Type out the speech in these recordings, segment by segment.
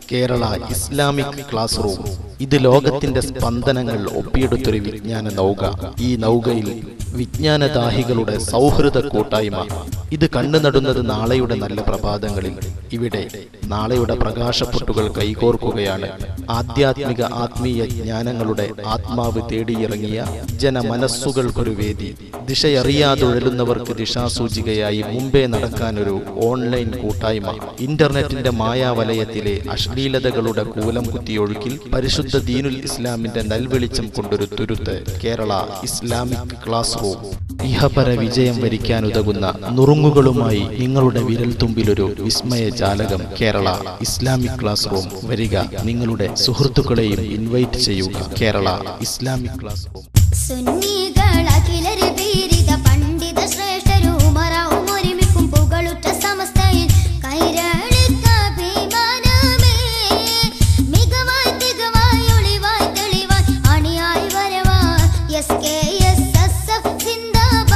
Kerala Islamic class room ഇത് ലോകത്തിന്റെ സ്പന്ദനങ്ങൾ ഒപ്പിയെടുത്തൊരു വിജ്ഞാന നൗക ഈ നൗകയിൽ വിജ്ഞാനദാഹികളുടെ സൗഹൃദ കൂട്ടായ്മ ഇത് കണ്ണു നടുന്നത് നാളെയുടെ നല്ല പ്രഭാതങ്ങളിൽ ഇവിടെ നാളെയുടെ പ്രകാശപ്പൊട്ടുകൾ കൈകോർക്കുകയാണ് ആധ്യാത്മിക ആത്മീയ ജ്ഞാനങ്ങളുടെ ആത്മാവ് തേടിയിറങ്ങിയ ജനമനസ്സുകൾക്കൊരു വേദി ദിശയറിയാതൊഴലുന്നവർക്ക് ദിശാസൂചികയായി മുമ്പേ നടക്കാനൊരു ഓൺലൈൻ കൂട്ടായ്മ ഇന്റർനെറ്റിന്റെ മായാവലയത്തിലെ അശ്ലീലതകളുടെ കൂലം കുത്തിയൊഴുക്കിൽ പരിശുദ്ധ ദീനുൽ ഇസ്ലാമിന്റെ നൽവെളിച്ചം കൊണ്ടൊരു തുരുത്ത് കേരള ഇസ്ലാമിക് ക്ലാസ് റൂം ഇഹപര വിജയം വരിക്കാനുതകുന്ന നുറുങ്ങുകളുമായി നിങ്ങളുടെ വിരൽ തുമ്പിലൊരു വിസ്മയ ജാലകം കേരള ഇസ്ലാമിക് ക്ലാസ് റൂം വരിക നിങ്ങളുടെ സുഹൃത്തുക്കളെയും ഇൻവൈറ്റ് ചെയ്യുക കേരള ഇസ്ലാമിക് ക്ലാസ് റൂം സുന്നികളഖിലര് പീരിത പണ്ഡിത ശ്രേഷ്ഠരുമറാവും ഒരുമിക്കും പുകളുറ്റ സമസ്തയിൽ കൈരളിക്ക അഭിമാനമേ മികവായി തികവായി ഒളിവായി തെളിവായി അണിയായി വരവായി S K S S F സിന്ദാബാദ്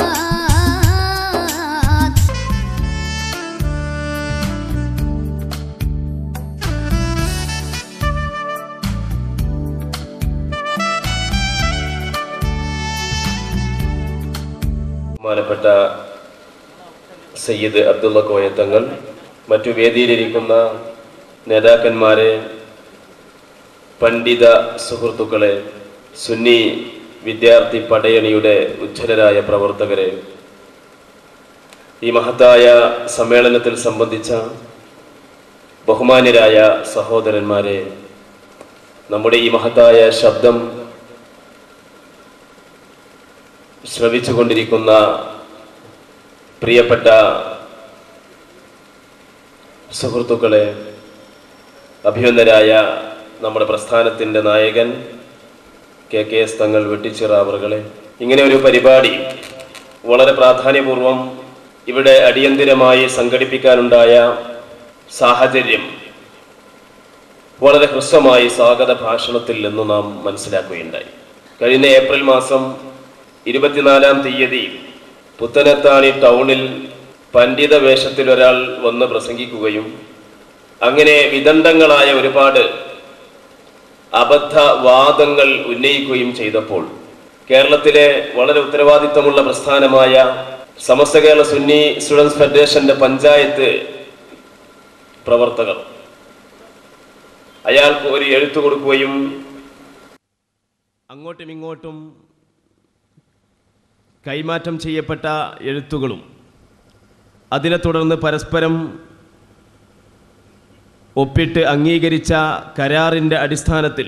ബഹുമാനപ്പെട്ട സയ്യിദ് അബ്ദുള്ള കോയത്തങ്ങൾ മറ്റു വേദിയിലിരിക്കുന്ന നേതാക്കന്മാരെ പണ്ഡിത സുഹൃത്തുക്കളെ സുന്നി വിദ്യാർത്ഥി പടയണിയുടെ ഉജ്ജ്വലരായ പ്രവർത്തകരെ ഈ മഹത്തായ സമ്മേളനത്തിൽ സംബന്ധിച്ച ബഹുമാന്യരായ സഹോദരന്മാരെ നമ്മുടെ ഈ മഹത്തായ ശബ്ദം ശ്രവിച്ചുകൊണ്ടിരിക്കുന്ന പ്രിയപ്പെട്ട സുഹൃത്തുക്കളെ അഭിനന്ദരായ നമ്മുടെ പ്രസ്ഥാനത്തിൻ്റെ നായകൻ കെ കെ എസ് തങ്ങൾ വെട്ടിച്ചിറാവറുകളെ ഇങ്ങനെ ഒരു പരിപാടി വളരെ പ്രാധാന്യപൂർവം ഇവിടെ അടിയന്തിരമായി സംഘടിപ്പിക്കാനുണ്ടായ സാഹചര്യം വളരെ ഹ്രസ്വമായി സ്വാഗത ഭാഷണത്തിൽ നിന്ന് നാം മനസ്സിലാക്കുകയുണ്ടായി കഴിഞ്ഞ ഏപ്രിൽ മാസം ഇരുപത്തിനാലാം തീയതി പുത്തനത്താണി ടൗണിൽ പണ്ഡിത വേഷത്തിൽ ഒരാൾ വന്ന് പ്രസംഗിക്കുകയും അങ്ങനെ വിദണ്ഡങ്ങളായ ഒരുപാട് അബദ്ധവാദങ്ങൾ ഉന്നയിക്കുകയും ചെയ്തപ്പോൾ കേരളത്തിലെ വളരെ ഉത്തരവാദിത്തമുള്ള പ്രസ്ഥാനമായ സമസ്ത കേരള സുന്നി സ്റ്റുഡൻസ് ഫെഡറേഷന്റെ പഞ്ചായത്ത് പ്രവർത്തകർ അയാൾക്ക് ഒരു എഴുത്തു കൊടുക്കുകയും അങ്ങോട്ടും ഇങ്ങോട്ടും കൈമാറ്റം ചെയ്യപ്പെട്ട എഴുത്തുകളും അതിനെ തുടർന്ന് പരസ്പരം ഒപ്പിട്ട് അംഗീകരിച്ച കരാറിൻ്റെ അടിസ്ഥാനത്തിൽ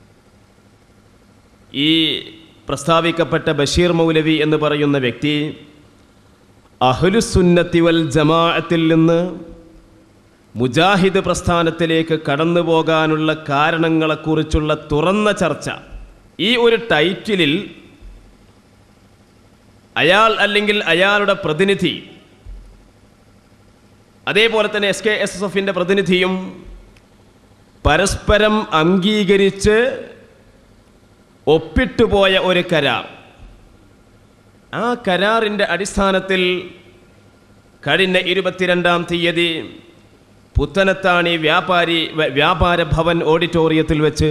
ഈ പ്രസ്താവിക്കപ്പെട്ട ബഷീർ മൗലവി എന്ന് പറയുന്ന വ്യക്തി അഹ്ലുസുന്നത്തി വൽ ജമാഅത്തിൽ നിന്ന് മുജാഹിദ് പ്രസ്ഥാനത്തിലേക്ക് കടന്നു പോകാനുള്ള കാരണങ്ങളെക്കുറിച്ചുള്ള തുറന്ന ചർച്ച ഈ ഒരു ടൈറ്റിലിൽ അയാൾ അല്ലെങ്കിൽ അയാളുടെ പ്രതിനിധി അതേപോലെ തന്നെ എസ് കെ എസ് എസ് എഫിൻ്റെ പ്രതിനിധിയും പരസ്പരം അംഗീകരിച്ച് ഒപ്പിട്ടുപോയ ഒരു കരാർ ആ കരാറിൻ്റെ അടിസ്ഥാനത്തിൽ കഴിഞ്ഞ ഇരുപത്തിരണ്ടാം തീയതി പുത്തനത്താണി വ്യാപാരി വ- വ്യാപാര ഭവൻ ഓഡിറ്റോറിയത്തിൽ വെച്ച്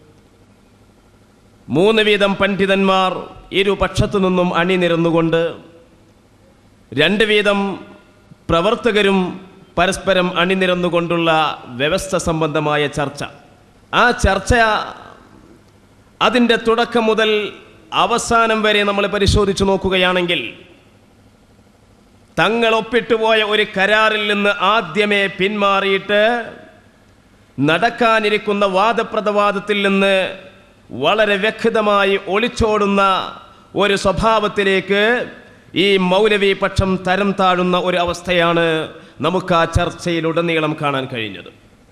മൂന്ന് വീതം പണ്ഡിതന്മാർ ഇരുപക്ഷത്തു നിന്നും അണിനിരന്നുകൊണ്ട് രണ്ട് വീതം പ്രവർത്തകരും പരസ്പരം അണിനിരന്നുകൊണ്ടുള്ള വ്യവസ്ഥ സംബന്ധമായ ചർച്ച ആ ചർച്ച അതിൻ്റെ തുടക്കം മുതൽ അവസാനം വരെ നമ്മൾ പരിശോധിച്ചു നോക്കുകയാണെങ്കിൽ തങ്ങൾ ഒപ്പിട്ടുപോയ ഒരു കരാറിൽ നിന്ന് ആദ്യമേ പിന്മാറിയിട്ട് നടക്കാനിരിക്കുന്ന വാദപ്രതിവാദത്തിൽ നിന്ന് വളരെ വ്യക്തമായി ഒളിച്ചോടുന്ന ഒരു സ്വഭാവത്തിലേക്ക് ഈ മൗലവി പക്ഷം തരം താഴുന്ന ഒരു അവസ്ഥയാണ് നമുക്ക് ആ ചർച്ചയിലുടനീളം കാണാൻ കഴിഞ്ഞത്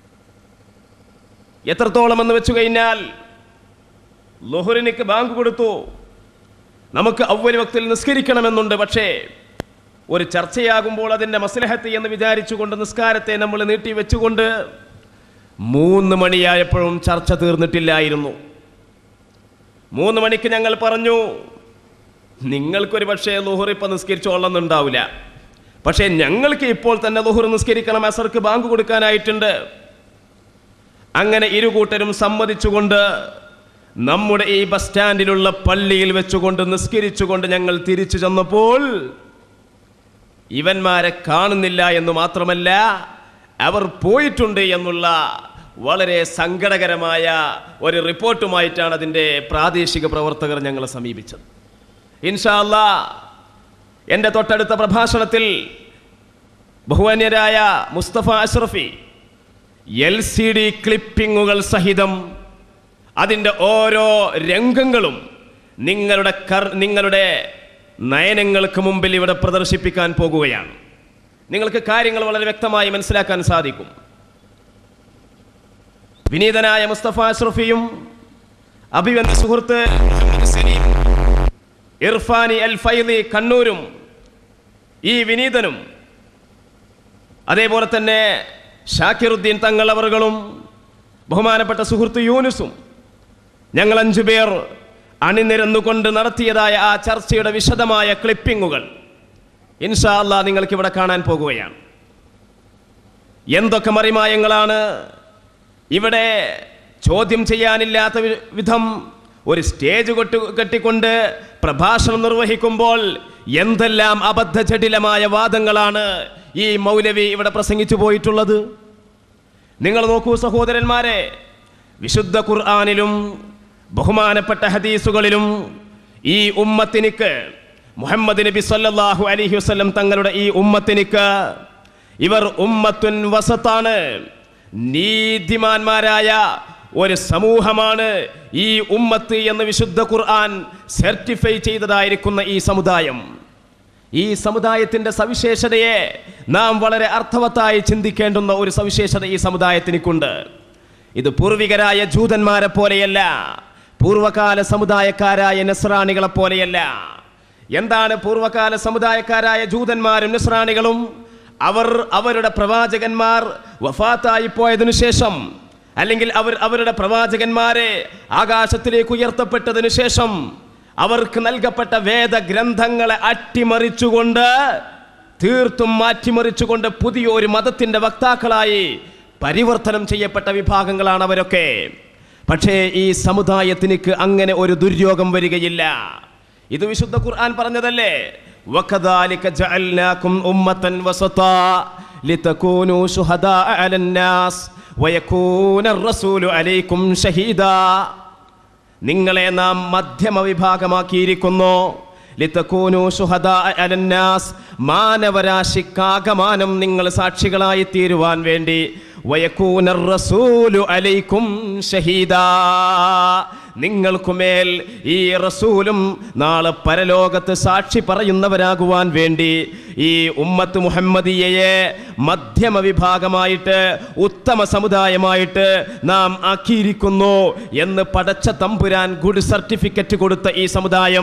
എത്രത്തോളം എന്ന് വെച്ചു കഴിഞ്ഞാൽ ലുഹുറിനിക്ക് ബാങ്ക് കൊടുത്തു നമുക്ക് അവ്വൽ വക്തിൽ നിസ്കരിക്കണമെന്നുണ്ട് പക്ഷേ ഒരു ചർച്ചയാകുമ്പോൾ അതിൻ്റെ മസ്ലഹത്ത് എന്ന് വിചാരിച്ചുകൊണ്ട് നിസ്കാരത്തെ നമ്മൾ നീട്ടി വെച്ചുകൊണ്ട് മൂന്ന് മണിയായപ്പോഴും ചർച്ച തീർന്നിട്ടില്ലായിരുന്നു മൂന്ന് മണിക്ക് ഞങ്ങൾ പറഞ്ഞു നിങ്ങൾക്കൊരു പക്ഷേ ലുഹുർ ഇപ്പം നിസ്കരിച്ചോളന്നുണ്ടാവില്ല പക്ഷേ ഞങ്ങൾക്ക് ഇപ്പോൾ തന്നെ ലുഹുർ നിസ്കരിക്കണം അസർക്ക് ബാങ്ക് കൊടുക്കാനായിട്ടുണ്ട് അങ്ങനെ ഇരുകൂട്ടരും സമ്മതിച്ചുകൊണ്ട് നമ്മുടെ ഈ ബസ് സ്റ്റാൻഡിലുള്ള പള്ളിയിൽ വെച്ചുകൊണ്ട് നിസ്കരിച്ചുകൊണ്ട് ഞങ്ങൾ തിരിച്ചു ചെന്നപ്പോൾ ഇവന്മാരെ കാണുന്നില്ല എന്ന് മാത്രമല്ല അവർ പോയിട്ടുണ്ട് എന്നുള്ള വളരെ സങ്കടകരമായ ഒരു റിപ്പോർട്ടുമായിട്ടാണ് അതിൻ്റെ പ്രാദേശിക പ്രവർത്തകർ ഞങ്ങളെ സമീപിച്ചത് ഇൻഷാല്ല എൻ്റെ തൊട്ടടുത്ത പ്രഭാഷണത്തിൽ ബഹുമാന്യരായ Musthafa Ashrafi L C D ക്ലിപ്പിങ്ങുകൾ സഹിതം അതിൻ്റെ ഓരോ രംഗങ്ങളും നിങ്ങളുടെ കർ നിങ്ങളുടെ നയനങ്ങൾക്ക് മുമ്പിൽ ഇവിടെ പ്രദർശിപ്പിക്കാൻ പോകുകയാണ് നിങ്ങൾക്ക് കാര്യങ്ങൾ വളരെ വ്യക്തമായി മനസ്സിലാക്കാൻ സാധിക്കും വിനീതനായ മുസ്തഫ അഷ്റഫിയും അഭിവന്ദ സുഹൃത്ത് മുഹമ്മദ് സലീം, ഇർഫാനി അൽ ഫൈലി കണ്ണൂരും ഈ വിനീതനും അതേപോലെ തന്നെ ഷാക്കിറുദ്ദീൻ തങ്ങൾ അവറുകളും ബഹുമാനപ്പെട്ട സുഹൃത്ത് യൂനുസും ഞങ്ങൾ അഞ്ചു പേർ അണിനിരന്നുകൊണ്ട് നടത്തിയതായ ആ ചർച്ചയുടെ വിശദമായ ക്ലിപ്പിങ്ങുകൾ ഇൻഷാ അല്ലാ നിങ്ങൾക്ക് ഇവിടെ കാണാൻ പോകുകയാണ് എന്തൊക്കെ മറിമായങ്ങളാണ് ഇവിടെ ചോദ്യം ചെയ്യാനില്ലാത്ത വി- വിധം ഒരു സ്റ്റേജ് കൊട്ടി കെട്ടിക്കൊണ്ട് പ്രഭാഷണം നിർവഹിക്കുമ്പോൾ എന്തെല്ലാം അബദ്ധജടിലമായ വാദങ്ങളാണ് ഈ മൗലവി ഇവിടെ പ്രസംഗിച്ചു പോയിട്ടുള്ളത് നിങ്ങൾ നോക്കൂ സഹോദരന്മാരെ വിശുദ്ധ ഖുർആാനിലും ബഹുമാനപ്പെട്ട ഹദീസുകളിലും ഈ ഉമ്മത്തിനിക്ക് മുഹമ്മദ് നബി സല്ലല്ലാഹു അലൈഹി വസല്ലം തങ്ങളുടെ ഈ ഉമ്മത്തിനിക്ക് ഇവർ ഉമ്മത്തുൻ വസത്താണ് നീതിമാന്മാരായ ഒരു സമൂഹമാണ് ഈ ഉമ്മത്ത് എന്ന് വിശുദ്ധ ഖുർആൻ സർട്ടിഫൈ ചെയ്തതായിരിക്കുന്ന ഈ സമുദായം ഈ സമുദായത്തിന്റെ സവിശേഷതയെ നാം വളരെ അർത്ഥവത്തായി ചിന്തിക്കേണ്ടുന്ന ഒരു സവിശേഷത ഈ സമുദായത്തിനിക്കുണ്ട് ഇത് പൂർവികരായ ജൂതന്മാരെ പോലെയല്ല പൂർവകാല സമുദായക്കാരായ നസ്രാണികളെ പോലെയല്ല എന്താണ് പൂർവകാല സമുദായക്കാരായ ജൂതന്മാരും നസ്രാണികളും അവർ അവരുടെ പ്രവാചകന്മാർ വഫാത്തായി പോയതിനു ശേഷം അല്ലെങ്കിൽ അവർ അവരുടെ പ്രവാചകന്മാരെ ആകാശത്തിലേക്ക് ഉയർത്തപ്പെട്ടതിനു ശേഷം അവർക്ക് നൽകപ്പെട്ട വേദഗ്രന്ഥങ്ങളെ അട്ടിമറിച്ചുകൊണ്ട് തീർത്തും മാറ്റിമറിച്ചുകൊണ്ട് പുതിയൊരു മതത്തിന്റെ വക്താക്കളായി പരിവർത്തനം ചെയ്യപ്പെട്ട വിഭാഗങ്ങളാണ് അവരൊക്കെ പക്ഷേ ഈ സമുദായത്തിനിക്ക് അങ്ങനെ ഒരു ദുര്യോഗം വരികയില്ല ഇത് വിശുദ്ധ ഖുർആൻ പറഞ്ഞതല്ലേ وَكَذَلِكَ جَعَلْنَاكُمْ أُمَّةً وَسَطًا لِتَكُونُوا شُهَدَاءَ عَلَى النَّاسِ وَيَكُونَ الرَّسُولُ عَلَيْكُمْ شَهِيدًا നിങ്ങളെ നാം മധ്യമ വിഭാഗമാക്കിയിരിക്കുന്നു ലിതകൂനു ശുഹദാ അലന്നാസ് മാനവരാശിക്കാകമാനം നിങ്ങൾ സാക്ഷികളായി തീരുവാൻ വേണ്ടി വയക്കൂനർ റസൂലു അലൈക്കും ഷഹീദാ നിങ്ങൾക്കുമേൽ ഈ റസൂലും നാളെ പരലോകത്ത് സാക്ഷി പറയുന്നവരാകുവാൻ വേണ്ടി ഈ ഉമ്മത്ത് മുഹമ്മദിയയെ മധ്യമ വിഭാഗമായിട്ട് ഉത്തമ സമുദായമായിട്ട് നാം ആക്കിയിരിക്കുന്നു എന്ന് പടച്ച തമ്പുരാൻ ഗുഡ് സർട്ടിഫിക്കറ്റ് കൊടുത്ത ഈ സമുദായം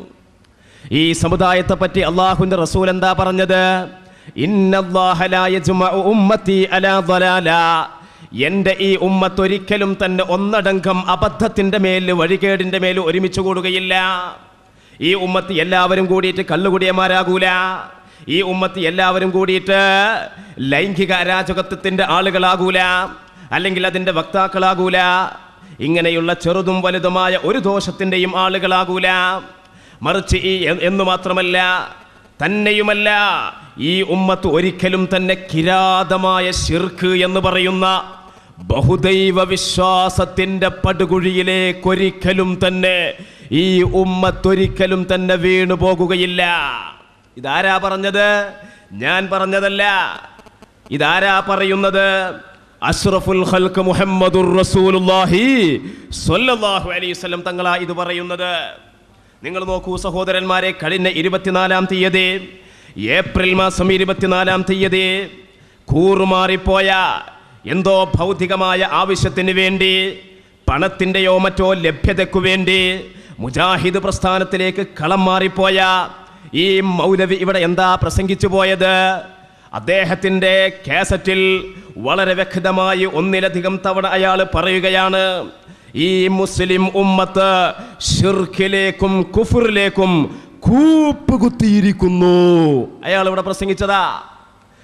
ഈ സമുദായത്തെ പറ്റി അള്ളാഹുവിന്റെ റസൂൽ എന്താ പറഞ്ഞത് ഇന്നല്ലാഹ ലാ യജ്മഉ ഉമ്മത്തി അലാ ളലാല എന്റെ ഈ ഉമ്മത്ത് ഒരിക്കലും തന്നെ ഒന്നടങ്കം അബദ്ധത്തിന്റെ മേൽ വഴികേടിന്റെ മേൽ ഒരുമിച്ച് കൂടുകയില്ല ഈ ഉമ്മത്ത് എല്ലാവരും കൂടിയിട്ട് കള്ളുകുടിയന്മാരാകൂല ഈ ഉമ്മത്ത് എല്ലാവരും കൂടിയിട്ട് ലൈംഗിക അരാജകത്വത്തിന്റെ ആളുകളാകൂല അല്ലെങ്കിൽ അതിന്റെ വക്താക്കളാകൂല ഇങ്ങനെയുള്ള ചെറുതും വലുതുമായ ഒരു ദോഷത്തിന്റെയും ആളുകളാകൂല മറിച്ച് ഈ എ- എന്നു മാത്രമല്ല തന്നെയുമല്ല ഈ ഉമ്മത്ത് ഒരിക്കലും തന്നെ കിരാതമായ ശിർക്ക് എന്ന് പറയുന്ന ബഹുദൈവ വിശ്വാസത്തിന്റെ പടുകുഴിയിലേക്കൊരിക്കലും തന്നെ ഈ ഉമ്മത്തൊരിക്കലും തന്നെ വീണു പോകുകയില്ല ഇതാരാ പറഞ്ഞത് ഞാൻ പറഞ്ഞതല്ല ഇതാരാ പറയുന്നത് അഷ്റഫുൽ ഖൽക്ക് മുഹമ്മദുർ റസൂലുള്ളാഹി സ്വല്ലല്ലാഹു അലൈഹി വസല്ലം തങ്ങളാ ഇത് പറയുന്നത് നിങ്ങൾ നോക്കൂ സഹോദരന്മാരെ കഴിഞ്ഞ ഇരുപത്തിനാലാം തീയതി ഏപ്രിൽ മാസം ഇരുപത്തിനാലാം തീയതി കൂറുമാറിപ്പോയ എന്തോ ഭൗതികമായ ആവശ്യത്തിന് വേണ്ടി പണത്തിൻ്റെയോ മറ്റോ ലഭ്യതയ്ക്കു വേണ്ടി മുജാഹിദ് പ്രസ്ഥാനത്തിലേക്ക് കളം മാറിപ്പോയ ഈ മൗലവി ഇവിടെ എന്താ പ്രസംഗിച്ചു പോയത് അദ്ദേഹത്തിൻ്റെ കാസറ്റിൽ വളരെ വ്യക്തമായി ഒന്നിലധികം തവണ അയാൾ പറയുകയാണ് ഈ മുസ്ലിം ഉമ്മത്ത് ഷിർഖിലേക്കും കുഫറിലേക്കും കൂപ്പ് കുത്തിയിരിക്കുന്നു അയാൾ ഇവിടെ പ്രസംഗിച്ചതാ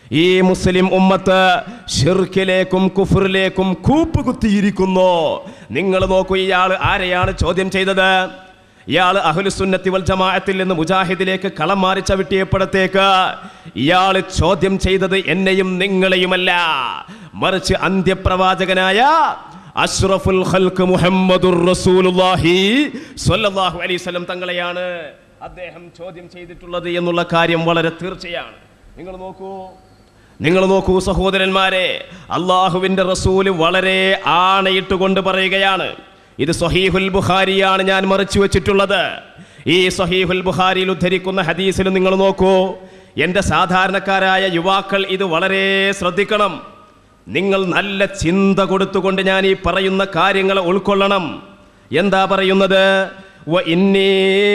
ഈ മുസ്ലിം ഉമ്മത്ത് ഷിർക്കിലേക്കും കുഫറിലേക്കും കൂപ്പ് കുത്തിയിരിക്കുന്നു നിങ്ങൾ നോക്കൂ ഇയാൾ ആരെയാണ് ചോദ്യം ചെയ്തത് ഇയാൾ അഹുലുസുന്നത്തി വൽ ജമാഅത്തിൽ നിന്ന് മുജാഹിദിലേക്ക് കളം മാറി ചവിട്ടിയപ്പോഴത്തേക്ക് ഇയാൾ ചോദ്യം ചെയ്തത് എന്നെയും നിങ്ങളെയുമല്ല മറിച്ച് അന്ത്യപ്രവാചകനായ അഷ്റഫുൽ ഖൽക്ക് മുഹമ്മദുർ റസൂലുള്ളാഹി സ്വല്ലല്ലാഹു അലൈഹി വസല്ലം തങ്ങളെയാണ് അദ്ദേഹം ചോദ്യം ചെയ്തിട്ടുള്ളത് എന്നുള്ള കാര്യം വളരെ തീർച്ചയാണ് നിങ്ങൾ നോക്കൂ നിങ്ങൾ നോക്കൂ സഹോദരന്മാരെ അള്ളാഹുവിൻ്റെ റസൂല് വളരെ ആണയിട്ടുകൊണ്ട് പറയുകയാണ് ഇത് സഹീഹുൽ ബുഖാരിയാണ് ഞാൻ മറിച്ചു വെച്ചിട്ടുള്ളത് ഈ സഹീഹുൽ ബുഖാരിയിൽ ഉദ്ധരിക്കുന്ന ഹദീസിൽ നിങ്ങൾ നോക്കൂ എൻ്റെ സാധാരണക്കാരായ യുവാക്കൾ ഇത് വളരെ ശ്രദ്ധിക്കണം നിങ്ങൾ നല്ല ചിന്ത കൊടുത്തുകൊണ്ട് ഞാൻ ഈ പറയുന്ന കാര്യങ്ങൾ ഉൾക്കൊള്ളണം എന്താ പറയുന്നത് വ ഇന്നീ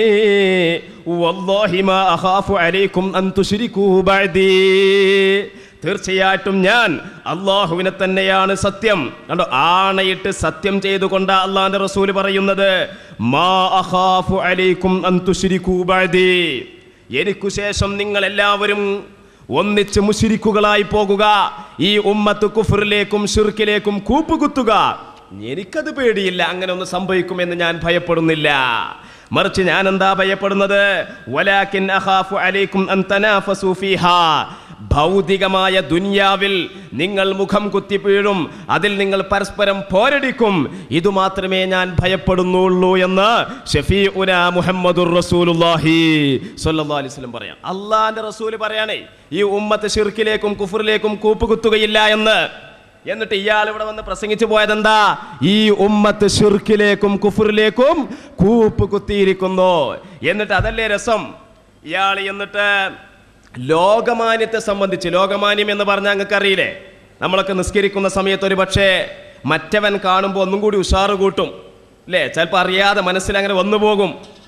വല്ലാഹി മാ അഖാഫു അലൈക്കും അൻ തുശ്രികൂ ബഅദീ തീർച്ചയായിട്ടും ഞാൻ അള്ളാഹുവിനെ തന്നെയാണ് സത്യം കണ്ടോ ആണയിട്ട് സത്യം ചെയ്തുകൊണ്ട് അള്ളാന്റെ റസൂല് പറയുന്നത് മാ അഖാഫു അലൈക്കും അൻ തുശ്രികൂ ബഅദീ എനിക്കു ശേഷം നിങ്ങൾ എല്ലാവരും ഒന്നിച്ച് മുശിരിക്കുകളായി പോകുക ഈ ഉമ്മത്ത് കുഫറിലേക്കും ഷിർക്കിലേക്കും കൂപ്പുകുത്തുക എനിക്കത് പേടിയില്ല അങ്ങനെ ഒന്ന് സംഭവിക്കുമെന്ന് ഞാൻ ഭയപ്പെടുന്നില്ല മറിച്ച് ഞാൻ എന്താ ഭയപ്പെടുന്നത് വലാകിൻ അഖാഫു അലൈക്കും അൻ തനാഫസു ഫീഹാ ഭൗതികമായ ദുനിയാവിൽ നിങ്ങൾ മുഖം കുത്തി വീഴും അതിൽ നിങ്ങൾ പരസ്പരം പോരടിക്കും ഇതു മാത്രമേ ഞാൻ ഭയപ്പെടുന്നുള്ളൂ എന്ന് ഷഫീഉന മുഹമ്മദുർ റസൂലുള്ളാഹി സ്വല്ലല്ലാഹു അലൈഹി വസല്ലം പറയാം അള്ളാന്റെ റസൂല് പറയാണേ ഈ ഉമ്മത്ത് ഷിർക്കിലേക്കും കുഫറിലേക്കും കൂപ്പുകുത്തുകയില്ല എന്ന് എന്നിട്ട് ഇയാൾ ഇവിടെ വന്ന് പ്രസംഗിച്ചു പോയതെന്താ ഈ ഉമ്മത്ത് ഷിർക്കിലേക്കും കുഫറിലേക്കും കൂപ്പ് കുത്തിയിരിക്കുന്നു എന്നിട്ട് അതല്ലേ രസം ഇയാൾ എന്നിട്ട് ലോകമാന്യത്തെ സംബന്ധിച്ച് ലോകമാന്യം എന്ന് പറഞ്ഞാൽ നിങ്ങൾക്ക് അറിയില്ലേ നമ്മളൊക്കെ നിസ്കരിക്കുന്ന സമയത്ത് ഒരു പക്ഷേ മറ്റവൻ കാണുമ്പോൾ ഒന്നും കൂടി ഉഷാറ് കൂട്ടും അല്ലേ ചിലപ്പോൾ അറിയാതെ മനസ്സിൽ അങ്ങനെ വന്നു പോകും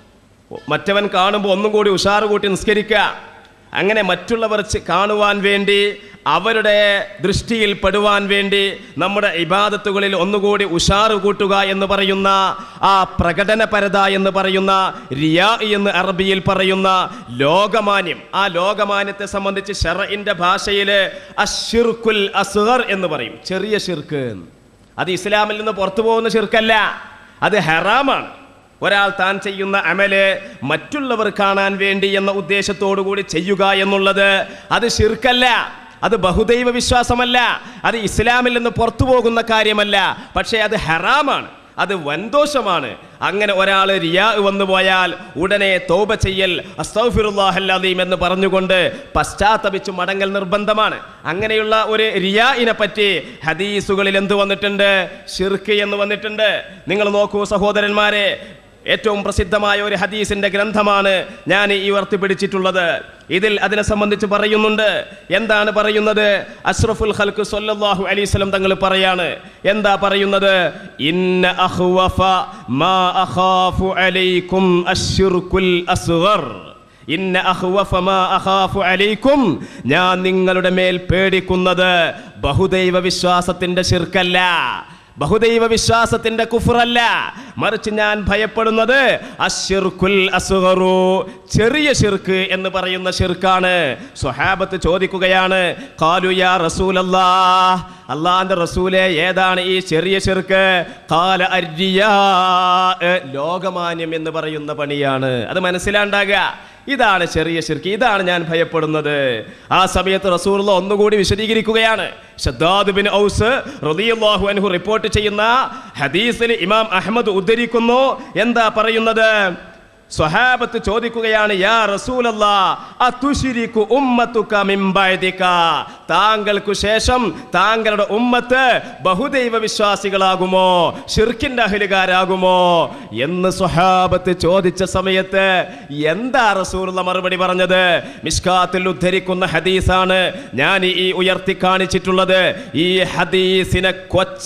മറ്റവൻ കാണുമ്പോൾ ഒന്നും കൂടി ഉഷാറ് കൂട്ടി നിസ്കരിക്കുക അങ്ങനെ മറ്റുള്ളവർ ചെ- കാണുവാൻ വേണ്ടി അവരുടെ ദൃഷ്ടിയിൽ പെടുവാൻ വേണ്ടി നമ്മുടെ ഇബാദത്തുകളിൽ ഒന്നുകൂടി ഉഷാറ് കൂട്ടുക എന്ന് പറയുന്ന ആ പ്രകടനപരത എന്ന് പറയുന്ന റിയാ എന്ന് അറബിയിൽ പറയുന്ന ലോകമാന്യം ആ ലോകമാന്യത്തെ സംബന്ധിച്ച് ഷെറിന്റെ ഭാഷയിൽ അഷിർക്കുൽ അസ്ഹർ എന്ന് പറയും ചെറിയ ഷിർക്ക് അത് ഇസ്ലാമിൽ നിന്ന് പുറത്തു പോകുന്ന ഷിർക്കല്ല അത് ഹറാമാണ് ഒരാൾ താൻ ചെയ്യുന്ന അമല് മറ്റുള്ളവർ കാണാൻ വേണ്ടി എന്ന ഉദ്ദേശത്തോടു കൂടി ചെയ്യുക എന്നുള്ളത് അത് ശിർക്കല്ല അത് ബഹുദൈവ വിശ്വാസമല്ല അത് ഇസ്ലാമിൽ നിന്ന് പുറത്തു പോകുന്ന കാര്യമല്ല പക്ഷേ അത് ഹറാമാണ് അത് വൻദോഷമാണ് അങ്ങനെ ഒരാൾ റിയാ വന്നു പോയാൽ ഉടനെ തോപ ചെയ്യൽ അസ്തൗഫിറുല്ലാഹല്ലീം എന്ന് പറഞ്ഞുകൊണ്ട് പശ്ചാത്തപിച്ചു മടങ്ങൽ നിർബന്ധമാണ് അങ്ങനെയുള്ള ഒരു റിയാഇനെ പറ്റി ഹദീസുകളിൽ എന്ത് വന്നിട്ടുണ്ട് ഷിർക്ക് എന്ന് വന്നിട്ടുണ്ട് നിങ്ങൾ നോക്കൂ സഹോദരന്മാരെ ഏറ്റവും പ്രസിദ്ധമായ ഒരു ഹദീസിന്റെ ഗ്രന്ഥമാണ് ഞാൻ ഈ ഉയർത്തിപ്പിടിച്ചിട്ടുള്ളത് ഇതിൽ അതിനെ സംബന്ധിച്ച് പറയുന്നുണ്ട് എന്താണ് പറയുന്നത് അഷ്റഫുൽ ഖൽക്ക് സല്ലല്ലാഹു അലൈഹി വസല്ലം തങ്ങൾ പറയാണ് എന്താ പറയുന്നത് ഇന്ന അഖ്വഫ മാ അഖാഫു അലൈക്കും അശ്ശിർകുൽ അസ്ഗർ ഇന്ന അഖ്വഫ മാ അഖാഫു അലൈക്കും ഞാൻ നിങ്ങളുടെ മേൽ പേടിക്കുന്നത് ബഹുദൈവ വിശ്വാസത്തിന്റെ ശിർക്കല്ല ബഹുദൈവ വിശ്വാസത്തിന്റെ കുഫറല്ല മറിച്ച് ഞാൻ ഭയപ്പെടുന്നത് അശ്ശിർക്കുൽ അസ്ഗറു ചെറിയ ഷിർക്ക് എന്ന് പറയുന്ന ഷിർക്കാണ് സ്വഹാബത്ത് ചോദിക്കുകയാണ് കാലു യാ റസൂലല്ലാ അള്ളാന്റെ റസൂലെ ഏതാണ് ഈ ചെറിയ ഷിർക്ക് കാല അര്രിയാ ലോകമാന്യം എന്ന് പറയുന്ന പണിയാണ് അത് മനസ്സിലാണ്ടാകുക ഇതാണ് ചെറിയ ശിർക്ക് ഇതാണ് ഞാൻ ഭയപ്പെടുന്നത് ആ സമയത്ത് റസൂലുള്ള ഒന്നുകൂടി വിശദീകരിക്കുകയാണ് ഷദ്ദാദ് ബിൻ ഔസ് റളിയല്ലാഹു അൻഹു റിപ്പോർട്ട് ചെയ്യുന്ന ഹദീസിൽ ഇമാം അഹമ്മദ് ഉദ്ധരിക്കുന്നു എന്താ പറയുന്നത് സ്വഹാബത്ത് ചോദിക്കുകയാണ് യാ റസൂലല്ലാ അതുശിരിക്കു ഉമ്മത്തുക മിൻ ബഅദിക താങ്കൾക്കു ശേഷം താങ്കളുടെ ഉമ്മത്ത് ബഹുദൈവ വിശ്വാസികളാകുമോ ഷിർക്കിന്റെ അഹലുകാരാകുമോ എന്ന് സ്വഹാബത്ത് ചോദിച്ച സമയത്ത് എന്താ റസൂലുള്ള മറുപടി പറഞ്ഞത് മിസ്കാത്തിൽ ഉദ്ധരിക്കുന്ന ഹദീസാണ് ഞാൻ ഈ ഉയർത്തി കാണിച്ചിട്ടുള്ളത് ഈ ഹദീസിനെ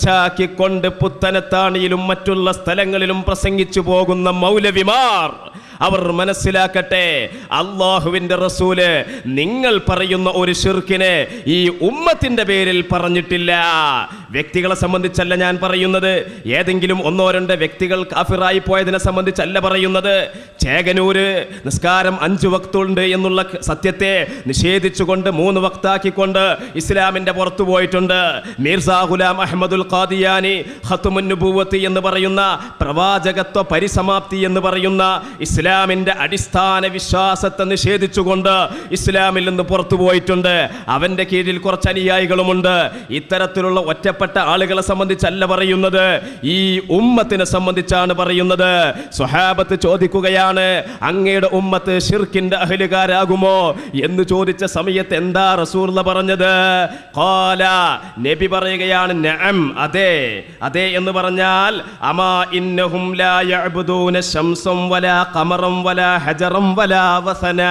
കൊച്ചാക്കിക്കൊണ്ട് പുത്തനത്താണിയിലും മറ്റുള്ള സ്ഥലങ്ങളിലും പ്രസംഗിച്ചു പോകുന്ന മൗലവിമാർ അവർ മനസ്സിലാക്കട്ടെ അള്ളാഹുവിന്റെ റസൂല് നിങ്ങൾ പറയുന്ന ഒരു ഷിർക്കിനെ ഈ ഉമ്മത്തിന്റെ പേരിൽ പറഞ്ഞിട്ടില്ല വ്യക്തികളെ സംബന്ധിച്ചല്ല ഞാൻ പറയുന്നത് ഏതെങ്കിലും ഒന്നോ രണ്ടോ വ്യക്തികൾ കാഫിറായി പോയതിനെ സംബന്ധിച്ചല്ല പറയുന്നത് ചേകനൂര് നിസ്കാരം അഞ്ചു വക്തുണ്ട് എന്നുള്ള സത്യത്തെ നിഷേധിച്ചുകൊണ്ട് മൂന്ന് വക്താക്കിക്കൊണ്ട് ഇസ്ലാമിന്റെ പുറത്തു പോയിട്ടുണ്ട് മീർസ ഗുലാം അഹമ്മദുൽ ഖാദിയാനി ഖത്തുമുൻ നുബുവത്ത് എന്ന് പറയുന്ന പ്രവാചകത്വ പരിസമാപ്തി എന്ന് പറയുന്ന ഇസ്ലാമിന്റെ അടിസ്ഥാന വിശ്വാസത്തെ നിഷേധിച്ചുകൊണ്ട് ഇസ്ലാമിൽ നിന്ന് പുറത്തു പോയിട്ടുണ്ട് അവന്റെ കീഴിൽ കുറച്ച് അനുയായികളുമുണ്ട് ഇത്തരത്തിലുള്ള ഒറ്റപ്പെട്ട ആളുകളെ സംബന്ധിച്ചല്ല പറയുന്നത് ഈ ഉമ്മത്തിനെ സംബന്ധിച്ചാണ് പറയുന്നത് സ്വഹാബത്ത് ചോദിക്കുകയാണ് അങ്ങയുടെ ഉമ്മത്ത് ഷിർക്കിന്റെ അഹലുകാരാകുമോ എന്ന് ചോദിച്ച സമയത്ത് എന്താ റസൂർല പറഞ്ഞത് ഖാല നബി പറയുകയാണ് നഅം അതെ അതെ എന്ന് പറഞ്ഞാൽ അമാ ഇന്നഹും ലാ യഅ്ബുദൂന ശംസം വലാ ഖമറം വലാ ഹജറം വലാ വസന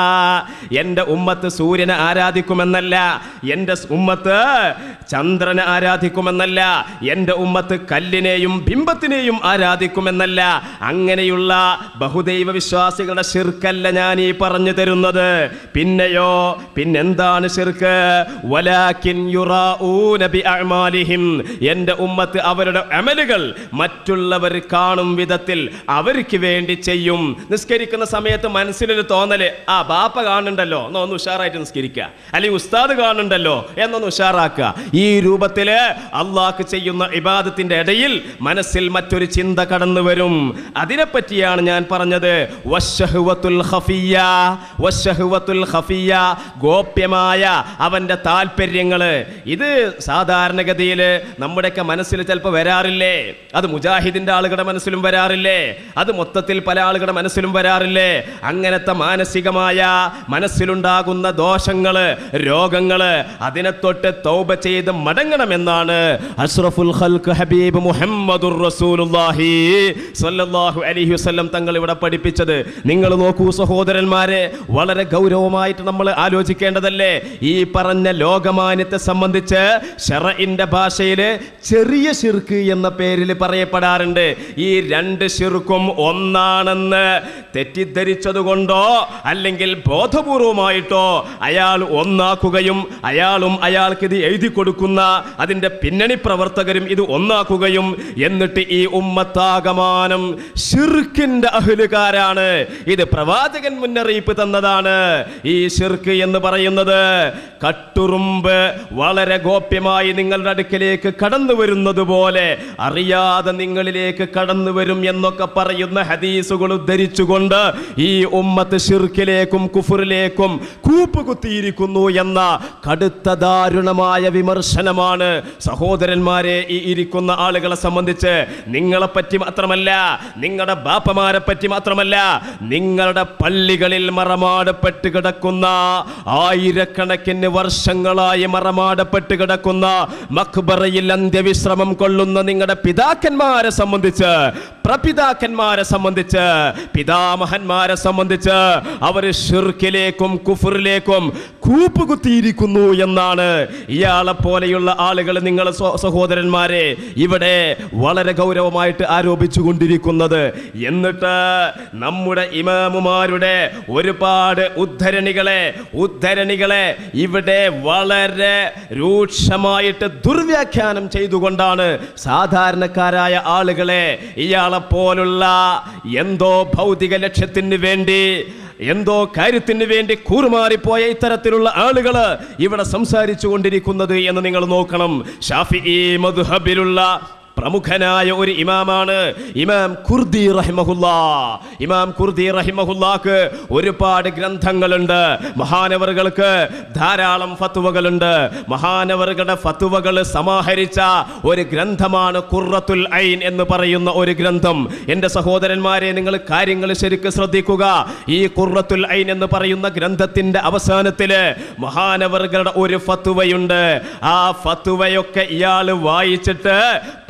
എൻ്റെ ഉമ്മത്ത് സൂര്യനെ ആരാധിക്കുമെന്നല്ല എൻ്റെ ഉമ്മത്ത് ചന്ദ്രനെ ആരാധിക്കുമെന്നല്ല എൻ്റെ ഉമ്മത്ത് കല്ലിനെയും ബിംബത്തിനെയും ആരാധിക്കുമെന്നല്ല അങ്ങനെയുള്ള ബഹുദൈവ വിശ്വാസികളുടെ ശിർക്കല്ല ഞാൻ ഈ പറഞ്ഞു തരുന്നത് പിന്നെയോ പിന്നെന്താണ് ശിർക്ക് വലാകിൻ യുറാഊന ബിഅഅമാലിഹിം എൻ്റെ ഉമ്മത്ത് അവരുടെ അമലുകൾ മറ്റുള്ളവർ കാണും വിധത്തിൽ അവർക്ക് വേണ്ടി ചെയ്യും നിസ്കരിക്കുന്ന സമയത്ത് മനസ്സിലൊരു തോന്നല് ആ ബാപ്പ കാണുന്നുണ്ടല്ലോ എന്നാ ഒന്ന് ഉഷാറായിട്ട് നിസ്കരിക്കുക അല്ലെങ്കിൽ ഉസ്താദ് കാണുന്നുണ്ടല്ലോ എന്നൊന്ന് ഉഷാറാക്കുക ഈ രൂപത്തില് അള്ളാഹ് ചെയ്യുന്ന ഇബാദത്തിന്റെ ഇടയിൽ മനസ്സിൽ മറ്റൊരു ചിന്ത കടന്നു വരും അതിനെപ്പറ്റിയാണ് ഞാൻ പറഞ്ഞത് വശഹുവത്തുൽ ഖഫിയ്യ, വശഹുവത്തുൽ ഖഫിയ്യ, ഗോപ്യമായ അവന്റെ താല്പര്യങ്ങള് ഇത് സാധാരണഗതിയിൽ നമ്മുടെയൊക്കെ മനസ്സിൽ ചിലപ്പോൾ വരാറില്ലേ അത് മുജാഹിദിന്റെ ആളുകളുടെ മനസ്സിലും വരാറില്ലേ അത് മൊത്തത്തിൽ പല ആളുകളുടെ മനസ്സിലും വരാറില്ലേ അങ്ങനത്തെ മാനസികമായ മനസ്സിലുണ്ടാകുന്ന ദോഷങ്ങള് രോഗങ്ങള് അതിനെ തൊട്ട് തൗബ ചെയ്ത് മടങ്ങണമെന്നാണ് അഷ്റഫുൽ ഖൽഖ് ഹബീബ് മുഹമ്മദുർ റസൂലുള്ളാഹി സ്വല്ലല്ലാഹു അലൈഹി വസല്ലം തങ്ങൾ ഇവിടെ പഠിപ്പിച്ചത് നിങ്ങൾ നോക്കൂ സഹോദരന്മാരെ വളരെ ഗൗരവമായിട്ട് നമ്മൾ ആലോചിക്കേണ്ടതല്ലേ ഈ പറഞ്ഞ ലോകമാന്യത്തെ സംബന്ധിച്ച് ഷറഇന്റെ ഭാഷയില് ചെറിയ ശിർക്ക് എന്ന പേരിൽ പറയപ്പെടാറുണ്ട് ഈ രണ്ട് ശിർക്കും ഒന്നാണെന്ന് തെറ്റിദ്ധരിച്ചതുകൊണ്ടോ അല്ലെങ്കിൽ ബോധപൂർവമായിട്ടോ അയാൾ ഒന്നാക്കുകയും അയാളും അയാൾക്ക് ഇത് എഴുതി കൊടുക്കുന്ന അതിന്റെ പിന്നണി പ്രവർത്തകരും ഇത് ഒന്നാക്കുകയും എന്നിട്ട് ഈ ഉമ്മത്താകമാനം ഷിർക്കിന്റെ അഹലുകാരാണ് ഇത് പ്രവാചകൻ മുന്നറിയിപ്പ് തന്നതാണ് ഈ ഷിർക്ക് എന്ന് പറയുന്നത് കട്ടുറുമ്പ് വളരെ ഗോപ്യമായി നിങ്ങളുടെ അടുക്കലേക്ക് കടന്നു വരുന്നത് പോലെ അറിയാതെ നിങ്ങളിലേക്ക് കടന്നു വരും എന്നൊക്കെ പറയുന്ന ഹദീസുകൾ ഉദ്ധരിച്ചുകൊണ്ട് ഈ ഉമ്മത്ത് ഷിർക്കിലേക്കും കുഫറിലേക്കും കൂപ്പുകുത്തിയിരിക്കുന്നു എന്ന കടുത്ത ദാരുണമായ വിമർശനമാണ് സഹോദരന്മാരെ ഈ ഇരിക്കുന്ന ആളുകളെ സംബന്ധിച്ച് നിങ്ങളെ പറ്റി മാത്രമല്ല നിങ്ങളുടെ ബാപ്പമാരെ പറ്റി മാത്രമല്ല നിങ്ങളുടെ പള്ളികളിൽ മറമാടപ്പെട്ട് കിടക്കുന്ന ആയിരക്കണക്കിന് വർഷങ്ങളായി മറമാടപ്പെട്ട് കിടക്കുന്ന മഖ്ബറയിൽ അന്ത്യവിശ്രമം കൊള്ളുന്ന നിങ്ങളുടെ പിതാക്കന്മാരെ സംബന്ധിച്ച് പ്രപിതാക്കന്മാരെ സംബന്ധിച്ച് പിതാമഹന്മാരെ സംബന്ധിച്ച് അവർ ഷിർക്കിലേക്കും കുഫറിലേക്കും കൂപ്പുകുത്തിയിരിക്കുന്നു എന്നാണ് ഇയാളെ പോലെയുള്ള ആളുകൾ നിങ്ങൾ സഹോദരന്മാരെ ഇവിടെ വളരെ ഗൗരവമായിട്ട് ആരോപിച്ചു കൊണ്ടിരിക്കുന്നത് എന്നിട്ട് നമ്മുടെ ഇമാമുമാരുടെ ഒരുപാട് ഉദ്ധരണികളെ ഉദ്ധരണികളെ ഇവിടെ വളരെ രൂക്ഷമായിട്ട് ദുർവ്യാഖ്യാനം ചെയ്തുകൊണ്ടാണ് സാധാരണക്കാരായ ആളുകളെ ഇയാളെ പോലുള്ള എന്തോ ഭൗതിക ലക്ഷ്യത്തിന് വേണ്ടി എന്തോ കാര്യത്തിന് വേണ്ടി കൂറുമാറിപ്പോയ ഇത്തരത്തിലുള്ള ആളുകൾ ഇവിടെ സംസാരിച്ചു കൊണ്ടിരിക്കുന്നത് എന്ന് നിങ്ങൾ നോക്കണം ഷാഫി ഈ മധുഹബിലുള്ള പ്രമുഖനായ ഒരു ഇമാമാണ് ഇമാം കുർദി റഹിമഹുല്ല ഇമാം കുർദി റഹിമഹുല്ലാക്ക് ഒരുപാട് ഗ്രന്ഥങ്ങളുണ്ട് മഹാനവറുകൾക്ക് ധാരാളം ഫത്തുവകളുണ്ട് മഹാനവറുകളുടെ ഫത്തുവകൾ സമാഹരിച്ച ഒരു ഗ്രന്ഥമാണ് ഖുർറത്തുൽ ഐൻ എന്ന് പറയുന്ന ഒരു ഗ്രന്ഥം എൻ്റെ സഹോദരന്മാരെ നിങ്ങൾ കാര്യങ്ങൾ ശരിക്ക് ശ്രദ്ധിക്കുക ഈ ഖുർറത്തുൽ ഐൻ എന്ന് പറയുന്ന ഗ്രന്ഥത്തിന്റെ അവസാനത്തില് മഹാനവറുകളുടെ ഒരു ഫത്തുവയുണ്ട് ആ ഫത്തുവയൊക്കെ ഇയാൾ വായിച്ചിട്ട്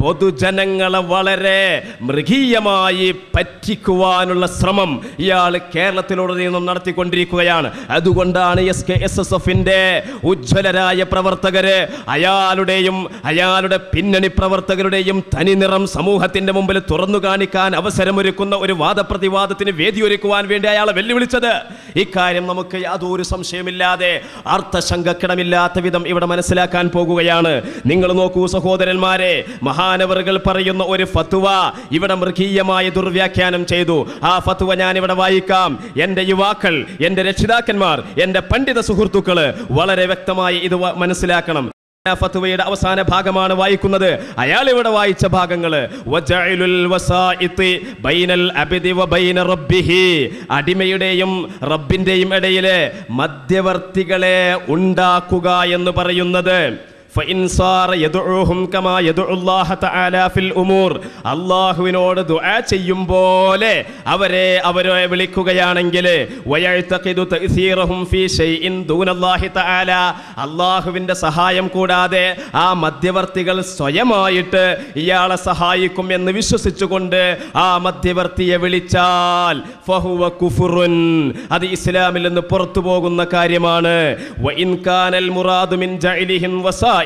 പൊതുജനങ്ങളെ വളരെ മൃഗീയമായി പറ്റിക്കുവാനുള്ള ശ്രമം ഇയാൾ കേരളത്തിലുടനീളം നടത്തിക്കൊണ്ടിരിക്കുകയാണ് അതുകൊണ്ടാണ് എസ് കെ എസ് എസ് എഫിന്റെ ഉജ്ജ്വലരായ പ്രവർത്തകര് അയാളുടെയും അയാളുടെ പിന്നണി പ്രവർത്തകരുടെയും തനിനിറം സമൂഹത്തിന്റെ മുമ്പിൽ തുറന്നു കാണിക്കാൻ അവസരമൊരുക്കുന്ന ഒരു വാദപ്രതിവാദത്തിന് വേദിയൊരുക്കുവാൻ വേണ്ടി അയാളെ വെല്ലുവിളിച്ചത് ഇക്കാര്യം നമുക്ക് യാതൊരു സംശയമില്ലാതെ അർത്ഥശങ്കക്കിടമില്ലാത്ത വിധം ഇവിടെ മനസ്സിലാക്കാൻ പോകുകയാണ് നിങ്ങൾ നോക്കൂ സഹോദരന്മാരെ മഹാനവറുകൾ പറയുന്ന ഒരു ഫത്വ ഇവിടെ മൃഗീയമായ ദുർവ്യാഖ്യാനം ചെയ്തു ആ ഫത്വ ഞാൻ ഇവിടെ വായിക്കാം എൻ്റെ യുവാക്കൾ എൻ്റെ രക്ഷിതാക്കന്മാർ എൻ്റെ പണ്ഡിത സുഹൃത്തുക്കള് വളരെ വ്യക്തമായി ഇത് വ- മനസ്സിലാക്കണം ആ ഫത്വയുടെ അവസാന ഭാഗമാണ് വായിക്കുന്നത് അയാൾ ഇവിടെ വായിച്ച ഭാഗങ്ങള് വജഅലുൽ വസാഇത്തി ബൈനൽ അബ്ദി വബൈന റബ്ബിഹി അടിമയുടെയും റബ്ബിന്റെയും ഇടയില് മധ്യവർത്തികളെ ഉണ്ടാക്കുക എന്ന് പറയുന്നത് فإن صار يدعوهم كما يدعو الله تعالى في الأمور അള്ളാഹുവിനോട് ദുആ ചെയ്യും പോലെ അവരെ അവരെ വിളിക്കുകയാണെങ്കിൽ വയഴ്ത്തഖിദു തഅ്സീറഹും ഫീ ഷൈഇൻ ദൂനല്ലാഹി തആല അള്ളാഹുവിൻ്റെ സഹായം കൂടാതെ ആ മധ്യവർത്തികൾ സ്വയമായിട്ട് ഇയാളെ സഹായിക്കും എന്ന് വിശ്വസിച്ചുകൊണ്ട് ആ മധ്യവർത്തിയെ വിളിച്ചാൽ ഫഹുവ കുഫുറുൻ അത് ഇസ്ലാമിൽ നിന്ന് പുറത്തു പോകുന്ന കാര്യമാണ് വഇൻ കാനൽ മുറാദു മിൻ ജഅലിഹിം വസായിത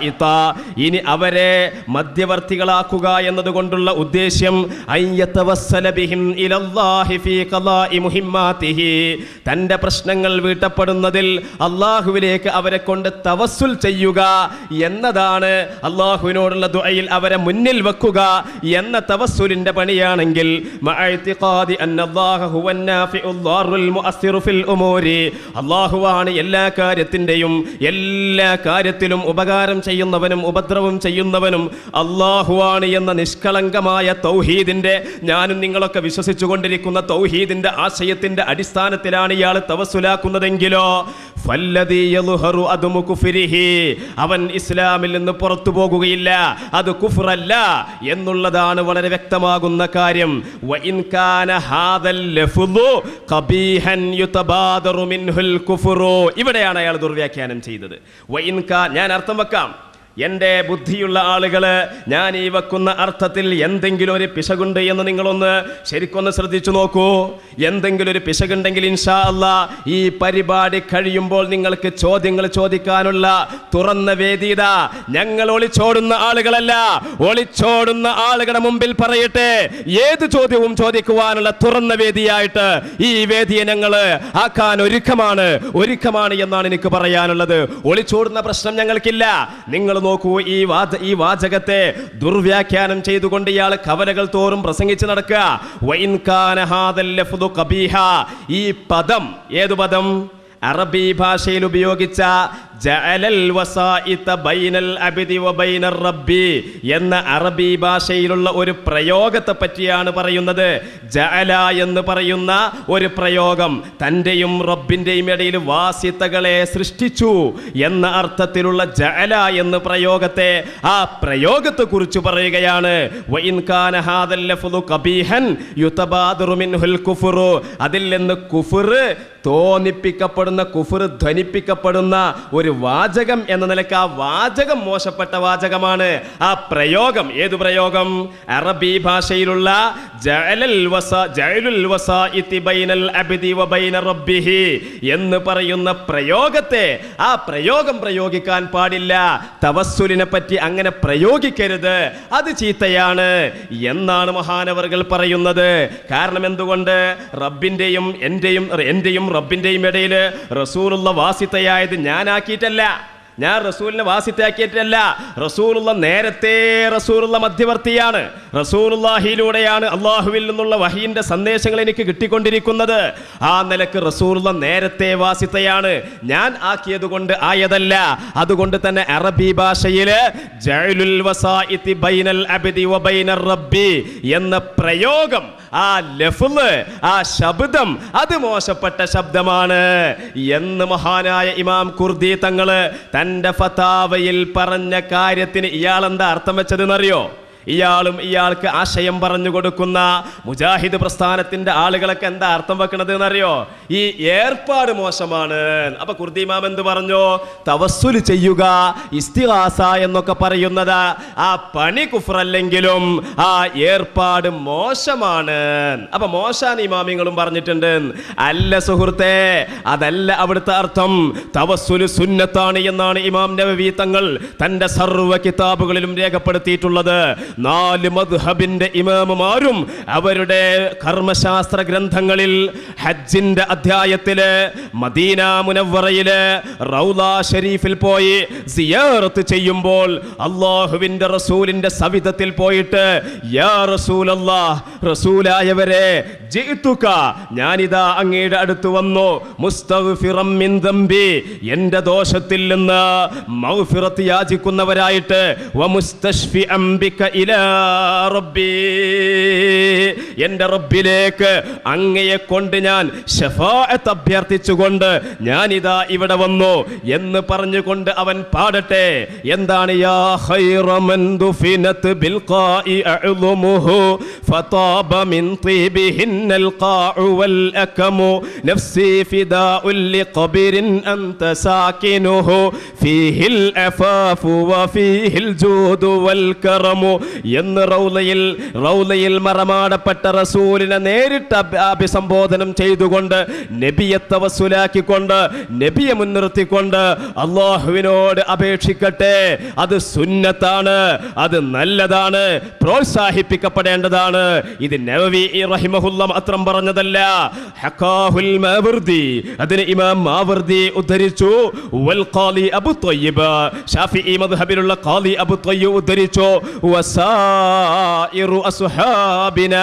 ഇനി അവരെ മധ്യവർത്തികളാക്കുക എന്നതുകൊണ്ടുള്ള ഉദ്ദേശ്യം അയ്യതവസ്സല ബിഹിം ഇലല്ലാഹി ഫീ ഖളാഇ മുഹിമ്മാതിഹി തന്റെ പ്രശ്നങ്ങൾ വീട്ടപ്പെടുന്നതിൽ അള്ളാഹുവിലേക്ക് അവരെ കൊണ്ട് തവസ്സുൽ ചെയ്യുക എന്നതാണ് അള്ളാഹുവിനോടുള്ള ദുആയിൽ അവരെ മുന്നിൽ വെക്കുക എന്ന തവസ്സുലിന്റെ പണിയാണെങ്കിൽ മഅഇതിഖാദി അന്നല്ലാഹ ഹുവൻ നാഫിഉൽ ളാറുൽ മുഅസ്സിറു ഫിൽ ഉമൂരി അള്ളാഹുവാണ് എല്ലാ കാര്യത്തിൻ്റെയും എല്ലാ കാര്യത്തിലും ഉപകാരം ചെയ്യുന്നവനും ഉപദ്രവം ചെയ്യുന്നവനും അള്ളാഹുവാണ് എന്ന നിഷ്കളങ്കമായ തൗഹീദിന്റെ ഞാനും നിങ്ങളൊക്കെ വിശ്വസിച്ചു കൊണ്ടിരിക്കുന്ന തൗഹീദിന്റെ ആശയത്തിന്റെ അടിസ്ഥാനത്തിലാണ് ഇയാൾ തവസുലാക്കുന്നതെങ്കിലോ ഫല്ലദീ യളുഹറു അദ്മു കുഫ്രിഹി അവൻ ഇസ്ലാമിൽ നിന്ന് പുറത്തു പോകുകയില്ല അത് കുഫ്റല്ല എന്നുള്ളതാണ് വളരെ വ്യക്തമാകുന്ന കാര്യം വഇൻ കാന ഹാദൽ ലഫ്ളു ഖബീഹൻ യുതബാദറു മിൻഹുൽ കുഫ്റു ഇവിടെയാണ് അയാൾ ദുർവ്യാഖ്യാനം ചെയ്തത് വഇൻ കാ ഞാൻ അർത്ഥം വെക്കാം എൻ്റെ ബുദ്ധിയുള്ള ആളുകള് ഞാൻ ഈ വെക്കുന്ന അർത്ഥത്തിൽ എന്തെങ്കിലും ഒരു പിശകുണ്ട് എന്ന് നിങ്ങളൊന്ന് ശരിക്കൊന്ന് ശ്രദ്ധിച്ചു നോക്കൂ എന്തെങ്കിലും ഒരു പിശകുണ്ടെങ്കിൽ ഇൻഷാ അല്ലാ ഈ പരിപാടി കഴിയുമ്പോൾ നിങ്ങൾക്ക് ചോദ്യങ്ങൾ ചോദിക്കാനുള്ള തുറന്ന വേദിത ഞങ്ങൾ ഒളിച്ചോടുന്ന ആളുകളല്ല ഒളിച്ചോടുന്ന ആളുകളുടെ മുമ്പിൽ പറയട്ടെ ഏത് ചോദ്യവും ചോദിക്കുവാനുള്ള തുറന്ന വേദിയായിട്ട് ഈ വേദിയെ ഞങ്ങൾ ആക്കാൻ ഒരുക്കമാണ് ഒരുക്കമാണ് എന്നാണ് എനിക്ക് പറയാനുള്ളത് ഒളിച്ചോടുന്ന പ്രശ്നം ഞങ്ങൾക്കില്ല നിങ്ങൾ നോക്കൂ ഈ വാച ഈ വാചകത്തെ ദുർവ്യാഖ്യാനം ചെയ്തുകൊണ്ട് ഇയാൾ കവലകൾ തോറും പ്രസംഗിച്ച് നടക്കുക വൈൻ കാന ഹാദൽ ലഫ്ദു ഖബീഹ ഈ പദം ഏതു പദം അറബി ഭാഷയിൽ ഉപയോഗിച്ച ജഅലൽ വസായിത ബൈനൽ അബ്ദി വബൈനർ റബ്ബി എന്ന അറബി ഭാഷയിലുള്ള ഒരു പ്രയോഗത്തെ പറ്റിയാണ് പറയുന്നത് ജഅല എന്ന് പറയുന്ന ഒരു പ്രയോഗം തൻ്റെയും റബ്ബിൻ്റെയും ഇടയിൽ വാസിത്തകളെ സൃഷ്ടിച്ചു എന്ന അർത്ഥത്തിലുള്ള ജഅല എന്ന പ്രയോഗത്തെ ആ പ്രയോഗത്തെ കുറിച്ച് പറയുകയാണ് വഇൻ കാന ഹാദൽ ലഫ്ദു ഖബീഹൻ യുതബാദിറു മിൻഹുൽ കുഫ്റു അതിൽ നിന്ന് കുഫർ തോന്നിപ്പിക്കപ്പെടുന്ന കുഫർ ധ്വനിപ്പിക്കപ്പെടുന്ന ഒരു വാചകം എന്ന നിലക്ക് ആ വാചകം മോശപ്പെട്ട വാചകമാണ് ആ പ്രയോഗം ഏതു പ്രയോഗം അറബി ഭാഷയിലുള്ള ജഅലൽ വസ ജഅലുൽ വസാഇതി ബൈനൽ അബ്ദി വബൈന റബ്ബിഹി എന്ന് പറയുന്ന പ്രയോഗത്തെ ആ പ്രയോഗം പ്രയോഗിക്കാൻ പാടില്ല തവസ്സുലിനെ പറ്റി അങ്ങനെ പ്രയോഗിക്കരുത് അത് ചീത്തയാണ് എന്നാണ് മഹാനവറുകൾ പറയുന്നത് കാരണം എന്തുകൊണ്ട് റബ്ബിന്റെയും എന്റെയും എന്റെയും റബ്ബിന്റെയും ഇടയിൽ റസൂലുള്ള വാസിത്തയായത് ഞാനാക്കിയിട്ടല്ല ഞാൻ റസൂലിനെ വാസിത്താക്കിയിട്ടല്ല റസൂലുള്ള നേരത്തെ റസൂലുള്ള മധ്യവർത്തിയാണ് റസൂലുള്ളാഹിയിലൂടെയാണ് അള്ളാഹുവിൽ നിന്നുള്ള വഹീന്റെ സന്ദേശങ്ങൾ എനിക്ക് കിട്ടിക്കൊണ്ടിരിക്കുന്നത് ആ നിലക്ക് റസൂലുള്ള നേരത്തെ വാസിത്തയാണ് ഞാൻ ആക്കിയത് കൊണ്ട് ആയതല്ല അതുകൊണ്ട് തന്നെ അറബി ഭാഷയിൽ ജഅലുൽ വസാഇതി ബൈനൽ അബ്ദി വബൈനർ റബ്ബി എന്ന പ്രയോഗം ആ ലഫ്ള് ആ ശബ്ദം അത് മോശപ്പെട്ട ശബ്ദമാണ് എന്ന് മഹാനായ ഇമാം കുർദി തങ്ങള് തന്റെ ഫതാവയിൽ പറഞ്ഞ കാര്യത്തിന് ഇയാൾ എന്താ അർത്ഥം വെച്ചതെന്നറിയോ ഇയാളും ഇയാൾക്ക് ആശയം പറഞ്ഞു കൊടുക്കുന്ന മുജാഹിദ് പ്രസ്ഥാനത്തിന്റെ ആളുകളൊക്കെ എന്താ അർത്ഥം വെക്കണത് എന്നറിയോ ഈ ഏർപ്പാട് മോശമാണ് അപ്പൊ കുർദിമാം എന്ത് പറഞ്ഞു തവസ്സുല് ചെയ്യുക ഇസ്തിഹാസ എന്നൊക്കെ പറയുന്നത് ആ പണി കുഫറല്ലെങ്കിലും ആ ഏർപ്പാട് മോശമാണ് അപ്പൊ മോശാണ് ഇമാമിങ്ങളും പറഞ്ഞിട്ടുണ്ട് അല്ല സുഹൃത്തെ അതല്ല അവിടുത്തെ അർത്ഥം തവസ്സുല് സുന്നത്താണ് എന്നാണ് ഇമാം നബവി തങ്ങൾ തന്റെ സർവ്വ കിതാബുകളിലും രേഖപ്പെടുത്തിയിട്ടുള്ളത് നാല് മദ്ഹബിന്റെ ഇമാമുമാരും അവരുടെ കർമ്മശാസ്ത്ര ഗ്രന്ഥങ്ങളിൽ ഹജ്ജിന്റെ അധ്യായത്തില് മദീന മുനവറയില് റൗല ഷരീഫിൽ പോയി സിയാറത്ത് ചെയ്യുമ്പോൾ അള്ളാഹുവിന്റെ റസൂലിന്റെ സവിധത്തിൽ പോയിട്ട് യാ റസൂലല്ലാ റസൂലായവരെ ജിഅ്തുക ഞാനിതാ അങ്ങയുടെ അടുത്ത് വന്നു മുസ്തഗ്ഫിറം മിൻ ദംബി എന്റെ ദോഷത്തിൽ നിന്ന് മഗ്ഫിറത്ത് യാചിക്കുന്നവരായിട്ട് വമുസ്തശ്ഫിഅം ബിക ഇലാ റബ്ബി എന്റെ റബ്ബിലേക്ക് അങ്ങയെ കൊണ്ട് ഞാൻ ഷഫാഅത്ത് അഭ്യർത്ഥിച്ചുകൊണ്ട് ഞാനിതാ ഇവിടെ വന്നു എന്ന് പറഞ്ഞുകൊണ്ട് അവൻ പാടട്ടെ എന്താണ് യാ ഖൈറ മൻ ദുഫിനത് ബിൽ ഖാഇ അഅ്ളുമുഹു ഫതാബ മിൻ طيبهن القاع والأكم نفسي فداء لقبر أنت ساكنه فيه العفاف وفيه الجود والكرم എന്ന് റൗലയിൽ റൗലയിൽ മറമാടപ്പെട്ട റസൂലിനെ നേരിട്ട് അഭി- അഭിസംബോധനം ചെയ്തുകൊണ്ട് നബിയെ തവസുലാക്കിക്കൊണ്ട് നബിയെ മുൻനിർത്തിക്കൊണ്ട് അള്ളാഹുവിനോട് അപേക്ഷിക്കട്ടെ അത് സുന്നത്താണ് അത് നല്ലതാണ് പ്രോത്സാഹിപ്പിക്കപ്പെടേണ്ടതാണ് ഇത് നവവി റഹിമഹുല്ല മാത്രം പറഞ്ഞതല്ല ഹക്കാഹുൽ മാവർദി അതിന് ഇമാം മാവർദി ഉദ്ധരിച്ചു വൽ ഖാലി അബു ത്വയ്യിബ് ഷാഫിഈ മദ്ഹബിലുള്ള ഖാലി അബു ത്വയ്യിബ് ഉദ്ധരിച്ചു വസായിറു അസ്ഹാബിനാ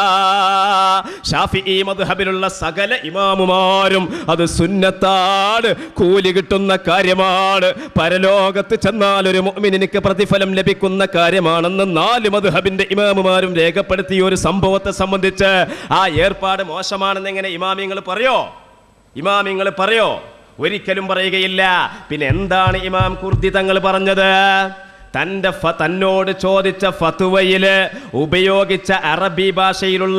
ഷാഫിഈ മദ്ഹബിലുള്ള സകല ഇമാമുമാരും അത് സുന്നത്താണ് കൂലി കിട്ടുന്ന കാര്യമാണ് പരലോകത്ത് ചെന്നാൽ ഒരു മുഅ്മിനിക്ക് പ്രതിഫലം ലഭിക്കുന്ന കാര്യമാണെന്ന് നാല് മദ്ഹബിന്റെ ഇമാമുമാരും രേഖപ്പെടുത്തിയ ഒരു സംഭവത്തെ സംബന്ധിച്ച് ആ ഏർപ്പാട് മോശമാണെന്ന് എങ്ങനെ ഇമാമിങ്ങൾ പറയോ ഇമാമിങ്ങൾ പറയോ ഒരിക്കലും പറയുകയില്ല പിന്നെ എന്താണ് ഇമാം കുർദി തങ്ങൾ പറഞ്ഞത് തൻ്റെ ഫ തന്നോട് ചോദിച്ച ഫതുവയില് ഉപയോഗിച്ച അറബി ഭാഷയിലുള്ള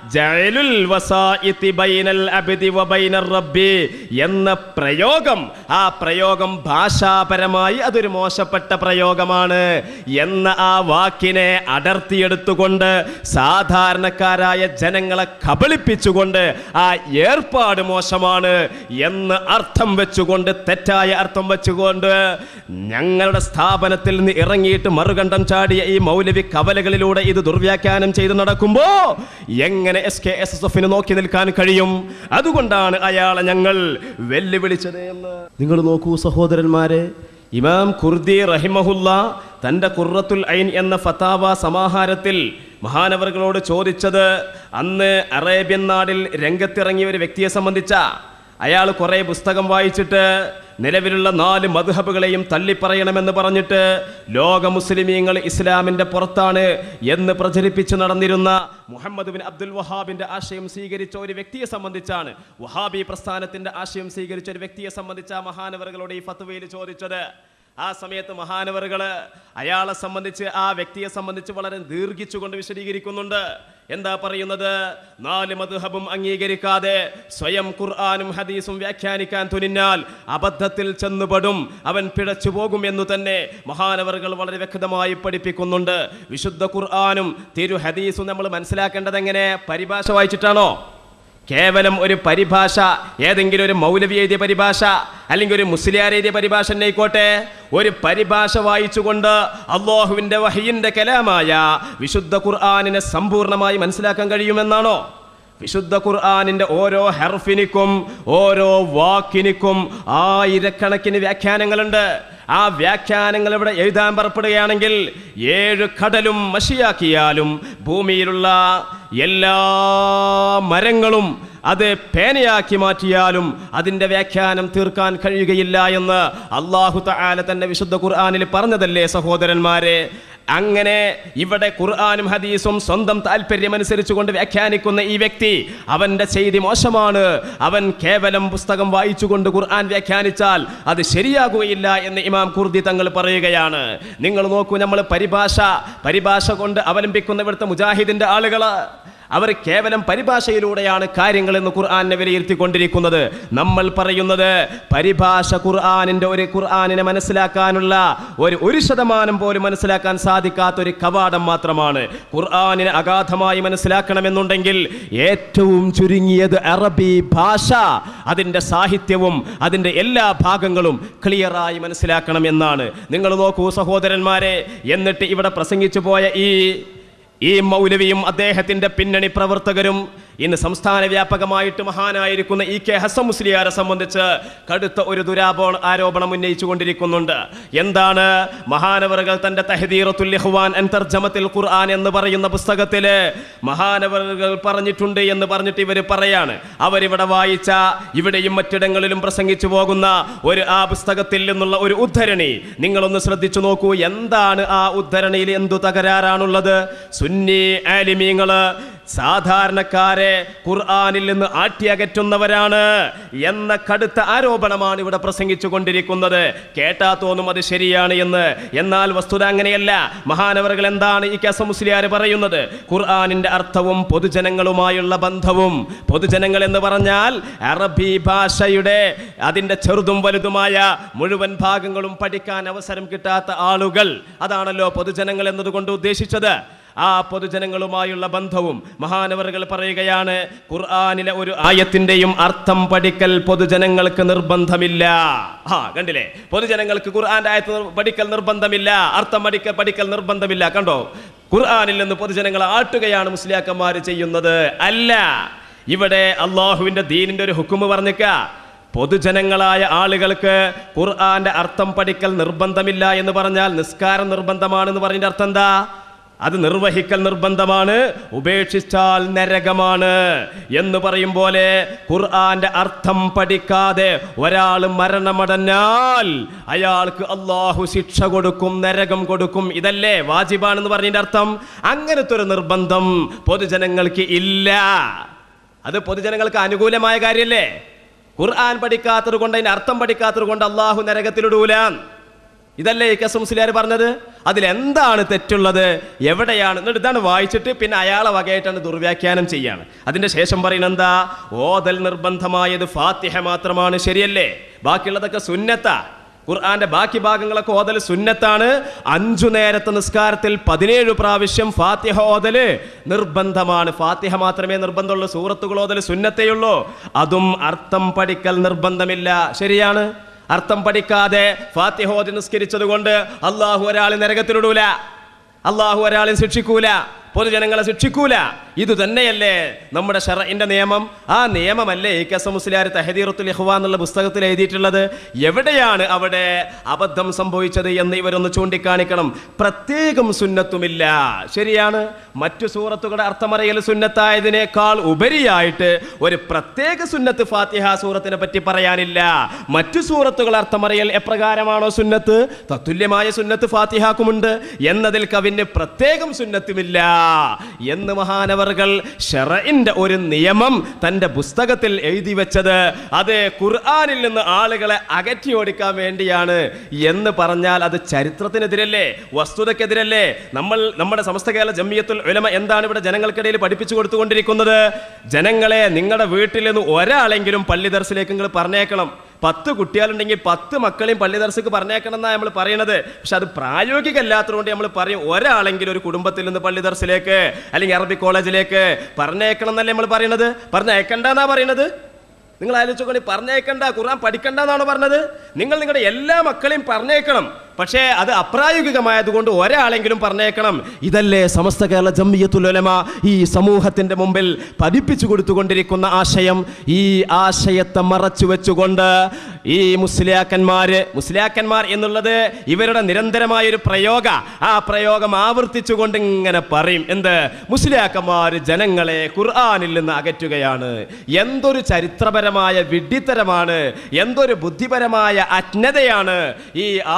ജഅലുൽ വസായിത്തി ബൈനൽ അബ്ദി വ ബൈനർ റബ്ബി എന്ന പ്രയോഗം ആ പ്രയോഗം ഭാഷാപരമായി അതൊരു മോശപ്പെട്ട പ്രയോഗമാണ് എന്ന ആ വാക്കിനെ അടർത്തിയെടുത്തുകൊണ്ട് സാധാരണക്കാരായ ജനങ്ങളെ കബളിപ്പിച്ചുകൊണ്ട് ആ ഏർപ്പാട് മോശമാണ് എന്ന് അർത്ഥം വെച്ചുകൊണ്ട് തെറ്റായ അർത്ഥം വെച്ചുകൊണ്ട് ഞങ്ങളുടെ സ്ഥാപനത്തിൽ നിന്ന് ഇറങ്ങിയിട്ട് മറുകണ്ഠം ചാടിയ ഈ മൗലവി കവലകളിലൂടെ ഇത് ദുർവ്യാഖ്യാനം ചെയ്ത് നടക്കുമ്പോ എങ്ങനെ എസ് കെ എസ് എസ് എഫിന് നോക്കി നിൽക്കാൻ കഴിയും അതുകൊണ്ടാണ് അയാളെ ഞങ്ങൾ വെല്ലുവിളിച്ചത് എന്ന് നിങ്ങൾ നോക്കൂ സഹോദരന്മാരെ ഇമാം കുർദി റഹിമഹുല്ല തൻ്റെ ഖുർറത്തുൽ ഐൻ എന്ന ഫതാവ സമാഹാരത്തിൽ മഹാനവറുകളോട് ചോദിച്ചത് അന്ന് അറേബ്യൻ നാടിൽ രംഗത്തിറങ്ങിയ ഒരു വ്യക്തിയെ സംബന്ധിച്ച അയാൾ കുറേ പുസ്തകം വായിച്ചിട്ട് നിലവിലുള്ള നാല് മധുഹബുകളെയും തള്ളിപ്പറയണമെന്ന് പറഞ്ഞിട്ട് ലോക മുസ്ലിമീങ്ങൾ ഇസ്ലാമിന്റെ പുറത്താണ് എന്ന് പ്രചരിപ്പിച്ച് നടന്നിരുന്ന മുഹമ്മദ് ബിൻ അബ്ദുൽ വഹാബിന്റെ ആശയം സ്വീകരിച്ച ഒരു വ്യക്തിയെ സംബന്ധിച്ചാണ് വഹാബി പ്രസ്ഥാനത്തിന്റെ ആശയം സ്വീകരിച്ച ഒരു വ്യക്തിയെ സംബന്ധിച്ച മഹാനവറുകളോട് ഈ ഫത്വയിൽ ചോദിച്ചത് ആ സമയത്ത് മഹാനവറുകള് അയാളെ സംബന്ധിച്ച് ആ വ്യക്തിയെ സംബന്ധിച്ച് വളരെ ദീർഘിച്ചുകൊണ്ട് വിശദീകരിക്കുന്നുണ്ട് എന്താ പറയുന്നത് നാല് മധുഹബും അംഗീകരിക്കാതെ സ്വയം ഖുർആാനും ഹദീസും വ്യാഖ്യാനിക്കാൻ തുനിഞ്ഞാൽ അബദ്ധത്തിൽ ചെന്നുപെടും അവൻ പിഴച്ചു പോകും എന്നു തന്നെ മഹാനവറുകൾ വളരെ വ്യക്തമായി പഠിപ്പിക്കുന്നുണ്ട് വിശുദ്ധ ഖുർആാനും തിരു ഹദീസും നമ്മൾ മനസ്സിലാക്കേണ്ടത് എങ്ങനെ പരിഭാഷ വായിച്ചിട്ടാണോ കേവലം ഒരു പരിഭാഷ ഏതെങ്കിലും ഒരു മൗലവി എഴുതിയ പരിഭാഷ അല്ലെങ്കിൽ ഒരു മുസ്ലിയാർ എഴുതിയ പരിഭാഷ തന്നെ ആയിക്കോട്ടെ ഒരു പരിഭാഷ വായിച്ചുകൊണ്ട് അള്ളാഹുവിൻ്റെ വഹയിൻ്റെ കലാമായ വിശുദ്ധ ഖുർആാനിനെ സമ്പൂർണ്ണമായി മനസ്സിലാക്കാൻ കഴിയുമെന്നാണോ വിശുദ്ധ ഖുർആാനിൻ്റെ ഓരോ ഹെർഫിനിക്കും ഓരോ വാക്കിനിക്കും ആയിരക്കണക്കിന് വ്യാഖ്യാനങ്ങളുണ്ട് ആ വ്യാഖ്യാനങ്ങൾ ഇവിടെ എഴുതാൻ പുറപ്പെടുകയാണെങ്കിൽ ഏഴ് കടലും മഷിയാക്കിയാലും ഭൂമിയിലുള്ള എല്ലാ മരങ്ങളും അത് പേനയാക്കി മാറ്റിയാലും അതിൻ്റെ വ്യാഖ്യാനം തീർക്കാൻ കഴിയുകയില്ല എന്ന് അള്ളാഹു തആല തന്നെ വിശുദ്ധ ഖുർആാനിൽ പറഞ്ഞതല്ലേ സഹോദരന്മാരെ അങ്ങനെ ഇവിടെ ഖുർആാനും ഹദീസും സ്വന്തം താല്പര്യമനുസരിച്ച് കൊണ്ട് വ്യാഖ്യാനിക്കുന്ന ഈ വ്യക്തി അവന്റെ ചെയ്തി മോശമാണ് അവൻ കേവലം പുസ്തകം വായിച്ചുകൊണ്ട് ഖുർആൻ വ്യാഖ്യാനിച്ചാൽ അത് ശരിയാകുകയില്ല എന്ന് ഇമാം കുർദി തങ്ങൾ പറയുകയാണ് നിങ്ങൾ നോക്കൂ നമ്മൾ പരിഭാഷ പരിഭാഷ കൊണ്ട് അവലംബിക്കുന്ന ഇവിടുത്തെ മുജാഹിദിന്റെ ആളുകള് അവർ കേവലം പരിഭാഷയിലൂടെയാണ് കാര്യങ്ങൾ എന്ന് ഖുർആാനെ വിലയിരുത്തിക്കൊണ്ടിരിക്കുന്നത് നമ്മൾ പറയുന്നത് പരിഭാഷ ഖുർആാനിന്റെ ഒരു ഖുർആാനിനെ മനസ്സിലാക്കാനുള്ള ഒരു ഒരു ശതമാനം പോലും മനസ്സിലാക്കാൻ സാധിക്കാത്ത ഒരു കവാടം മാത്രമാണ് ഖുർആാനിനെ അഗാധമായി മനസ്സിലാക്കണമെന്നുണ്ടെങ്കിൽ ഏറ്റവും ചുരുങ്ങിയത് അറബി ഭാഷ അതിൻ്റെ സാഹിത്യവും അതിൻ്റെ എല്ലാ ഭാഗങ്ങളും ക്ലിയറായി മനസ്സിലാക്കണം എന്നാണ് നിങ്ങൾ നോക്കൂ സഹോദരന്മാരെ എന്നിട്ട് ഇവിടെ പ്രസംഗിച്ചു പോയ ഈ ഈ മൗലവിയും അദ്ദേഹത്തിന്റെ പിന്നണി പ്രവർത്തകരും ഇന്ന് സംസ്ഥാന വ്യാപകമായിട്ട് മഹാനായിരിക്കുന്ന ഇ കെ ഹസൻ മുസ്ലിയാരെ സംബന്ധിച്ച് കടുത്ത ഒരു ദുരാപോ ആരോപണം ഉന്നയിച്ചു കൊണ്ടിരിക്കുന്നുണ്ട് എന്താണ് മഹാനവറുകൾ തന്റെ തഹദീറത്തുൽ ഇഖ്വാൻ അൻ തർജമത്തിൽ ഖുർആൻ എന്ന് പറയുന്ന പുസ്തകത്തില് മഹാനവറുകൾ പറഞ്ഞിട്ടുണ്ട് എന്ന് പറഞ്ഞിട്ട് ഇവർ പറയാണ് അവരിവിടെ വായിച്ച ഇവിടെയും മറ്റിടങ്ങളിലും പ്രസംഗിച്ചു പോകുന്ന ഒരു ആ പുസ്തകത്തിൽ നിന്നുള്ള ഒരു ഉദ്ധരണി നിങ്ങളൊന്ന് ശ്രദ്ധിച്ചു നോക്കൂ എന്താണ് ആ ഉദ്ധരണിയിൽ എന്തു തകരാറാണുള്ളത് സുന്നി ആലിമീങ്ങള് സാധാരണക്കാരെ ഖുർആാനിൽ നിന്ന് ആട്ടിയകറ്റുന്നവരാണ് എന്ന കടുത്ത ആരോപണമാണ് ഇവിടെ പ്രസംഗിച്ചു കൊണ്ടിരിക്കുന്നത് കേട്ടാ തോന്നും അത് ശരിയാണ് എന്ന് എന്നാൽ വസ്തുത അങ്ങനെയല്ല മഹാനവറുകൾ എന്താണ് ഈ കസ മുസ്ലിയാർ പറയുന്നത് ഖുർആാനിന്റെ അർത്ഥവും പൊതുജനങ്ങളുമായുള്ള ബന്ധവും പൊതുജനങ്ങൾ എന്ന് പറഞ്ഞാൽ അറബി ഭാഷയുടെ അതിന്റെ ചെറുതും വലുതുമായ മുഴുവൻ ഭാഗങ്ങളും പഠിക്കാൻ അവസരം കിട്ടാത്ത ആളുകൾ അതാണല്ലോ പൊതുജനങ്ങൾ എന്നതുകൊണ്ട് ഉദ്ദേശിച്ചത് ആ പൊതുജനങ്ങളുമായുള്ള ബന്ധവും മഹാനവറുകൾ പറയുകയാണ് ഖുർആാനിലെ ഒരു ആയത്തിന്റെയും അർത്ഥം പഠിക്കൽ പൊതുജനങ്ങൾക്ക് നിർബന്ധമില്ല ആ കണ്ടില്ലേ പൊതുജനങ്ങൾക്ക് ഖുർആന്റെ ആയത്ത് നിർ- പഠിക്കൽ നിർബന്ധമില്ല അർത്ഥം പഠിക്കൽ പഠിക്കൽ നിർബന്ധമില്ല കണ്ടോ ഖുർആാനിൽ നിന്ന് പൊതുജനങ്ങളെ ആട്ടുകയാണ് മുസ്ലിയാക്കന്മാർ ചെയ്യുന്നത് അല്ല ഇവിടെ അള്ളാഹുവിന്റെ ദീനിന്റെ ഒരു ഹുക്കുമ് പറഞ്ഞിക്ക പൊതുജനങ്ങളായ ആളുകൾക്ക് ഖുർആന്റെ അർത്ഥം പഠിക്കൽ നിർബന്ധമില്ല എന്ന് പറഞ്ഞാൽ നിസ്കാരം നിർബന്ധമാണെന്ന് പറഞ്ഞതിന്റെ അർത്ഥം എന്താ അത് നിർവഹിക്കൽ നിർബന്ധമാണ് ഉപേക്ഷിച്ചാൽ നരകമാണ് എന്ന് പറയും പോലെ ഖുർആന്റെ അർത്ഥം പഠിക്കാതെ ഒരാൾ മരണമടഞ്ഞാൽ അയാൾക്ക് അള്ളാഹു ശിക്ഷ കൊടുക്കും നരകം കൊടുക്കും ഇതല്ലേ വാജിബാണെന്ന് പറഞ്ഞതിന്റെ അർത്ഥം അങ്ങനത്തെ ഒരു നിർബന്ധം പൊതുജനങ്ങൾക്ക് ഇല്ല അത് പൊതുജനങ്ങൾക്ക് അനുകൂലമായ കാര്യമല്ലേ ഖുർആൻ പഠിക്കാത്തത് കൊണ്ട് അതിന്റെ അർത്ഥം പഠിക്കാത്തത് കൊണ്ട് അള്ളാഹു നരകത്തിലിടൂല ഇതല്ലേ ഈ കസ് മുസ്ലിയാർ പറഞ്ഞത് അതിലെന്താണ് തെറ്റുള്ളത് എവിടെയാണ് എന്നിട്ട് ഇതാണ് വായിച്ചിട്ട് പിന്നെ അയാളെ വകയായിട്ടാണ് ദുർവ്യാഖ്യാനം ചെയ്യാണ് അതിന്റെ ശേഷം പറയുന്നത് എന്താ ഓതൽ നിർബന്ധമായത് ഫാത്തിഹ മാത്രമാണ് ശരിയല്ലേ ബാക്കിയുള്ളതൊക്കെ സുന്നത്താ ഖുർആന്റെ ബാക്കി ഭാഗങ്ങളൊക്കെ ഓതൽ സുന്നത്താണ് അഞ്ചു നേരത്തെ നിസ്കാരത്തിൽ പതിനേഴ് പ്രാവശ്യം ഫാത്തിഹ ഓതല് നിർബന്ധമാണ് ഫാത്തിഹ മാത്രമേ നിർബന്ധമുള്ളൂ സൂറത്തുകൾ ഓതൽ സുന്നത്തേയുള്ളൂ അതും അർത്ഥം പഠിക്കൽ നിർബന്ധമില്ല ശരിയാണ് അർത്ഥം പഠിക്കാതെ ഫാത്തിഹ ഓതി നിസ്കരിച്ചത് കൊണ്ട് അള്ളാഹു ഒരാളെ നരകത്തിലിടൂല അള്ളാഹു ഒരാളെ ശിക്ഷിക്കൂല പൊതുജനങ്ങളെ ശിക്ഷിക്കൂല ഇത് തന്നെയല്ലേ നമ്മുടെ ഷറഇന്റെ നിയമം ആ നിയമമല്ലേ ഈ കസ മുസ്ലിയാർ തഹദീറത്തുൽ ഇഖ്വാ എന്നുള്ള പുസ്തകത്തിൽ എഴുതിയിട്ടുള്ളത് എവിടെയാണ് അവിടെ അബദ്ധം സംഭവിച്ചത് എന്ന് ഇവരൊന്ന് ചൂണ്ടിക്കാണിക്കണം പ്രത്യേകം സുന്നത്തുമില്ല ശരിയാണ് മറ്റു സൂറത്തുകളുടെ അർത്ഥമറിയൽ സുന്നത്തായതിനേക്കാൾ ഉപരിയായിട്ട് ഒരു പ്രത്യേക സുന്നത്ത് ഫാത്തിഹ സൂറത്തിനെ പറ്റി പറയാനില്ല മറ്റു സൂറത്തുകൾ അർത്ഥമറിയൽ എപ്രകാരമാണോ സുന്നത്ത് തത്തുല്യമായ സുന്നത്ത് ഫാത്തിഹാക്കുമുണ്ട് എന്നതിൽ കവിന് പ്രത്യേകം സുന്നത്തുമില്ല എന്ന് മഹാനവർകൾ ഷെറഇന്റെ ഒരു നിയമം തന്റെ പുസ്തകത്തിൽ എഴുതി വെച്ചത് അത് ഖുർആനിൽ നിന്ന് ആളുകളെ അകറ്റി ഓടിക്കാൻ വേണ്ടിയാണ് എന്ന് പറഞ്ഞാൽ അത് ചരിത്രത്തിനെതിരല്ലേ വസ്തുതക്കെതിരല്ലേ നമ്മൾ നമ്മുടെ സമസ്ത കേരള ജമിയത്തുൽ ഉലമ എന്താണ് ഇവിടെ ജനങ്ങൾക്കിടയിൽ പഠിപ്പിച്ചു കൊടുത്തുകൊണ്ടിരിക്കുന്നത് ജനങ്ങളെ നിങ്ങളുടെ വീട്ടിൽ നിന്ന് ഒരാളെങ്കിലും പള്ളി ദർശിലേക്ക് നിങ്ങൾ പറഞ്ഞേക്കണം പത്ത് കുട്ടികളുണ്ടെങ്കിൽ പത്ത് മക്കളെയും പള്ളി ദർശക്ക് പറഞ്ഞേക്കണം എന്നാണ് നമ്മൾ പറയണത് പക്ഷെ അത് പ്രായോഗികമല്ലാത്തതുകൊണ്ട് നമ്മൾ പറയും ഒരാളെങ്കിലും ഒരു കുടുംബത്തിൽ നിന്ന് പള്ളി ദർശിലേക്ക് അല്ലെങ്കിൽ അറബി കോളേജിലേക്ക് പറഞ്ഞേക്കണം എന്നല്ലേ നമ്മൾ പറയണത് പറഞ്ഞയക്കണ്ടെന്നാ പറയണത് നിങ്ങൾ ആലോചിച്ചോളി പറഞ്ഞേക്കണ്ട ഖുർആൻ പഠിക്കണ്ട എന്നാണ് പറഞ്ഞത് നിങ്ങൾ നിങ്ങളുടെ എല്ലാ മക്കളെയും പറഞ്ഞേക്കണം പക്ഷേ അത് അപ്രായോഗികമായതുകൊണ്ട് ഒരാളെങ്കിലും പറഞ്ഞേക്കണം ഇതല്ലേ സമസ്ത കേരള ജമ്മിയത്തുൽ ഉലമ ഈ സമൂഹത്തിന്റെ മുമ്പിൽ പഠിപ്പിച്ചു കൊടുത്തുകൊണ്ടിരിക്കുന്ന ആശയം ഈ ആശയത്തെ മറച്ചു വെച്ചുകൊണ്ട് ഈ മുസ്ലിയാക്കന്മാര് മുസ്ലിയാക്കന്മാർ എന്നുള്ളത് ഇവരുടെ നിരന്തരമായ ഒരു പ്രയോഗ ആ പ്രയോഗം ആവർത്തിച്ചുകൊണ്ട് ഇങ്ങനെ പറയും എന്ത് മുസ്ലിയാക്കന്മാർ ജനങ്ങളെ ഖുർആാനിൽ നിന്ന് അകറ്റുകയാണ് എന്തൊരു ചരിത്രപരമായ വിഡ്ഢിത്തരമാണ് എന്തൊരു ബുദ്ധിപരമായ അജ്ഞതയാണ് ഈ ആളുകൾ ഈ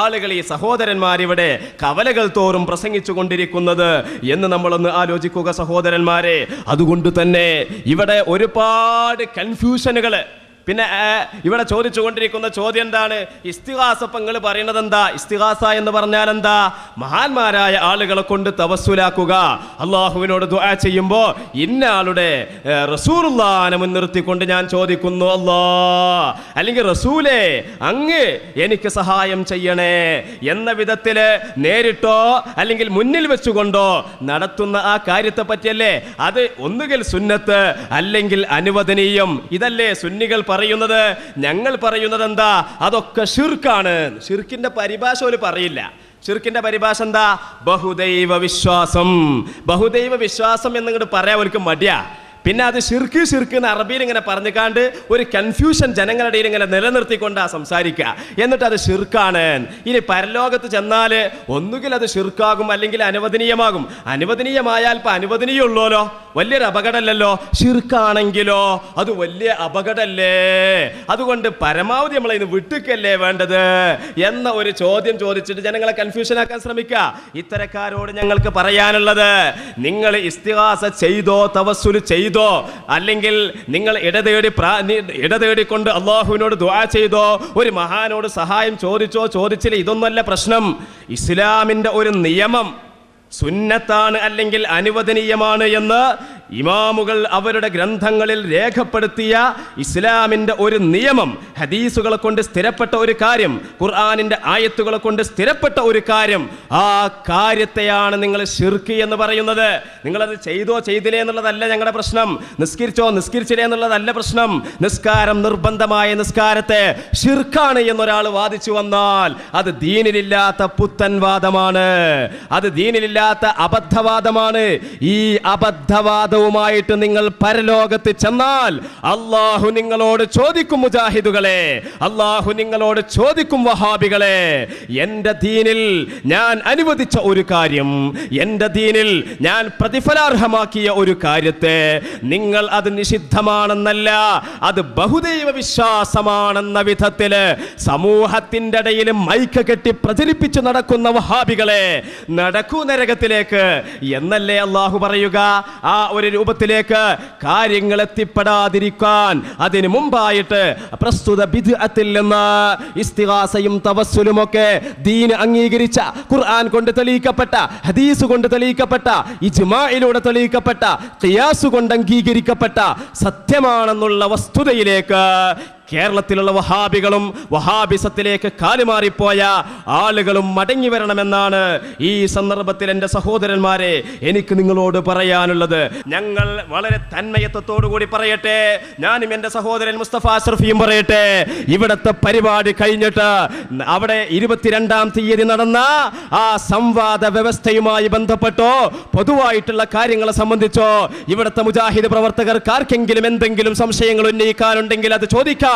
സഹോദരന്മാരിവിടെ കവലകൾ തോറും പ്രസംഗിച്ചു കൊണ്ടിരിക്കുന്നത് എന്ന് നമ്മളൊന്ന് ആലോചിക്കുക സഹോദരന്മാരെ അതുകൊണ്ട് തന്നെ ഇവിടെ ഒരുപാട് കൺഫ്യൂഷനുകൾ പിന്നെ ആ, ഇവിടെ ചോദിച്ചുകൊണ്ടിരിക്കുന്ന ചോദ്യം എന്താണ് ഇസ്തിഹാസപ്പങ്ങൾ പറയുന്നത് എന്താ ഇസ്തിഹാസ എന്ന് പറഞ്ഞാൽ എന്താ മഹാന്മാരായ ആളുകളെ കൊണ്ട് തവസ്സുലാക്കുക അള്ളാഹുവിനോട് ദുആ ചെയ്യുമ്പോൾ ഇന്ന ആളുടെ ഏ, റസൂലുള്ളാനെ മുൻനിർത്തിക്കൊണ്ട് ഞാൻ ചോദിക്കുന്നു അല്ലാ അല്ലെങ്കിൽ റസൂലേ അങ്ങ് എനിക്ക് സഹായം ചെയ്യണേ എന്ന വിധത്തില് നേരിട്ടോ അല്ലെങ്കിൽ മുന്നിൽ വെച്ചുകൊണ്ടോ നടത്തുന്ന ആ കാര്യത്തെ പറ്റിയല്ലേ അത് ഒന്നുകിൽ സുന്നത്ത് അല്ലെങ്കിൽ അനുവദനീയം ഇതല്ലേ സുന്നികൾ പറയുന്നത് ഞങ്ങൾ പറയുന്നത് എന്താ അതൊക്കെ ഷിർക്കാണ് ഷിർക്കിന്റെ പരിഭാഷ ഒരു പറയില്ല ഷിർക്കിന്റെ പരിഭാഷ എന്താ ബഹുദൈവ വിശ്വാസം ബഹുദൈവ വിശ്വാസം എന്നിങ്ങോട്ട് പറയാൻ അവർക്ക് മടിയാ പിന്നെ അത് ഷിർക്ക് ഷിർക്ക് എന്ന് അറബിയിൽ ഇങ്ങനെ പറഞ്ഞുകാണ്ട് ഒരു കൺഫ്യൂഷൻ ജനങ്ങളുടെ ഇടയിൽ ഇങ്ങനെ നിലനിർത്തിക്കൊണ്ടാ സംസാരിക്കുക എന്നിട്ട് അത് ഷിർക്കാണ് ഇനി പരലോകത്ത് ചെന്നാൽ ഒന്നുകിൽ അത് ഷിർക്കാകും അല്ലെങ്കിൽ അനുവദനീയമാകും അനുവദനീയമായാൽ ഇപ്പൊ അനുവദനീയമുള്ളൂലോ വലിയൊരു അപകടമല്ലല്ലോ ഷിർക്കാണെങ്കിലോ അത് വലിയ അപകടമല്ലേ അതുകൊണ്ട് പരമാവധി നമ്മളെ ഇത് വിട്ടുക്കല്ലേ വേണ്ടത് എന്ന ഒരു ചോദ്യം ചോദിച്ചിട്ട് ജനങ്ങളെ കൺഫ്യൂഷൻ ആക്കാൻ ശ്രമിക്കുക ഇത്തരക്കാരോട് ഞങ്ങൾക്ക് പറയാനുള്ളത് നിങ്ങൾ ഇസ്തിഹാസ ചെയ്തോ തവസ്സുല് ചെയ്തോ അല്ലെങ്കിൽ നിങ്ങൾ ഇടതേടി പ്രാ നി- ഇടതേടിക്കൊണ്ട് അള്ളാഹുവിനോട് ദുആ ചെയ്തോ ഒരു മഹാനോട് സഹായം ചോദിച്ചോ ചോദിച്ചില്ല ഇതൊന്നല്ല പ്രശ്നം ഇസ്ലാമിന്റെ ഒരു നിയമം സുന്നത്താണ് അല്ലെങ്കിൽ അനുവദനീയമാണ് എന്ന് ഇമാമുകൾ അവരുടെ ഗ്രന്ഥങ്ങളിൽ രേഖപ്പെടുത്തിയ ഇസ്ലാമിന്റെ ഒരു നിയമം ഹദീസുകളെ കൊണ്ട് സ്ഥിരപ്പെട്ട ഒരു കാര്യം ഖുർആാനിന്റെ ആയത്തുകളെ കൊണ്ട് സ്ഥിരപ്പെട്ട ഒരു കാര്യം ആ കാര്യത്തെയാണ് നിങ്ങൾ ഷിർക്ക് എന്ന് പറയുന്നത് നിങ്ങളത് ചെയ്തോ ചെയ്തില്ലേ എന്നുള്ളതല്ല ഞങ്ങളുടെ പ്രശ്നം നിസ്കരിച്ചോ നിസ്കരിച്ചില്ലേ എന്നുള്ളതല്ല പ്രശ്നം നിസ്കാരം നിർബന്ധമായ നിസ്കാരത്തെ ഷിർക്കാണ് എന്നൊരാൾ വാദിച്ചു വന്നാൽ അത് ദീനിലില്ലാത്ത പുത്തൻ വാദമാണ് അത് ദീനിലില്ലാത്ത അബദ്ധവാദമാണ് ഈ അബദ്ധവാദവുമായിട്ട് നിങ്ങൾ പരലോകത്ത് ചെന്നാൽ അള്ളാഹു നിങ്ങളോട് ചോദിക്കും മുജാഹിദുകളെ അള്ളാഹു നിങ്ങളോട് ചോദിക്കും വഹാബികളെ എന്റെ ദീനിൽ ഞാൻ അനുവദിച്ച ഒരു കാര്യം എന്റെ ദീനിൽ ഞാൻ പ്രതിഫലാർഹമാക്കിയ ഒരു കാര്യത്തെ നിങ്ങൾ അത് നിഷിദ്ധമാണെന്നല്ല അത് ബഹുദൈവ വിശ്വാസമാണെന്ന വിധത്തില് സമൂഹത്തിന്റെ ഇടയിൽ മൈക്ക് കെട്ടി പ്രചരിപ്പിച്ചു നടക്കുന്ന വഹാബികളെ നടക്കൂ നരകത്തിലേക്ക് എന്നല്ലേ അള്ളാഹു പറയുക ആ ഒരു രൂപത്തിലേക്ക് കാര്യങ്ങൾ എത്തിപ്പെടാതിരിക്കാൻ അതിനു മുമ്പായിട്ട് പ്രസ്തുത ബിദ്അത്തിൽ നിന്ന് ഇസ്തിഹാസയും തവസ്സുലും ഒക്കെ ദീൻ അംഗീകരിച്ച ഖുർആൻ കൊണ്ട് തെളിയിക്കപ്പെട്ട ഹദീസ് കൊണ്ട് തെളിയിക്കപ്പെട്ട ഇജ്മായിലൂടെ തെളിയിക്കപ്പെട്ട ഖിയാസ് കൊണ്ട് അംഗീകരിക്കപ്പെട്ട സത്യമാണെന്നുള്ള വസ്തുതയിലേക്ക് കേരളത്തിലുള്ള വഹാബികളും വഹാബിസത്തിലേക്ക് കാലുമാറിപ്പോയ ആളുകളും മടങ്ങി വരണമെന്നാണ് ഈ സന്ദർഭത്തിൽ എൻ്റെ സഹോദരന്മാരെ എനിക്ക് നിങ്ങളോട് പറയാനുള്ളത് ഞങ്ങൾ വളരെ തന്മയത്വത്തോടു കൂടി പറയട്ടെ ഞാനും എൻ്റെ സഹോദരൻ മുസ്തഫ അഷ്റഫിയും പറയട്ടെ ഇവിടത്തെ പരിപാടി കഴിഞ്ഞിട്ട് അവിടെ ഇരുപത്തിരണ്ടാം തീയതി നടന്ന ആ സംവാദ വ്യവസ്ഥയുമായി ബന്ധപ്പെട്ടോ പൊതുവായിട്ടുള്ള കാര്യങ്ങളെ സംബന്ധിച്ചോ ഇവിടുത്തെ മുജാഹിദ് പ്രവർത്തകർക്ക് ആർക്കെങ്കിലും എന്തെങ്കിലും സംശയങ്ങൾ ഉന്നയിക്കാനുണ്ടെങ്കിൽ അത് ചോദിക്കാനുള്ള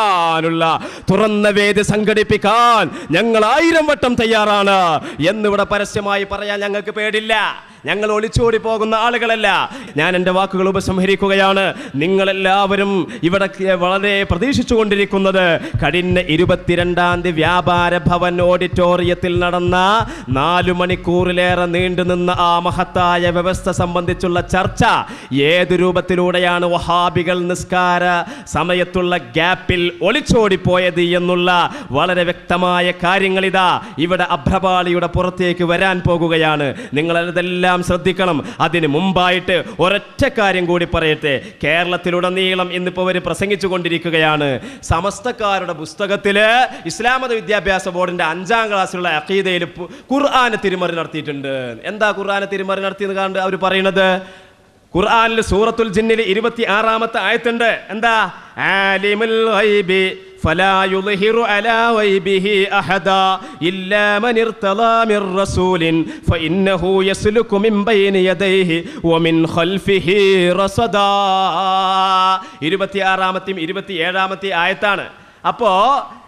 തുറന്ന വേദി സംഘടിപ്പിക്കാൻ ഞങ്ങൾ ആയിരം വട്ടം തയ്യാറാണ് എന്നിവിടെ പരസ്യമായി പറയാൻ ഞങ്ങൾക്ക് പേടില്ല ഞങ്ങൾ ഒളിച്ചോടി പോകുന്ന ആളുകളല്ല ഞാൻ എൻ്റെ വാക്കുകൾ ഉപസംഹരിക്കുകയാണ് നിങ്ങളെല്ലാവരും ഇവിടെ വളരെ പ്രതീക്ഷിച്ചുകൊണ്ടിരിക്കുന്നത് കഴിഞ്ഞ ഇരുപത്തിരണ്ടാം തീയതി വ്യാപാര ഭവൻ ഓഡിറ്റോറിയത്തിൽ നടന്ന നാലു മണിക്കൂറിലേറെ നീണ്ടുനിന്ന ആ മഹത്തായ വ്യവസ്ഥ സംബന്ധിച്ചുള്ള ചർച്ച ഏത് രൂപത്തിലൂടെയാണ് വഹാബികൾ നിസ്കാര സമയത്തുള്ള ഗ്യാപ്പിൽ ഒളിച്ചോടിപ്പോയത് എന്നുള്ള വളരെ വ്യക്തമായ കാര്യങ്ങൾ ഇതാ ഇവിടെ അഭ്രപാളിയുടെ പുറത്തേക്ക് വരാൻ പോകുകയാണ് നിങ്ങളതെല്ലാം ശ്രദ്ധിക്കണം അതിന് മുമ്പായിട്ട് ഒരൊറ്റ കാര്യം കൂടി പറയട്ടെ കേരളത്തിലുടനീളം ഇന്നിപ്പോൾ അവർ പ്രസംഗിച്ചു കൊണ്ടിരിക്കുകയാണ് സമസ്തക്കാരുടെ പുസ്തകത്തിൽ ഇസ്ലാമത വിദ്യാഭ്യാസ ബോർഡിന്റെ അഞ്ചാം ക്ലാസ്സിലുള്ള അഖീദയിൽ പു- ഖുർആന് തിരുമറി നടത്തിയിട്ടുണ്ട് എന്താ ഖുർആന് തിരുമറി നടത്തിയെന്ന് കണ്ട് അവർ പറയുന്നത് ഖുർആനിൽ സൂറത്തുൽ ജിന്നിൽ ഇരുപത്തി ആറാമത്തെ ആയത്തുണ്ട് എന്താ ആലിമുൽ ഗൈബി فلا يظهر على غيبه أحدا إلا من ارتضى من رسول فإنه يسلك من بين يديه ومن خلفه رصدا ഇരുപത്തി ആറാമത്തെയും ഇരുപത്തി ഏഴാമത്തെ ആയത്താണ് അപ്പോ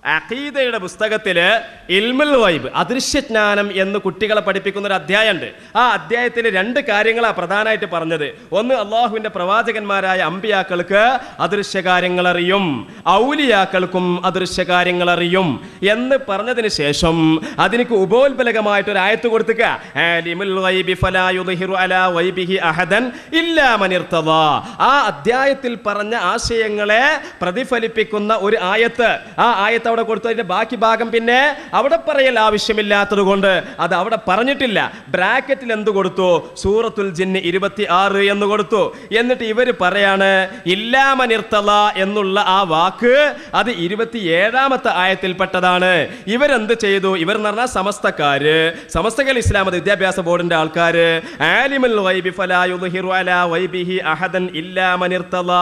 അഖീദയുടെ പുസ്തകത്തില് ഇൽമുൽ വൈബ് അദൃശ്യജ്ഞാനം എന്ന് കുട്ടികളെ പഠിപ്പിക്കുന്ന ഒരു അധ്യായമുണ്ട് ആ അധ്യായത്തിൽ രണ്ട് കാര്യങ്ങളാണ് പ്രധാനമായിട്ട് പറഞ്ഞത് ഒന്ന് അള്ളാഹുവിന്റെ പ്രവാചകന്മാരായ അമ്പിയാക്കൾക്ക് അദൃശ്യ കാര്യങ്ങൾ അറിയും ഔലിയാക്കൾക്കും അദൃശ്യ കാര്യങ്ങൾ അറിയും എന്ന് പറഞ്ഞതിന് ശേഷം അതിനക്ക് ഉപോത്ബലകമായിട്ട് ഒരു ആയത്ത് കൊടുത്തുക ആലിമുൽ ഗൈബി ഫലാ യുദ്ഹിറു അലാ ഗൈബിഹി അഹദൻ ഇല്ലാ മൻ ഇർത്തദാ. ആ അധ്യായത്തിൽ പറഞ്ഞ ആശയങ്ങളെ പ്രതിഫലിപ്പിക്കുന്ന ഒരു ആയത്ത് ആ ആയത്ത് അവിടെ കൊടുത്തു അതിന്റെ ബാക്കി ഭാഗം പിന്നെ അവിടെ പറയൽ ആവശ്യമില്ലാത്തത് കൊണ്ട് അത് അവിടെ പറഞ്ഞിട്ടില്ല ബ്രാക്കറ്റിൽ എന്ത് കൊടുത്തു സൂറത്തുൽ ജിന്ന് ഇരുപത്തി ആറ് എന്ന് കൊടുത്തു എന്നിട്ട് ഇവര് പറയാണ് ഇല്ലാമനിർത്തല എന്നുള്ള ആ വാക്ക് അത് ഇരുപത്തി ഏഴാമത്തെ ആയത്തിൽപ്പെട്ടതാണ് ഇവരെന്ത് ചെയ്തു ഇവർ എന്ന് പറഞ്ഞാൽ സമസ്തക്കാര് സമസ്തകൾ ഇസ്ലാം മത വിദ്യാഭ്യാസ ബോർഡിന്റെ ആൾക്കാര് ആലിമുൽ ഗൈബി ഫലാ യുദ്ഹിറു അലാ ഗൈബിഹി അഹദൻ ഇല്ലാ മനിർത്തല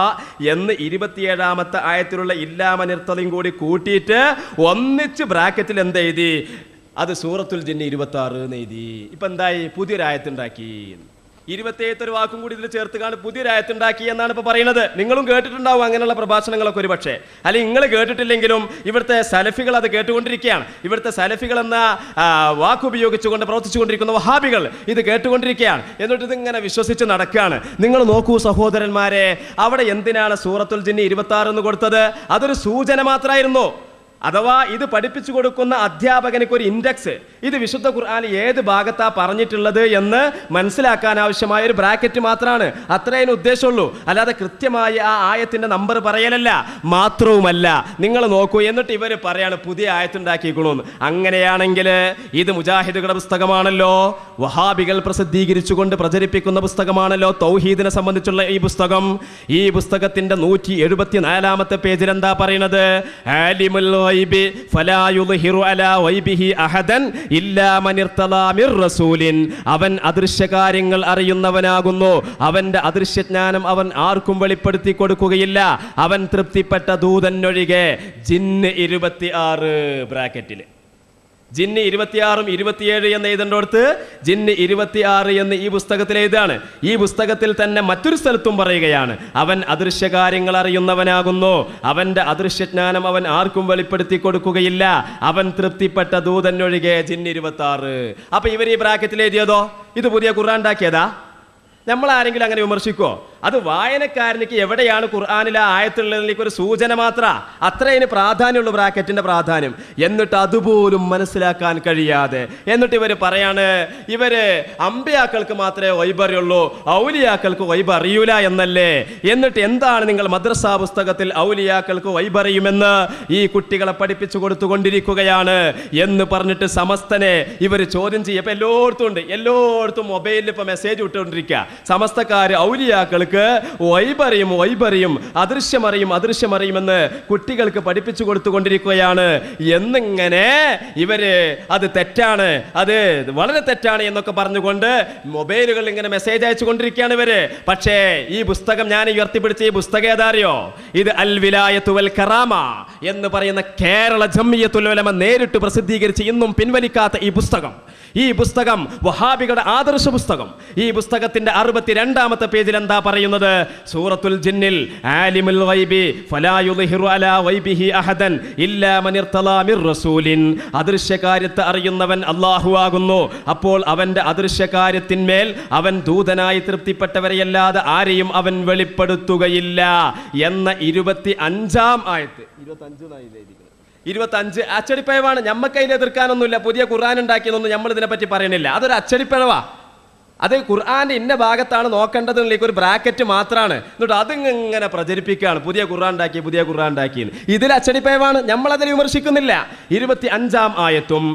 എന്ന് ഇരുപത്തിയേഴാമത്തെ ആയത്തിലുള്ള ഇല്ലാ മനിർത്തലയും കൂടി കൂട്ടിയിട്ട് ഒന്നിച്ച് ബ്രാക്കറ്റിൽ എന്ത് എഴുതി അത് സൂറത്തുൽ ജിന്ന് ഇരുപത്തി ആറ് എന്ന് എഴുതി ഇപ്പൊ എന്തായി പുതിയൊരായത്തുണ്ടാക്കി ഇരുപത്തിയേഴത്തെ ഒരു വാക്കും കൂടി ഇതിൽ ചേർത്ത് കാണും പുതിയൊരായത്തുണ്ടാക്കി എന്നാണ് ഇപ്പൊ പറയുന്നത് നിങ്ങളും കേട്ടിട്ടുണ്ടാവും അങ്ങനെയുള്ള പ്രഭാഷണങ്ങളൊക്കെ ഒരു പക്ഷേ അല്ലെങ്കിൽ നിങ്ങൾ കേട്ടിട്ടില്ലെങ്കിലും ഇവിടുത്തെ സലഫികൾ അത് കേട്ടുകൊണ്ടിരിക്കുകയാണ് ഇവിടുത്തെ സലഫികൾ എന്ന ആ, വാക്ക് ഉപയോഗിച്ചുകൊണ്ട് പ്രവർത്തിച്ചുകൊണ്ടിരിക്കുന്ന വഹാബികൾ ഇത് കേട്ടുകൊണ്ടിരിക്കുകയാണ് എന്നിട്ട് ഇതിങ്ങനെ വിശ്വസിച്ച് നടക്കുകയാണ് നിങ്ങൾ നോക്കൂ സഹോദരന്മാരെ അവിടെ എന്തിനാണ് സൂറത്തുൽ ജിന്നി ഇരുപത്തി ആറ് എന്ന് കൊടുത്തത് അതൊരു സൂചന മാത്രമായിരുന്നു അഥവാ ഇത് പഠിപ്പിച്ചു കൊടുക്കുന്ന അധ്യാപകനക്ക് ഒരു ഇൻഡെക്സ് ഇത് വിശുദ്ധ ഖുർആൻ ഏത് ഭാഗത്താ പറഞ്ഞിട്ടുള്ളത് എന്ന് മനസ്സിലാക്കാൻ ആവശ്യമായ ഒരു ബ്രാക്കറ്റ് മാത്രമാണ് അത്രേ അതിന് ഉദ്ദേശമുള്ളൂ അല്ലാതെ കൃത്യമായി ആ ആയത്തിന്റെ നമ്പർ പറയലല്ല മാത്രവുമല്ല നിങ്ങൾ നോക്കൂ എന്നിട്ട് ഇവർ പറയാണ് പുതിയ ആയത്തുണ്ടാക്കിക്കണമെന്ന് അങ്ങനെയാണെങ്കിൽ ഇത് മുജാഹിദുകളുടെ പുസ്തകമാണല്ലോ വഹാബികൾ പ്രസിദ്ധീകരിച്ചുകൊണ്ട് പ്രചരിപ്പിക്കുന്ന പുസ്തകമാണല്ലോ തൗഹീദിനെ സംബന്ധിച്ചുള്ള ഈ പുസ്തകം ഈ പുസ്തകത്തിന്റെ നൂറ്റി എഴുപത്തിനാലാമത്തെ പേജിൽ എന്താ പറയുന്നത് ആലിമുൽ ഗൈബി ഫലാ യുദ്ഹിറു അലാ ഗൈബിഹി അഹദൻ ഇല്ലാ മൻ ഇർത്തദാ മിർ റസൂലിൻ അവൻ അദൃശ്യകാര്യങ്ങൾ അറിയുന്നവനാകുന്നു അവന്റെ അദൃശ്യജ്ഞാനം അവൻ ആർക്കും വെളിപ്പെടുത്തി കൊടുക്കുകയില്ല അവൻ തൃപ്തിപ്പെട്ട ദൂതനൊഴികെ ജിന്ന് ഇരുപത്തി ആറ് ബ്രാക്കറ്റിൽ ജിന്ന് ഇരുപത്തിയാറും ഇരുപത്തിയേഴ് എന്ന് എഴുതേണ്ടടുത്ത് ജിന്ന് ഇരുപത്തിയാറ് എന്ന് ഈ പുസ്തകത്തിൽ എഴുതാണ് ഈ പുസ്തകത്തിൽ തന്നെ മറ്റൊരു സ്ഥലത്തും പറയുകയാണ് അവൻ അദൃശ്യകാര്യങ്ങൾ അറിയുന്നവനാകുന്നു അവന്റെ അദൃശ്യജ്ഞാനം അവൻ ആർക്കും വെളിപ്പെടുത്തി കൊടുക്കുകയില്ല അവൻ തൃപ്തിപ്പെട്ട ദൂതനൊഴികെ ജിന്ന് ഇരുപത്തി ആറ് അപ്പൊ ഇവർ ഈ ബ്രാക്കറ്റിൽ എഴുതിയതോ ഇത് പുതിയ ഖുർആൻ ഉണ്ടാക്കിയതാ നമ്മൾ ആരെങ്കിലും അങ്ങനെ വിമർശിക്കോ അത് വായനക്കാരനിക്ക് എവിടെയാണ് ഖുർആാനിലെ ആയത്തുള്ളതിലേക്ക് ഒരു സൂചന മാത്ര അത്ര അതിന് പ്രാധാന്യമുള്ളൂ ബ്രാക്കറ്റിന്റെ പ്രാധാന്യം എന്നിട്ട് അതുപോലും മനസ്സിലാക്കാൻ കഴിയാതെ എന്നിട്ട് ഇവർ പറയാണ് ഇവര് അമ്പയാക്കൾക്ക് മാത്രമേ വൈബറിയുള്ളൂ ഔലിയാക്കൾക്ക് വൈബ് അറിയൂല എന്നല്ലേ എന്നിട്ട് എന്താണ് നിങ്ങൾ മദ്രസാ പുസ്തകത്തിൽ ഔലിയാക്കൾക്ക് വൈബറിയുമെന്ന് ഈ കുട്ടികളെ പഠിപ്പിച്ചു കൊടുത്തുകൊണ്ടിരിക്കുകയാണ് എന്ന് പറഞ്ഞിട്ട് സമസ്തനെ ഇവർ ചോദ്യം ചെയ്യും ഇപ്പൊ എല്ലായിടത്തും ഉണ്ട് എല്ലായിടത്തും മൊബൈലിൽ ഇപ്പൊ മെസ്സേജ് വിട്ടുകൊണ്ടിരിക്കുക സമസ്തക്കാര് ഔലിയാക്കൾക്ക് വൈബറിയും വൈബറിയും അദൃശ്യമറിയും അദൃശ്യമറിയുമെന്ന് കുട്ടികൾക്ക് പഠിപ്പിച്ചു കൊടുത്തുകൊണ്ടിരിക്കുകയാണ് എന്നിങ്ങനെ ഇവര് അത് തെറ്റാണ് അത് വളരെ തെറ്റാണ് എന്നൊക്കെ പറഞ്ഞുകൊണ്ട് മൊബൈലുകളിൽ ഇങ്ങനെ മെസ്സേജ് അയച്ചു കൊണ്ടിരിക്കുകയാണ് ഇവര് പക്ഷേ ഈ പുസ്തകം ഞാൻ ഉയർത്തിപ്പിടിച്ച ഈ പുസ്തകം ഏതാറിയോ ഇത് അൽ വിലായത്തു വൽ കറാമ എന്ന് പറയുന്ന കേരള ജമ്മിയത്തുൽ ഉലമ നേരിട്ട് പ്രസിദ്ധീകരിച്ച് ഇന്നും പിൻവലിക്കാത്ത ഈ പുസ്തകം ഈ പുസ്തകം വഹാബികളുടെ ആദർശ പുസ്തകം ഈ പുസ്തകത്തിന്റെ അറുപത്തിരണ്ടാമത്തെ പേജിൽ എന്താ പറയുന്നത് സൂറത്തുൽ ജിന്നിൽ ആലിമുൽ ഗൈബി ഫലാ യുദ്ഹിറു അലാ ഗൈബിഹി അഹദൻ ഇല്ലാ മൻ ഇർത്തദാ മിർ റസൂലിൻ അദൃശ്യകാര്യത്തെ അറിയുന്നവൻ അല്ലാഹു ആകുന്നു അപ്പോൾ അവന്റെ അദൃശ്യകാര്യത്തിന്മേൽ അവൻ ദൂതനായി തൃപ്തിപ്പെട്ടവരെയല്ലാതെ ആരെയും അവൻ വെളിപ്പെടുത്തുകയില്ല എന്ന ഇരുപത്തി അഞ്ചാം ആയത്ത് ഇരുപത്തി അഞ്ച് ഇരുപത്തഞ്ച് അച്ചടിപ്പിഴവാണ് ഞമ്മക്ക് അതിൽ എതിർക്കാനൊന്നുമില്ല പുതിയ ഖുർആൻ ഉണ്ടാക്കിയെന്നൊന്നും നമ്മൾ ഇതിനെപ്പറ്റി പറയണില്ല അതൊരു അച്ചടിപ്പിഴവാ അത് ഖുർആന്റെ ഇന്ന ഭാഗത്താണ് നോക്കേണ്ടത് എന്നുള്ള ഒരു ബ്രാക്കറ്റ് മാത്രമാണ് എന്നിട്ട് അതിങ്ങനെ പ്രചരിപ്പിക്കുകയാണ് പുതിയ ഖുർആൻ ഉണ്ടാക്കി പുതിയ ഖുർആൻ ഉണ്ടാക്കി ഇതിൽ അച്ചടിപ്പയവാണ് നമ്മൾ അതിനെ വിമർശിക്കുന്നില്ല ഇരുപത്തി അഞ്ചാം ആയത്തും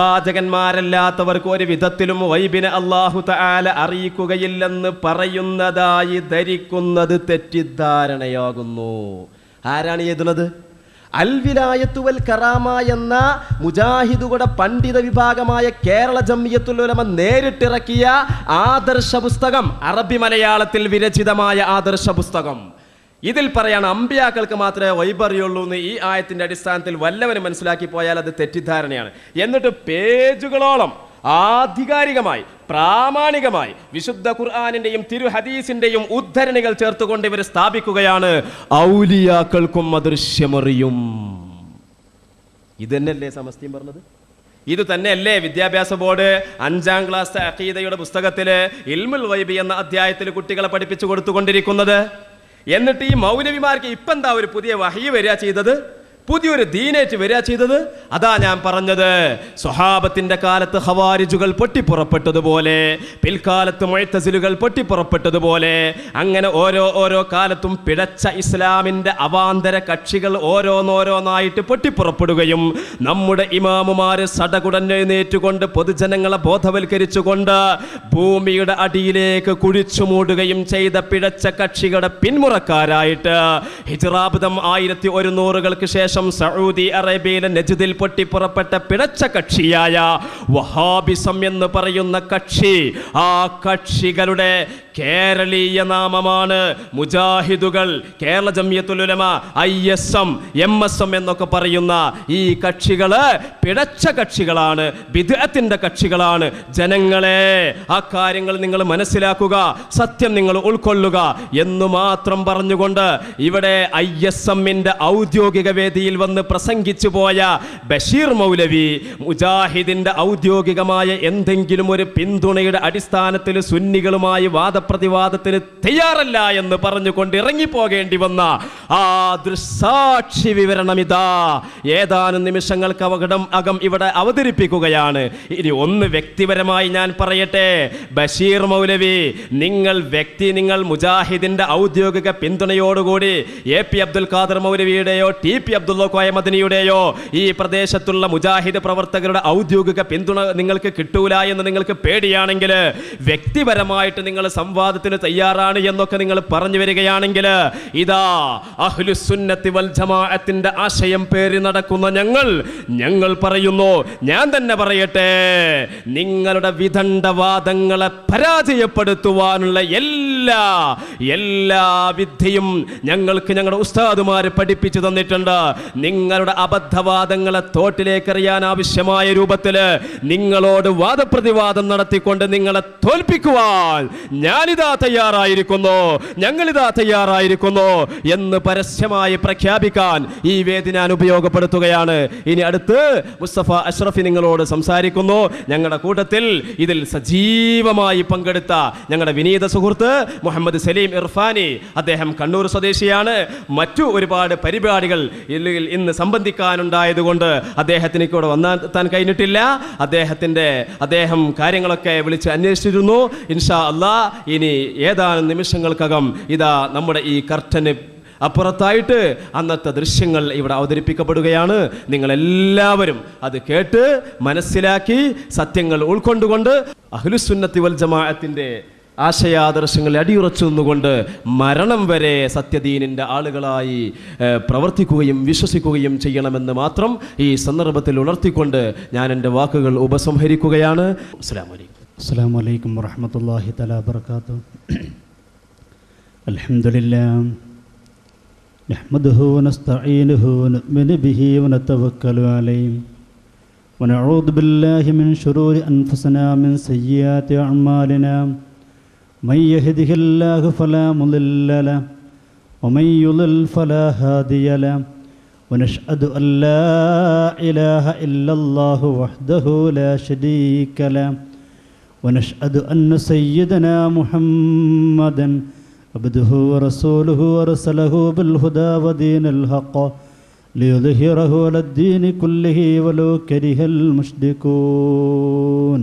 പ്രവാചകന്മാരല്ലാത്തവർക്ക് ഒരു വിധത്തിലും വൈബിനെ അള്ളാഹു തആല അറിയിക്കുകയില്ലെന്ന് പറയുന്നതായി ധരിക്കുന്നത് തെറ്റിദ്ധാരണയാകുന്നു ആരാണ് എഴുതുന്നത് അൽവിലായത്തുവൽ കറാമ എന്ന മുജാഹിദുകളുടെ പണ്ഡിത വിഭാഗമായ കേരള ജമ്മിയത്തുലമ നേരിട്ടിറക്കിയ ആദർശ പുസ്തകം അറബി മലയാളത്തിൽ വിരചിതമായ ആദർശ പുസ്തകം ഇതിൽ പറയാണ് അമ്പിയാക്കൾക്ക് മാത്രമേ വൈബറിയുള്ളൂ എന്ന് ഈ ആയത്തിന്റെ അടിസ്ഥാനത്തിൽ വല്ലവനും മനസ്സിലാക്കി പോയാൽ അത് തെറ്റിദ്ധാരണയാണ് എന്നിട്ട് പേജുകളോളം ആധികാരികമായി പ്രാമാണികമായി വിശുദ്ധ ഖുർആാനിന്റെയും തിരു ഹദീസിന്റെയും ഉദ്ധരണികൾ ചേർത്തുകൊണ്ട് ഇവർ സ്ഥാപിക്കുകയാണ് ഔലിയാക്കൾക്കും അദൃശ്യമറിയും ഇത് തന്നെയല്ലേ സമസ്തയും പറഞ്ഞത് ഇത് തന്നെയല്ലേ വിദ്യാഭ്യാസ ബോർഡ് അഞ്ചാം ക്ലാസ് അഖീദയുടെ പുസ്തകത്തില് ഇൽമുൽ വൈബി എന്ന അധ്യായത്തിൽ കുട്ടികളെ പഠിപ്പിച്ചു കൊടുത്തുകൊണ്ടിരിക്കുന്നത് എന്നിട്ട് ഈ മൗലവിമാർക്ക് ഇപ്പം എന്താ ഒരു പുതിയ വഹി വരിക ചെയ്തത് പുതിയൊരു ദീനേറ്റ് വരിക ചെയ്തത് അതാ ഞാൻ പറഞ്ഞത് സ്വഹാബത്തിന്റെ കാലത്ത് ഹവാരിജുകൾ പൊട്ടിപ്പുറപ്പെട്ടതുപോലെ പിൽക്കാലത്ത് മൊഴത്തസിലുകൾ പൊട്ടിപ്പുറപ്പെട്ടതുപോലെ അങ്ങനെ ഓരോ ഓരോ കാലത്തും പിഴച്ച ഇസ്ലാമിന്റെ അവാന്തര കക്ഷികൾ ഓരോന്നോരോന്നായിട്ട് പൊട്ടിപ്പുറപ്പെടുകയും നമ്മുടെ ഇമാമുമാര് സടകുടഞ്ഞെഴുന്നേറ്റുകൊണ്ട് പൊതുജനങ്ങളെ ബോധവൽക്കരിച്ചുകൊണ്ട് ഭൂമിയുടെ അടിയിലേക്ക് കുഴിച്ചു മൂടുകയും ചെയ്ത പിഴച്ച കക്ഷികളുടെ പിന്മുറക്കാരായിട്ട് ഹിജറാബുദം ആയിരത്തി ഒരുന്നൂറുകൾക്ക് ശേഷം സൗദി അറേബ്യയിലെ നജിദിൽ പൊട്ടിപ്പുറപ്പെട്ട പിഴച്ച കക്ഷിയായ വഹാബിസം എന്ന് പറയുന്ന കക്ഷി ആ കക്ഷികളുടെ കേരളീയ നാമമാണ് മുജാഹിദുകൾ Kerala Jamiyyathul Ulama I S M M S M എന്നൊക്കെ പറയുന്ന ഈ കക്ഷികള് പിഴച്ച കക്ഷികളാണ് വിദഗ്ധത്തിന്റെ കക്ഷികളാണ് ജനങ്ങളെ ആ കാര്യങ്ങൾ നിങ്ങൾ മനസ്സിലാക്കുക സത്യം നിങ്ങൾ ഉൾക്കൊള്ളുക എന്ന് മാത്രം പറഞ്ഞുകൊണ്ട് ഇവിടെ ഐ എസ് എമ്മിന്റെ ഔദ്യോഗിക വേദിയിൽ വന്ന് പ്രസംഗിച്ചു പോയ ബഷീർ മൗലവി മുജാഹിദിന്റെ ഔദ്യോഗികമായ എന്തെങ്കിലും ഒരു പിന്തുണയുടെ അടിസ്ഥാനത്തിൽ സുന്നികളുമായി വാദപ്രതിവാദത്തിന് തയ്യാറല്ല എന്ന് പറഞ്ഞുകൊണ്ട് ഇറങ്ങിപ്പോകേണ്ടി വന്ന ആ ദൃസാക്ഷി വിവരണം ഇതാ ഏതാനും നിമിഷങ്ങൾക്ക് അപകടം അകം ഇവിടെ അവതരിപ്പിക്കുകയാണ് ഇനി ഒന്ന് വ്യക്തിപരമായി ഞാൻ പറയട്ടെ ബഷീർ മൗലവി നിങ്ങൾ വ്യക്തി നിങ്ങൾ മുജാഹിദിന്റെ ഔദ്യോഗിക പിന്തുണയോടുകൂടി എ പി അബ്ദുൽ ഖാദർ മൗലവിയുടെയോ ടി പി അബ്ദുള്ള കോയമദനിയുടെയോ ഈ പ്രദേശത്തുള്ള മുജാഹിദ് പ്രവർത്തകരുടെ ഔദ്യോഗിക പിന്തുണ നിങ്ങൾക്ക് കിട്ടൂല എന്ന് നിങ്ങൾക്ക് പേടിയാണെങ്കിൽ വ്യക്തിപരമായിട്ട് നിങ്ങൾ സംവാദത്തിന് തയ്യാറാണ് എന്നൊക്കെ നിങ്ങൾ പറഞ്ഞു വരികയാണെങ്കിൽ ഇതാ അഹ്ലുസുന്നത്തി വൽ ജമാഅത്തിന്റെ ആശയം പേറി നടക്കുന്ന ഞങ്ങൾ ഞങ്ങൾ പറയുന്നു ഞാൻ തന്നെ പറയട്ടെ നിങ്ങളുടെ വിദണ്ഡവാദങ്ങളെ പരാജയപ്പെടുത്തുവാനുള്ള എല്ലാ എല്ലാ വിദ്യയും ഞങ്ങൾക്ക് ഞങ്ങളുടെ ഉസ്താദുമാര് പഠിപ്പിച്ചു തന്നിട്ടുണ്ട് നിങ്ങളുടെ അബദ്ധവാദങ്ങളെ തോട്ടിലേക്ക് എറിയാൻ ആവശ്യമായ രൂപത്തില് നിങ്ങളോട് വാദപ്രതിവാദം നടത്തിക്കൊണ്ട് നിങ്ങളെ തോൽപ്പിക്കുവാൻ ഞാനിതാ തയ്യാറായിരിക്കുന്നു ഞങ്ങളിതാ തയ്യാറായിരിക്കുന്നു എന്ന് പരസ്യമായി പ്രഖ്യാപിക്കാൻ ഈ വേദി ഞാൻ ഉപയോഗപ്പെടുത്തുകയാണ് ഇനി അടുത്ത് മുസ്തഫ അഷ്റഫി നിങ്ങളോട് സംസാരിക്കുന്നു ഞങ്ങളുടെ കൂട്ടത്തിൽ ഇതിൽ സജീവമായി പങ്കെടുത്ത ഞങ്ങളുടെ വിനീത സുഹൃത്ത് മുഹമ്മദ് സലീം ഇർഫാനി അദ്ദേഹം കണ്ണൂർ സ്വദേശിയാണ് മറ്റു ഒരുപാട് പരിപാടികൾ ഇതിൽ ഇന്ന് സംബന്ധിക്കാനുണ്ടായതുകൊണ്ട് അദ്ദേഹത്തിന് ഇവിടെ വന്നെത്താൻ കഴിഞ്ഞിട്ടില്ല അദ്ദേഹത്തിൻ്റെ അദ്ദേഹം കാര്യങ്ങളൊക്കെ വിളിച്ച് അന്വേഷിച്ചിരുന്നു ഇൻഷാ അല്ലാ ഇനി ഏതാനും നിമിഷങ്ങൾക്കകം ഇതാ നമ്മുടെ ഈ കർട്ടന് അപ്പുറത്തായിട്ട് അന്നത്തെ ദൃശ്യങ്ങൾ ഇവിടെ അവതരിപ്പിക്കപ്പെടുകയാണ് നിങ്ങളെല്ലാവരും അത് കേട്ട് മനസ്സിലാക്കി സത്യങ്ങൾ ഉൾക്കൊണ്ടുകൊണ്ട് അഹ്ലുസുന്നത്തി വൽ ജമാഅത്തിൻ്റെ ആശയാദർശങ്ങളിൽ അടിയുറച്ചു നിന്നുകൊണ്ട് മരണം വരെ സത്യദീനിൻ്റെ ആളുകളായി ഏഹ്, പ്രവർത്തിക്കുകയും വിശ്വസിക്കുകയും ചെയ്യണമെന്ന് മാത്രം ഈ സന്ദർഭത്തിൽ ഉണർത്തിക്കൊണ്ട് ഞാൻ എൻ്റെ വാക്കുകൾ ഉപസംഹരിക്കുകയാണ് അസ്സാം വലൈക്കും السلام عليكم ورحمة الله تعالى وبركاته الحمد لله نحمده ونستعينه ونؤمن به ونتوكل عليه ونعوذ بالله من شرور أنفسنا من سيئات أعمالنا من يهده الله فلا مضل له ومن يضلل فلا هادي له ونشهد أن لا إله إلا الله وحده لا شريك له ونشهد أن سيدنا محمدا عبده ورسوله ورسله بالهدى ودين الحق ليظهره على الدين كله ولو كره المشركون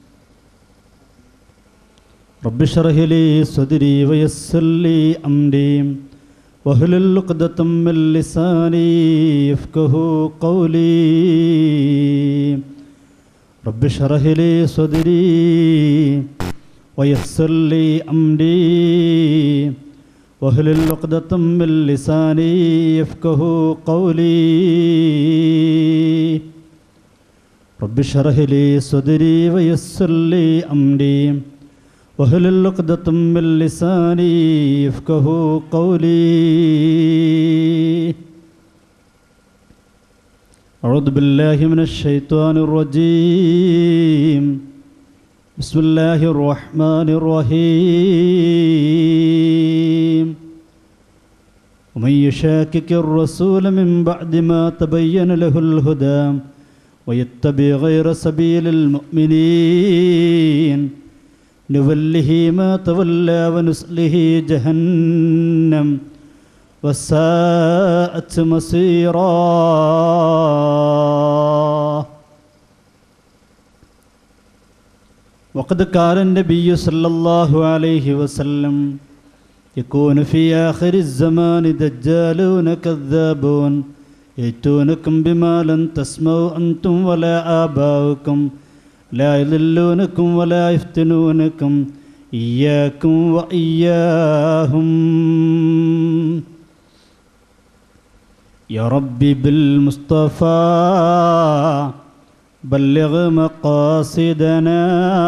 رب اشرح لي صدري ويسر لي أمري واحلل عقدة من لساني يفقه قولي رب اشرح لي صدري ويسر لي أمري واحلل عقدة من لساني يفقه قولي رب اشرح لي صدري ويسر لي أمري واحلل عقدة من لساني يفقه قولي أعوذ بالله من الشيطان الرجيم بسم الله الرحمن الرحيم ومن يشاكك الرسول من بعد ما تبين له الهدى ويتبع غير سبيل المؤمنين نوله ما تولى ونسله جهنم وساءت مصيرا وقد قال النبي صلى الله عليه وسلم يكون في آخر الزمان دجالون كذابون يأتونكم بما لن تسمعوا أنتم ولا آباؤكم لا يضلونكم ولا يفتنونكم إياكم وإياهم يا ربي بالمصطفى بلغ مقاصدنا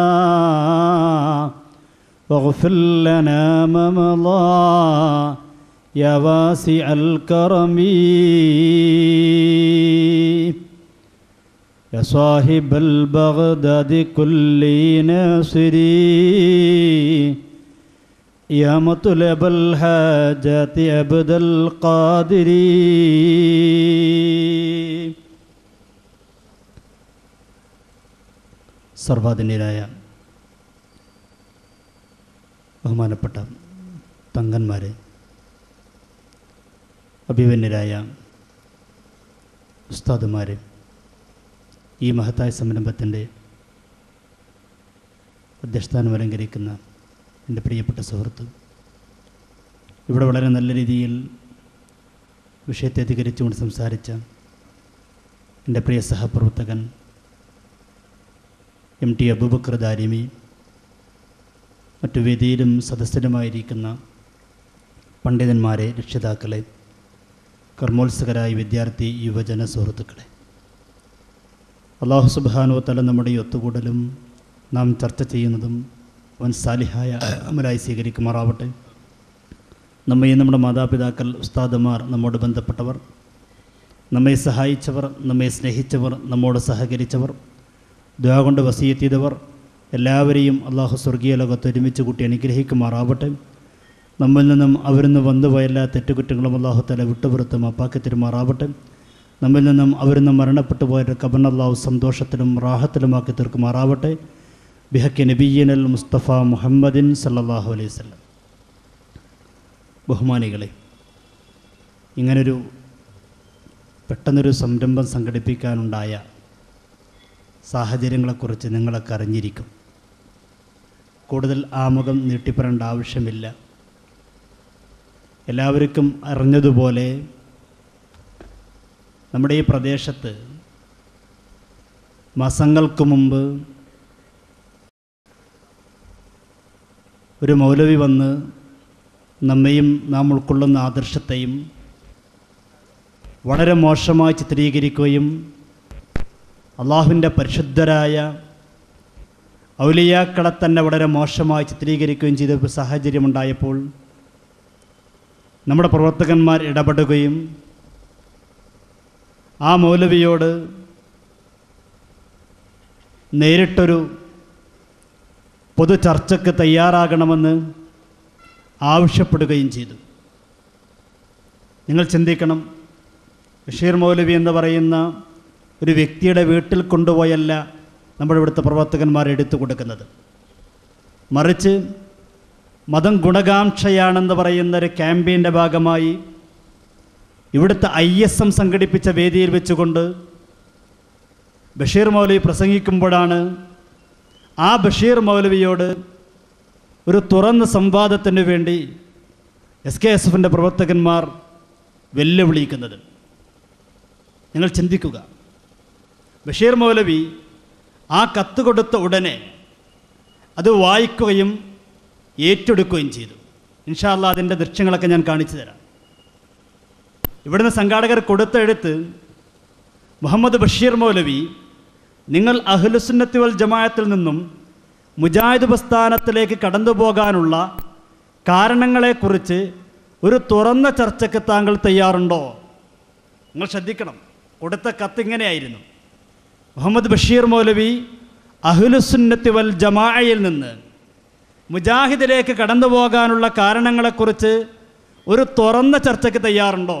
واغفر لنا ما مضى يا واسع الكرم يا صاحب البغداد كل ناصري يا مطلب الحاجات عبد القادر സർവാധന്യരായ ബഹുമാനപ്പെട്ട തങ്കന്മാരെ അഭിമന്യരായ ഉസ്താദുമാരെ ഈ മഹത്തായ സംരംഭത്തിൻ്റെ അധ്യസ്ഥാനം അലങ്കരിക്കുന്ന എൻ്റെ പ്രിയപ്പെട്ട സുഹൃത്ത് ഇവിടെ വളരെ നല്ല രീതിയിൽ വിഷയത്തെ അധികരിച്ചുകൊണ്ട് സംസാരിച്ച എൻ്റെ പ്രിയ സഹപ്രവർത്തകൻ എം ടി അബൂബക്കർ ദാരിമി മറ്റു വേദിയിലും സദസ്യരുമായിരിക്കുന്ന പണ്ഡിതന്മാരെ രക്ഷിതാക്കളെ കർമ്മോത്സകരായ വിദ്യാർത്ഥി യുവജന സുഹൃത്തുക്കളെ അള്ളാഹു സുബാനോ തല നമ്മുടെ ഈ ഒത്തുകൂടലും നാം ചർച്ച ചെയ്യുന്നതും അവൻ സാലിഹായ അമലായി സ്വീകരിക്കുമാറാവട്ടെ നമ്മെ നമ്മുടെ മാതാപിതാക്കൾ ഉസ്താദുമാർ നമ്മോട് ബന്ധപ്പെട്ടവർ നമ്മെ സഹായിച്ചവർ നമ്മെ സ്നേഹിച്ചവർ നമ്മോട് സഹകരിച്ചവർ ദ്വാ കൊണ്ട് വസീയത്ത് ചെയ്തവർ എല്ലാവരെയും അള്ളാഹു സ്വർഗീയ ലോകത്ത് ഒരുമിച്ച് കൂട്ടി അനുഗ്രഹിക്കുമാറാവട്ടെ നമ്മിൽ നിന്നും അവരിൽ നിന്ന് വന്നുപോയ എല്ലാ തെറ്റുകുറ്റങ്ങളും അള്ളാഹു തല വിട്ടുപുറത്ത് മാപ്പാക്കി തരുമാറാവട്ടെ നമ്മിൽ നിന്നും അവരിൽ നിന്ന് മരണപ്പെട്ടു പോയ കബൻ അള്ളാഹു സന്തോഷത്തിലും റാഹത്തിലുമാക്കി തീർക്കുമാറാവട്ടെ ബിഹക്കി നബീൻ അൽ മുസ്തഫ മുഹമ്മദിൻ സല്ലല്ലാഹു അലൈഹി വസല്ലം ബഹുമാനികളെ ഇങ്ങനൊരു പെട്ടെന്നൊരു സംരംഭം സംഘടിപ്പിക്കാനുണ്ടായ സാഹചര്യങ്ങളെക്കുറിച്ച് നിങ്ങളൊക്കെ അറിഞ്ഞിരിക്കും കൂടുതൽ ആമുഖം നീട്ടിപ്പറേണ്ട ആവശ്യമില്ല എല്ലാവർക്കും അറിഞ്ഞതുപോലെ നമ്മുടെ ഈ പ്രദേശത്ത് മാസങ്ങൾക്ക് മുമ്പ് ഒരു മൗലവി വന്ന് നമ്മയും നാം ഉൾക്കൊള്ളുന്ന ആദർശത്തെയും വളരെ മോശമായി ചിത്രീകരിക്കുകയും അള്ളാഹുവിൻ്റെ പരിശുദ്ധരായ ഔലിയാക്കളെ തന്നെ വളരെ മോശമായി ചിത്രീകരിക്കുകയും ചെയ്ത ഒരു സാഹചര്യമുണ്ടായപ്പോൾ നമ്മുടെ പ്രവർത്തകന്മാർ ഇടപെടുകയും ആ മൗലവിയോട് നേരിട്ടൊരു പൊതു ചർച്ചയ്ക്ക് തയ്യാറാകണമെന്ന് ആവശ്യപ്പെടുകയും ചെയ്തു നിങ്ങൾ ചിന്തിക്കണം ബഷീർ മൗലവി എന്ന് പറയുന്ന ഒരു വ്യക്തിയുടെ വീട്ടിൽ കൊണ്ടുപോയല്ല നമ്മുടെ ഇവിടുത്തെ പ്രവർത്തകന്മാർ എടുത്തു കൊടുക്കുന്നത് മറിച്ച് മതം ഗുണകാംക്ഷയാണെന്ന് പറയുന്ന ഒരു ക്യാമ്പയിൻ്റെ ഭാഗമായി ഇവിടുത്തെ ഐ എസ് എം സംഘടിപ്പിച്ച വേദിയിൽ വെച്ചുകൊണ്ട് ബഷീർ മൗലവി പ്രസംഗിക്കുമ്പോഴാണ് ആ ബഷീർ മൗലവിയോട് ഒരു തുറന്ന സംവാദത്തിന് വേണ്ടി എസ് കെ എസ് എഫിൻ്റെ പ്രവർത്തകന്മാർ വെല്ലുവിളിക്കുന്നത് നിങ്ങൾ ചിന്തിക്കുക ബഷീർ മൗലവി ആ കത്ത് കൊടുത്ത ഉടനെ അത് വായിക്കുകയും ഏറ്റെടുക്കുകയും ചെയ്തു ഇൻഷാല്ല അതിൻ്റെ ദൃശ്യങ്ങളൊക്കെ ഞാൻ കാണിച്ചു തരാം ഇവിടുന്ന് സംഘാടകർ കൊടുത്ത എഴുത്ത് മുഹമ്മദ് ബഷീർ മൗലവി നിങ്ങൾ അഹ്ലുസുന്നത്തി വൽ ജമാഅത്തിൽ നിന്നും മുജാഹിദ് പ്രസ്ഥാനത്തിലേക്ക് കടന്നു പോകാനുള്ള കാരണങ്ങളെക്കുറിച്ച് ഒരു തുറന്ന ചർച്ചയ്ക്ക് താങ്കൾ തയ്യാറുണ്ടോ നിങ്ങൾ ശ്രദ്ധിക്കണം കൊടുത്ത കത്ത് ഇങ്ങനെയായിരുന്നു മുഹമ്മദ് ബഷീർ മൗലവി അഹ്ലുസുന്നത്തി വൽ ജമാഅയിൽ നിന്ന് മുജാഹിദിലേക്ക് കടന്നു പോകാനുള്ള കാരണങ്ങളെക്കുറിച്ച് ഒരു തുറന്ന ചർച്ചയ്ക്ക് തയ്യാറുണ്ടോ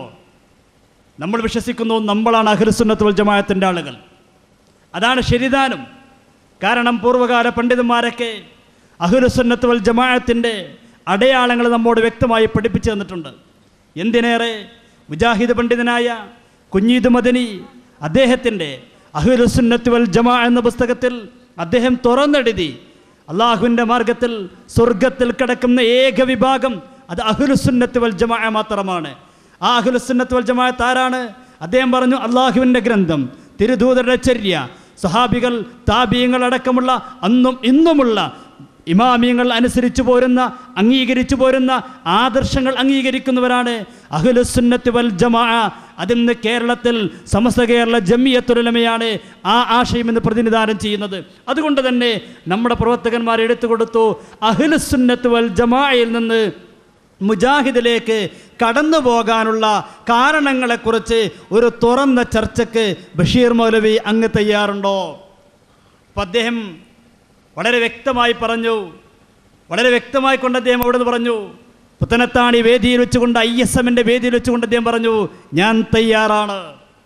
നമ്മൾ വിശ്വസിക്കുന്നു നമ്മളാണ് അഖിൽസുന്നത്ത് വൽ ജമാഅത്തിൻ്റെ ആളുകൾ അതാണ് ശരിദാനം കാരണം പൂർവ്വകാല പണ്ഡിതന്മാരൊക്കെ അഹുലുസുന്നത്ത് വൽ ജമാഅത്തിൻ്റെ അടയാളങ്ങൾ നമ്മോട് വ്യക്തമായി പഠിപ്പിച്ചു തന്നിട്ടുണ്ട് എന്തിനേറെ മുജാഹിദ് പണ്ഡിതനായ കുഞ്ഞീദ് മദനി അദ്ദേഹത്തിൻ്റെ അഹുലുസുന്നത്ത് വൽ ജമാ എന്ന പുസ്തകത്തിൽ അദ്ദേഹം തുറന്നെഴുതി അള്ളാഹുവിൻ്റെ മാർഗത്തിൽ സ്വർഗത്തിൽ കിടക്കുന്ന ഏക വിഭാഗം അത് അഹുലുസുന്നത്ത് വൽ ജമാ മാത്രമാണ് ആ അഹുലുസുന്നത്ത് വൽ ജമാഅത്ത് ആരാണ് അദ്ദേഹം പറഞ്ഞു അള്ളാഹുവിൻ്റെ ഗ്രന്ഥം തിരുദൂതരുടെ ചര്യ സഹാബികൾ താബീയങ്ങൾ അടക്കമുള്ള അന്നും ഇന്നുമുള്ള ഇമാമിയങ്ങൾ അനുസരിച്ചു പോരുന്ന അംഗീകരിച്ചു പോരുന്ന ആദർശങ്ങൾ അംഗീകരിക്കുന്നവരാണ് അഹ്ലുസുന്നത്ത് വൽ ജമാ അതിന്ന് കേരളത്തിൽ സമസ്ത കേരള ജമിയത്തുലമയാണ് ആ ആശയം ഇന്ന് പ്രതിനിധാനം ചെയ്യുന്നത് അതുകൊണ്ട് തന്നെ നമ്മുടെ പ്രവർത്തകന്മാർ എടുത്തു കൊടുത്തു അഹ്ലുസുന്നത്ത് വൽ ജമായിൽ നിന്ന് മുജാഹിദിലേക്ക് കടന്നു പോകാനുള്ള കാരണങ്ങളെക്കുറിച്ച് ഒരു തുറന്ന ചർച്ചയ്ക്ക് ബഷീർ മൗലവി അങ്ങ് തയ്യാറുണ്ടോ അപ്പം അദ്ദേഹം വളരെ വ്യക്തമായി പറഞ്ഞു വളരെ വ്യക്തമായി കൊണ്ട് അദ്ദേഹം അവിടെ നിന്ന് പറഞ്ഞു പുത്തനത്താണി വേദിയിൽ വെച്ചുകൊണ്ട് ഐ എസ് എമ്മിൻ്റെ വേദിയിൽ വെച്ചുകൊണ്ട് അദ്ദേഹം പറഞ്ഞു ഞാൻ തയ്യാറാണ്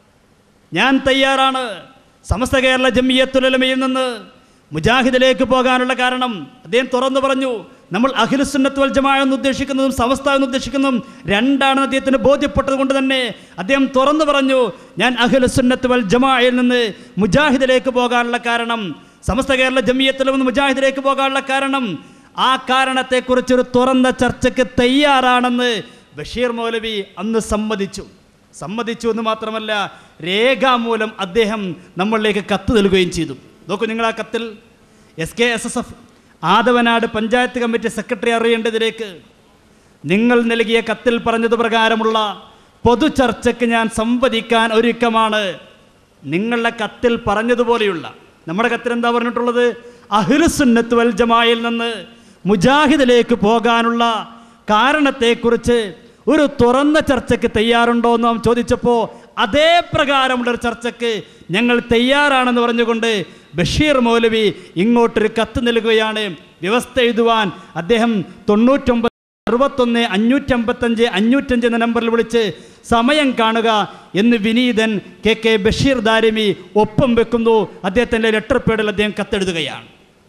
ഞാൻ തയ്യാറാണ് സമസ്ത കേരള ജമിയത്തുലമയിൽ നിന്ന് മുജാഹിദിലേക്ക് പോകാനുള്ള കാരണം അദ്ദേഹം തുറന്നു പറഞ്ഞു നമ്മൾ അഖിലുസുന്നത്ത് വൽ ജമാ എന്ന് ഉദ്ദേശിക്കുന്നതും സമസ്ത എന്ന് ഉദ്ദേശിക്കുന്നതും രണ്ടാണെന്ന് അദ്ദേഹത്തിന് ബോധ്യപ്പെട്ടത് കൊണ്ട് തന്നെ അദ്ദേഹം തുറന്നു പറഞ്ഞു ഞാൻ അഖിലുസുന്നത്ത് വൽ ജമായിൽ നിന്ന് മുജാഹിദിലേക്ക് പോകാനുള്ള കാരണം സമസ്ത കേരള ജമിയത്തിൽ നിന്ന് മുജാഹിദിലേക്ക് പോകാനുള്ള കാരണം ആ കാരണത്തെക്കുറിച്ചൊരു തുറന്ന ചർച്ചയ്ക്ക് തയ്യാറാണെന്ന് ബഷീർ മൗലവി അന്ന് സമ്മതിച്ചു സമ്മതിച്ചു എന്ന് മാത്രമല്ല രേഖാമൂലം അദ്ദേഹം നമ്മളിലേക്ക് കത്ത് നൽകുകയും ചെയ്തു നോക്കൂ നിങ്ങൾ ആ കത്തിൽ S K S S F Adavanad panchayat committee secretary അറിയേണ്ടതിലേക്ക് നിങ്ങൾ നൽകിയ കത്തിൽ പറഞ്ഞത് പ്രകാരമുള്ള പൊതു ചർച്ചയ്ക്ക് ഞാൻ സംവദിക്കാൻ ഒരുക്കമാണ് നിങ്ങളുടെ കത്തിൽ പറഞ്ഞതുപോലെയുള്ള നമ്മുടെ കത്തിൽ എന്താ പറഞ്ഞിട്ടുള്ളത് അഹിലുസുന്നത്ത് വൽ ജമായിൽ നിന്ന് മുജാഹിദിലേക്ക് പോകാനുള്ള കാരണത്തെക്കുറിച്ച് ഒരു തുറന്ന ചർച്ചയ്ക്ക് തയ്യാറുണ്ടോ എന്ന് നാം ചോദിച്ചപ്പോൾ അതേ പ്രകാരമുള്ള ഒരു ചർച്ചയ്ക്ക് ഞങ്ങൾ തയ്യാറാണെന്ന് പറഞ്ഞുകൊണ്ട് ബഷീർ മൗലവി ഇങ്ങോട്ടൊരു കത്ത് നൽകുകയാണ് വ്യവസ്ഥ എഴുതുവാൻ അദ്ദേഹം തൊണ്ണൂറ്റൊമ്പത് അറുപത്തൊന്ന് അഞ്ഞൂറ്റമ്പത്തഞ്ച് അഞ്ഞൂറ്റഞ്ച് എന്ന നമ്പറിൽ വിളിച്ച് സമയം കാണുക എന്ന് വിനീതൻ കെ കെ ബഷീർ ദാരിമി ഒപ്പം വെക്കുന്നു അദ്ദേഹത്തിൻ്റെ ലെറ്റർ പേഡിൽ അദ്ദേഹം കത്തെഴുതുകയാണ്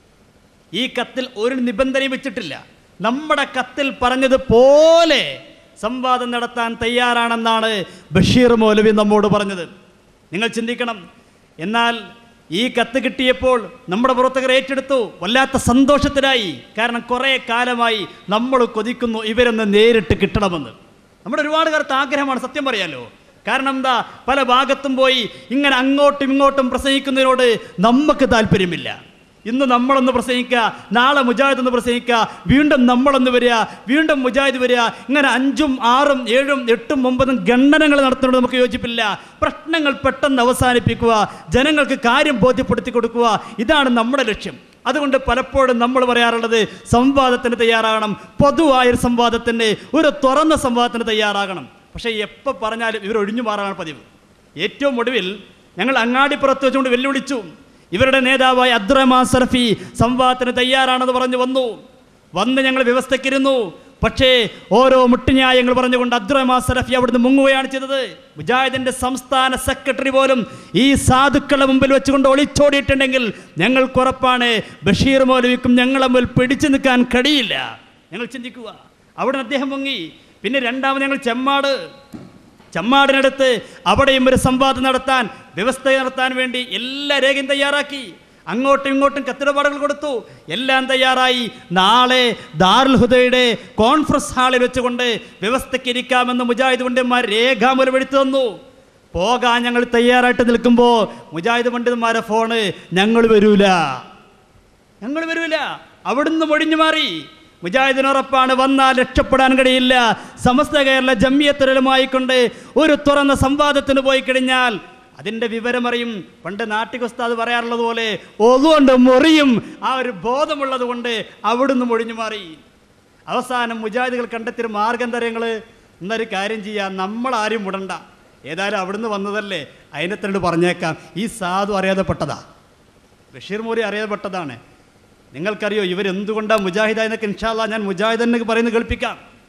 ഈ കത്തിൽ ഒരു നിബന്ധനയും വെച്ചിട്ടില്ല നമ്മുടെ കത്തിൽ പറഞ്ഞതുപോലെ സംവാദം നടത്താൻ തയ്യാറാണെന്നാണ് ബഷീർ മൗലവി നമ്മോട് പറഞ്ഞത് നിങ്ങൾ ചിന്തിക്കണം എന്നാൽ ഈ കത്ത് കിട്ടിയപ്പോൾ നമ്മുടെ പ്രവർത്തകർ ഏറ്റെടുത്തു വല്ലാത്ത സന്തോഷത്തിലായി കാരണം കുറേ കാലമായി നമ്മൾ കൊതിക്കുന്നു ഇവരൊന്ന് നേരിട്ട് കിട്ടണമെന്ന് നമ്മുടെ ഒരുപാട് കാലത്ത് ആഗ്രഹമാണ് സത്യം പറയാലോ കാരണം എന്താ പല ഭാഗത്തും പോയി ഇങ്ങനെ അങ്ങോട്ടും ഇങ്ങോട്ടും പ്രസംഗിക്കുന്നതിനോട് നമുക്ക് താല്പര്യമില്ല ഇന്ന് നമ്മളൊന്ന് പ്രസംഗിക്കുക നാളെ മുജാഹിദ് ഒന്ന് പ്രസംഗിക്കുക വീണ്ടും നമ്മളൊന്ന് വരിക വീണ്ടും മുജാഹിദ് വരിക ഇങ്ങനെ അഞ്ചും ആറും ഏഴും എട്ടും ഒമ്പതും ഗണനങ്ങൾ നടത്തുന്നത് നമുക്ക് യോജിപ്പില്ല പ്രശ്നങ്ങൾ പെട്ടെന്ന് അവസാനിപ്പിക്കുക ജനങ്ങൾക്ക് കാര്യം ബോധ്യപ്പെടുത്തി കൊടുക്കുക ഇതാണ് നമ്മുടെ ലക്ഷ്യം അതുകൊണ്ട് പലപ്പോഴും നമ്മൾ പറയാറുള്ളത് സംവാദത്തിന് തയ്യാറാകണം പൊതുവായൊരു സംവാദത്തിന് ഒരു തുറന്ന സംവാദത്തിന് തയ്യാറാകണം പക്ഷേ എപ്പോൾ പറഞ്ഞാലും ഇവർ ഒഴിഞ്ഞു മാറാനാണ് പതിവ് ഏറ്റവും ഒടുവിൽ ഞങ്ങൾ അങ്ങാടിപ്പുറത്ത് വെച്ചുകൊണ്ട് വെല്ലുവിളിച്ചു ഇവരുടെ നേതാവായ അബ്ദുറഹ്മാൻ സറഫി സംവാദത്തിന് തയ്യാറാണെന്ന് പറഞ്ഞു വന്നു വന്ന് ഞങ്ങൾ വ്യവസ്ഥയ്ക്കിരുന്നു പക്ഷേ ഓരോ മുട്ടുന്യായങ്ങൾ പറഞ്ഞുകൊണ്ട് അബ്ദുറഹ്മാൻ സറഫി അവിടുന്ന് മുങ്ങുകയാണ് ചെയ്തത് മുജാഹിദിന്റെ സംസ്ഥാന സെക്രട്ടറി പോലും ഈ സാധുക്കളെ മുമ്പിൽ വെച്ചുകൊണ്ട് ഒളിച്ചോടിയിട്ടുണ്ടെങ്കിൽ ഞങ്ങൾക്ക് ഉറപ്പാണ് ബഷീർ മൗലവിക്കും ഞങ്ങളെ മുമ്പിൽ പിടിച്ചു നിൽക്കാൻ കഴിയില്ല ഞങ്ങൾ ചിന്തിക്കുക അവിടെ അദ്ദേഹം മുങ്ങി പിന്നെ രണ്ടാമത് ഞങ്ങൾ ചെമ്മാട് ചമ്മാടിനടുത്ത് അവിടെയും ഒരു സംവാദം നടത്താൻ വ്യവസ്ഥ നടത്താൻ വേണ്ടി എല്ലാ രേഖയും തയ്യാറാക്കി അങ്ങോട്ടും ഇങ്ങോട്ടും കത്തിടപാടുകൾ കൊടുത്തു എല്ലാം തയ്യാറായി നാളെ ദാറുൽ ഹുദയുടെ കോൺഫറൻസ് ഹാളിൽ വെച്ചുകൊണ്ട് വ്യവസ്ഥയ്ക്ക് ഇരിക്കാമെന്ന് മുജാഹിദ് പണ്ഡിതന്മാർ രേഖാമൂലം എടുത്തു തന്നു പോകാൻ ഞങ്ങൾ തയ്യാറായിട്ട് നിൽക്കുമ്പോൾ മുജാഹിദ് പണ്ഡിതന്മാരെ ഫോണ് ഞങ്ങൾ വരൂല ഞങ്ങൾ വരൂല അവിടുന്ന് ഒഴിഞ്ഞു മാറി മുജാഹിദിനുറപ്പാണ് വന്നാൽ രക്ഷപ്പെടാൻ കഴിയില്ല സമസ്ത കേരള ജമ്മിയത്തുരലുമായി കൊണ്ട് ഒരു തുറന്ന സംവാദത്തിന് പോയി കഴിഞ്ഞാൽ അതിൻ്റെ വിവരമറിയും പണ്ട് നാട്ടികുസ്താദ് പറയാറുള്ളത് പോലെ ഒതുകൊണ്ട് മുറിയും ആ ഒരു ബോധമുള്ളത് കൊണ്ട് അവിടുന്ന് ഒഴിഞ്ഞു മാറി അവസാനം മുജാഹിദുകൾ കണ്ടെത്തിയ മാർഗം തരങ്ങൾ എന്നൊരു കാര്യം ചെയ്യാം നമ്മളാരും വിടണ്ട ഏതായാലും അവിടുന്ന് വന്നതല്ലേ അതിനെ തന്നെ പറഞ്ഞേക്കാം ഈ സാധു അറിയാതെ പെട്ടതാ ബഷീർ മോരി അറിയപ്പെട്ടതാണ് നിങ്ങൾക്കറിയോ ഇവരെന്തുകൊണ്ടാണ് മുജാഹിദ എന്നൊക്കെ ഇൻഷാല്ല ഞാൻ മുജാഹിദ് എന്നൊക്കെ പറയുന്നത് കേൾപ്പിക്കാം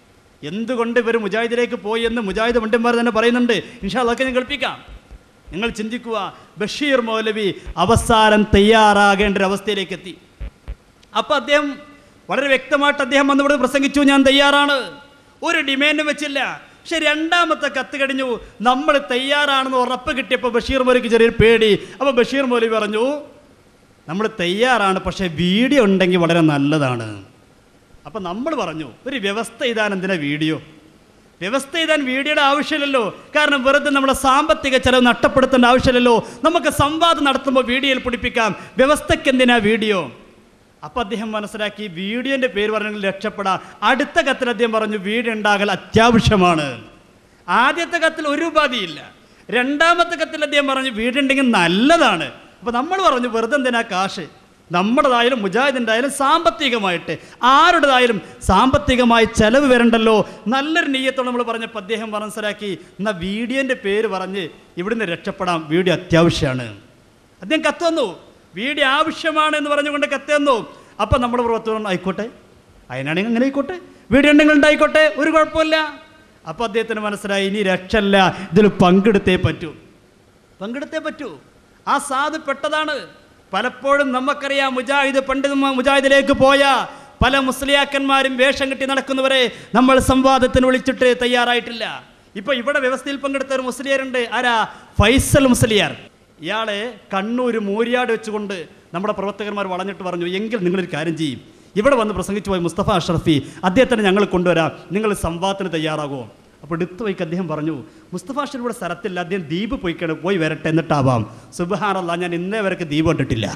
എന്തുകൊണ്ട് ഇവർ മുജാഹിദിലേക്ക് പോയി എന്ന് മുജാഹിദ് പണ്ഡിതന്മാർ തന്നെ പറയുന്നുണ്ട് ഇൻഷാ അതൊക്കെ ഞാൻ കേൾപ്പിക്കാം നിങ്ങൾ ചിന്തിക്കുക ബഷീർ മൗലവി അവസാനം തയ്യാറാകേണ്ട ഒരു അവസ്ഥയിലേക്ക് എത്തി അപ്പോൾ അദ്ദേഹം വളരെ വ്യക്തമായിട്ട് അദ്ദേഹം വന്നിവിടെ പ്രസംഗിച്ചു ഞാൻ തയ്യാറാണ് ഒരു ഡിമാൻഡും വെച്ചില്ല പക്ഷെ രണ്ടാമത്തെ കത്ത് കഴിഞ്ഞു നമ്മൾ തയ്യാറാണെന്ന് ഉറപ്പ് കിട്ടിയപ്പോൾ ബഷീർ മൗലവിക്ക് ചെറിയൊരു പേടി അപ്പോൾ ബഷീർ മൗലവി പറഞ്ഞു നമ്മൾ തയ്യാറാണ് പക്ഷേ വീഡിയോ ഉണ്ടെങ്കിൽ വളരെ നല്ലതാണ് അപ്പം നമ്മൾ പറഞ്ഞു ഒരു വ്യവസ്ഥ ചെയ്താൻ എന്തിനാ വീഡിയോ വ്യവസ്ഥ ചെയ്താൻ വീഡിയോയുടെ ആവശ്യമില്ലല്ലോ കാരണം വെറുതെ നമ്മുടെ സാമ്പത്തിക ചെലവ് നഷ്ടപ്പെടുത്തേണ്ട ആവശ്യമില്ലല്ലോ നമുക്ക് സംവാദം നടത്തുമ്പോൾ വീഡിയോയിൽ പിടിപ്പിക്കാം വ്യവസ്ഥയ്ക്ക് എന്തിനാ വീഡിയോ അപ്പം അദ്ദേഹം മനസ്സിലാക്കി വീഡിയോൻ്റെ പേര് പറഞ്ഞെങ്കിൽ രക്ഷപ്പെടാം അടുത്ത കത്തിൽ അദ്ദേഹം പറഞ്ഞു വീഡിയോ ഉണ്ടാകൽ അത്യാവശ്യമാണ് ആദ്യത്തെ കത്തിൽ ഒരു ഉപാധിയില്ല രണ്ടാമത്തെ കത്തിൽ അദ്ദേഹം പറഞ്ഞു വീടുണ്ടെങ്കിൽ നല്ലതാണ് അപ്പോൾ നമ്മൾ പറഞ്ഞു വെറുതെ എന്തിനാ കാശ് നമ്മുടേതായാലും മുജാഹിദിൻ്റെ ആയാലും സാമ്പത്തികമായിട്ട് ആരുടേതായാലും സാമ്പത്തികമായി ചെലവ് വരണ്ടല്ലോ നല്ലൊരു നെയ്യത്തോടെ നമ്മൾ പറഞ്ഞപ്പോൾ അദ്ദേഹം മനസ്സിലാക്കി എന്നാൽ വീഡിയോൻ്റെ പേര് പറഞ്ഞ് ഇവിടുന്ന് രക്ഷപ്പെടാം വീഡിയോ അത്യാവശ്യമാണ് അദ്ദേഹം കത്ത് തന്നു വീഡിയോ ആവശ്യമാണ് എന്ന് പറഞ്ഞുകൊണ്ട് കത്ത് തന്നു അപ്പം നമ്മുടെ പ്രവർത്തനം ആയിക്കോട്ടെ അതിനാണെങ്കിൽ അങ്ങനെ ആയിക്കോട്ടെ വീഡിയോ ഉണ്ടെങ്കിൽ ഉണ്ടായിക്കോട്ടെ ഒരു കുഴപ്പമില്ല അപ്പോൾ അദ്ദേഹത്തിന് മനസ്സിലായി ഇനി രക്ഷല്ല ഇതിൽ പങ്കെടുത്തേ പറ്റൂ പങ്കെടുത്തേ പറ്റൂ ആ സാധു പെട്ടതാണ് പലപ്പോഴും നമുക്കറിയാം മുജാഹിദ് പണ്ഡിത മുജാഹിദിലേക്ക് പോയ പല മുസ്ലിയാക്കന്മാരും വേഷം കെട്ടി നടക്കുന്നവരെ നമ്മൾ സംവാദത്തിന് വിളിച്ചിട്ട് തയ്യാറായിട്ടില്ല ഇപ്പൊ ഇവിടെ വ്യവസ്ഥയിൽ പങ്കെടുത്ത ഒരു മുസ്ലിയാരുണ്ട് ആരാ ഫൈസൽ മുസ്ലിയാർ ഇയാളെ കണ്ണൂർ മൂര്യാട് വെച്ചുകൊണ്ട് നമ്മുടെ പ്രവർത്തകന്മാർ വളഞ്ഞിട്ട് പറഞ്ഞു എങ്കിൽ നിങ്ങളൊരു കാര്യം ചെയ്യും ഇവിടെ വന്ന് പ്രസംഗിച്ചു പോയ മുസ്തഫ അഷ്റഫി അദ്ദേഹത്തിന് ഞങ്ങൾ കൊണ്ടുവരാം നിങ്ങൾ സംവാദത്തിന് തയ്യാറാകുമോ അപ്പോൾ എടുത്തു പോയിക്ക് അദ്ദേഹം പറഞ്ഞു മുസ്തഫ അഷ്റഫ് ഇവിടെ സ്ഥലത്തില്ല അദ്ദേഹം ദ്വീപ് പോയിക്കണം പോയി വരട്ടെ എന്നിട്ടാവാം സുബഹാനല്ല ഞാൻ ഇന്നേ വരക്ക് ദ്വീപ് കണ്ടിട്ടില്ല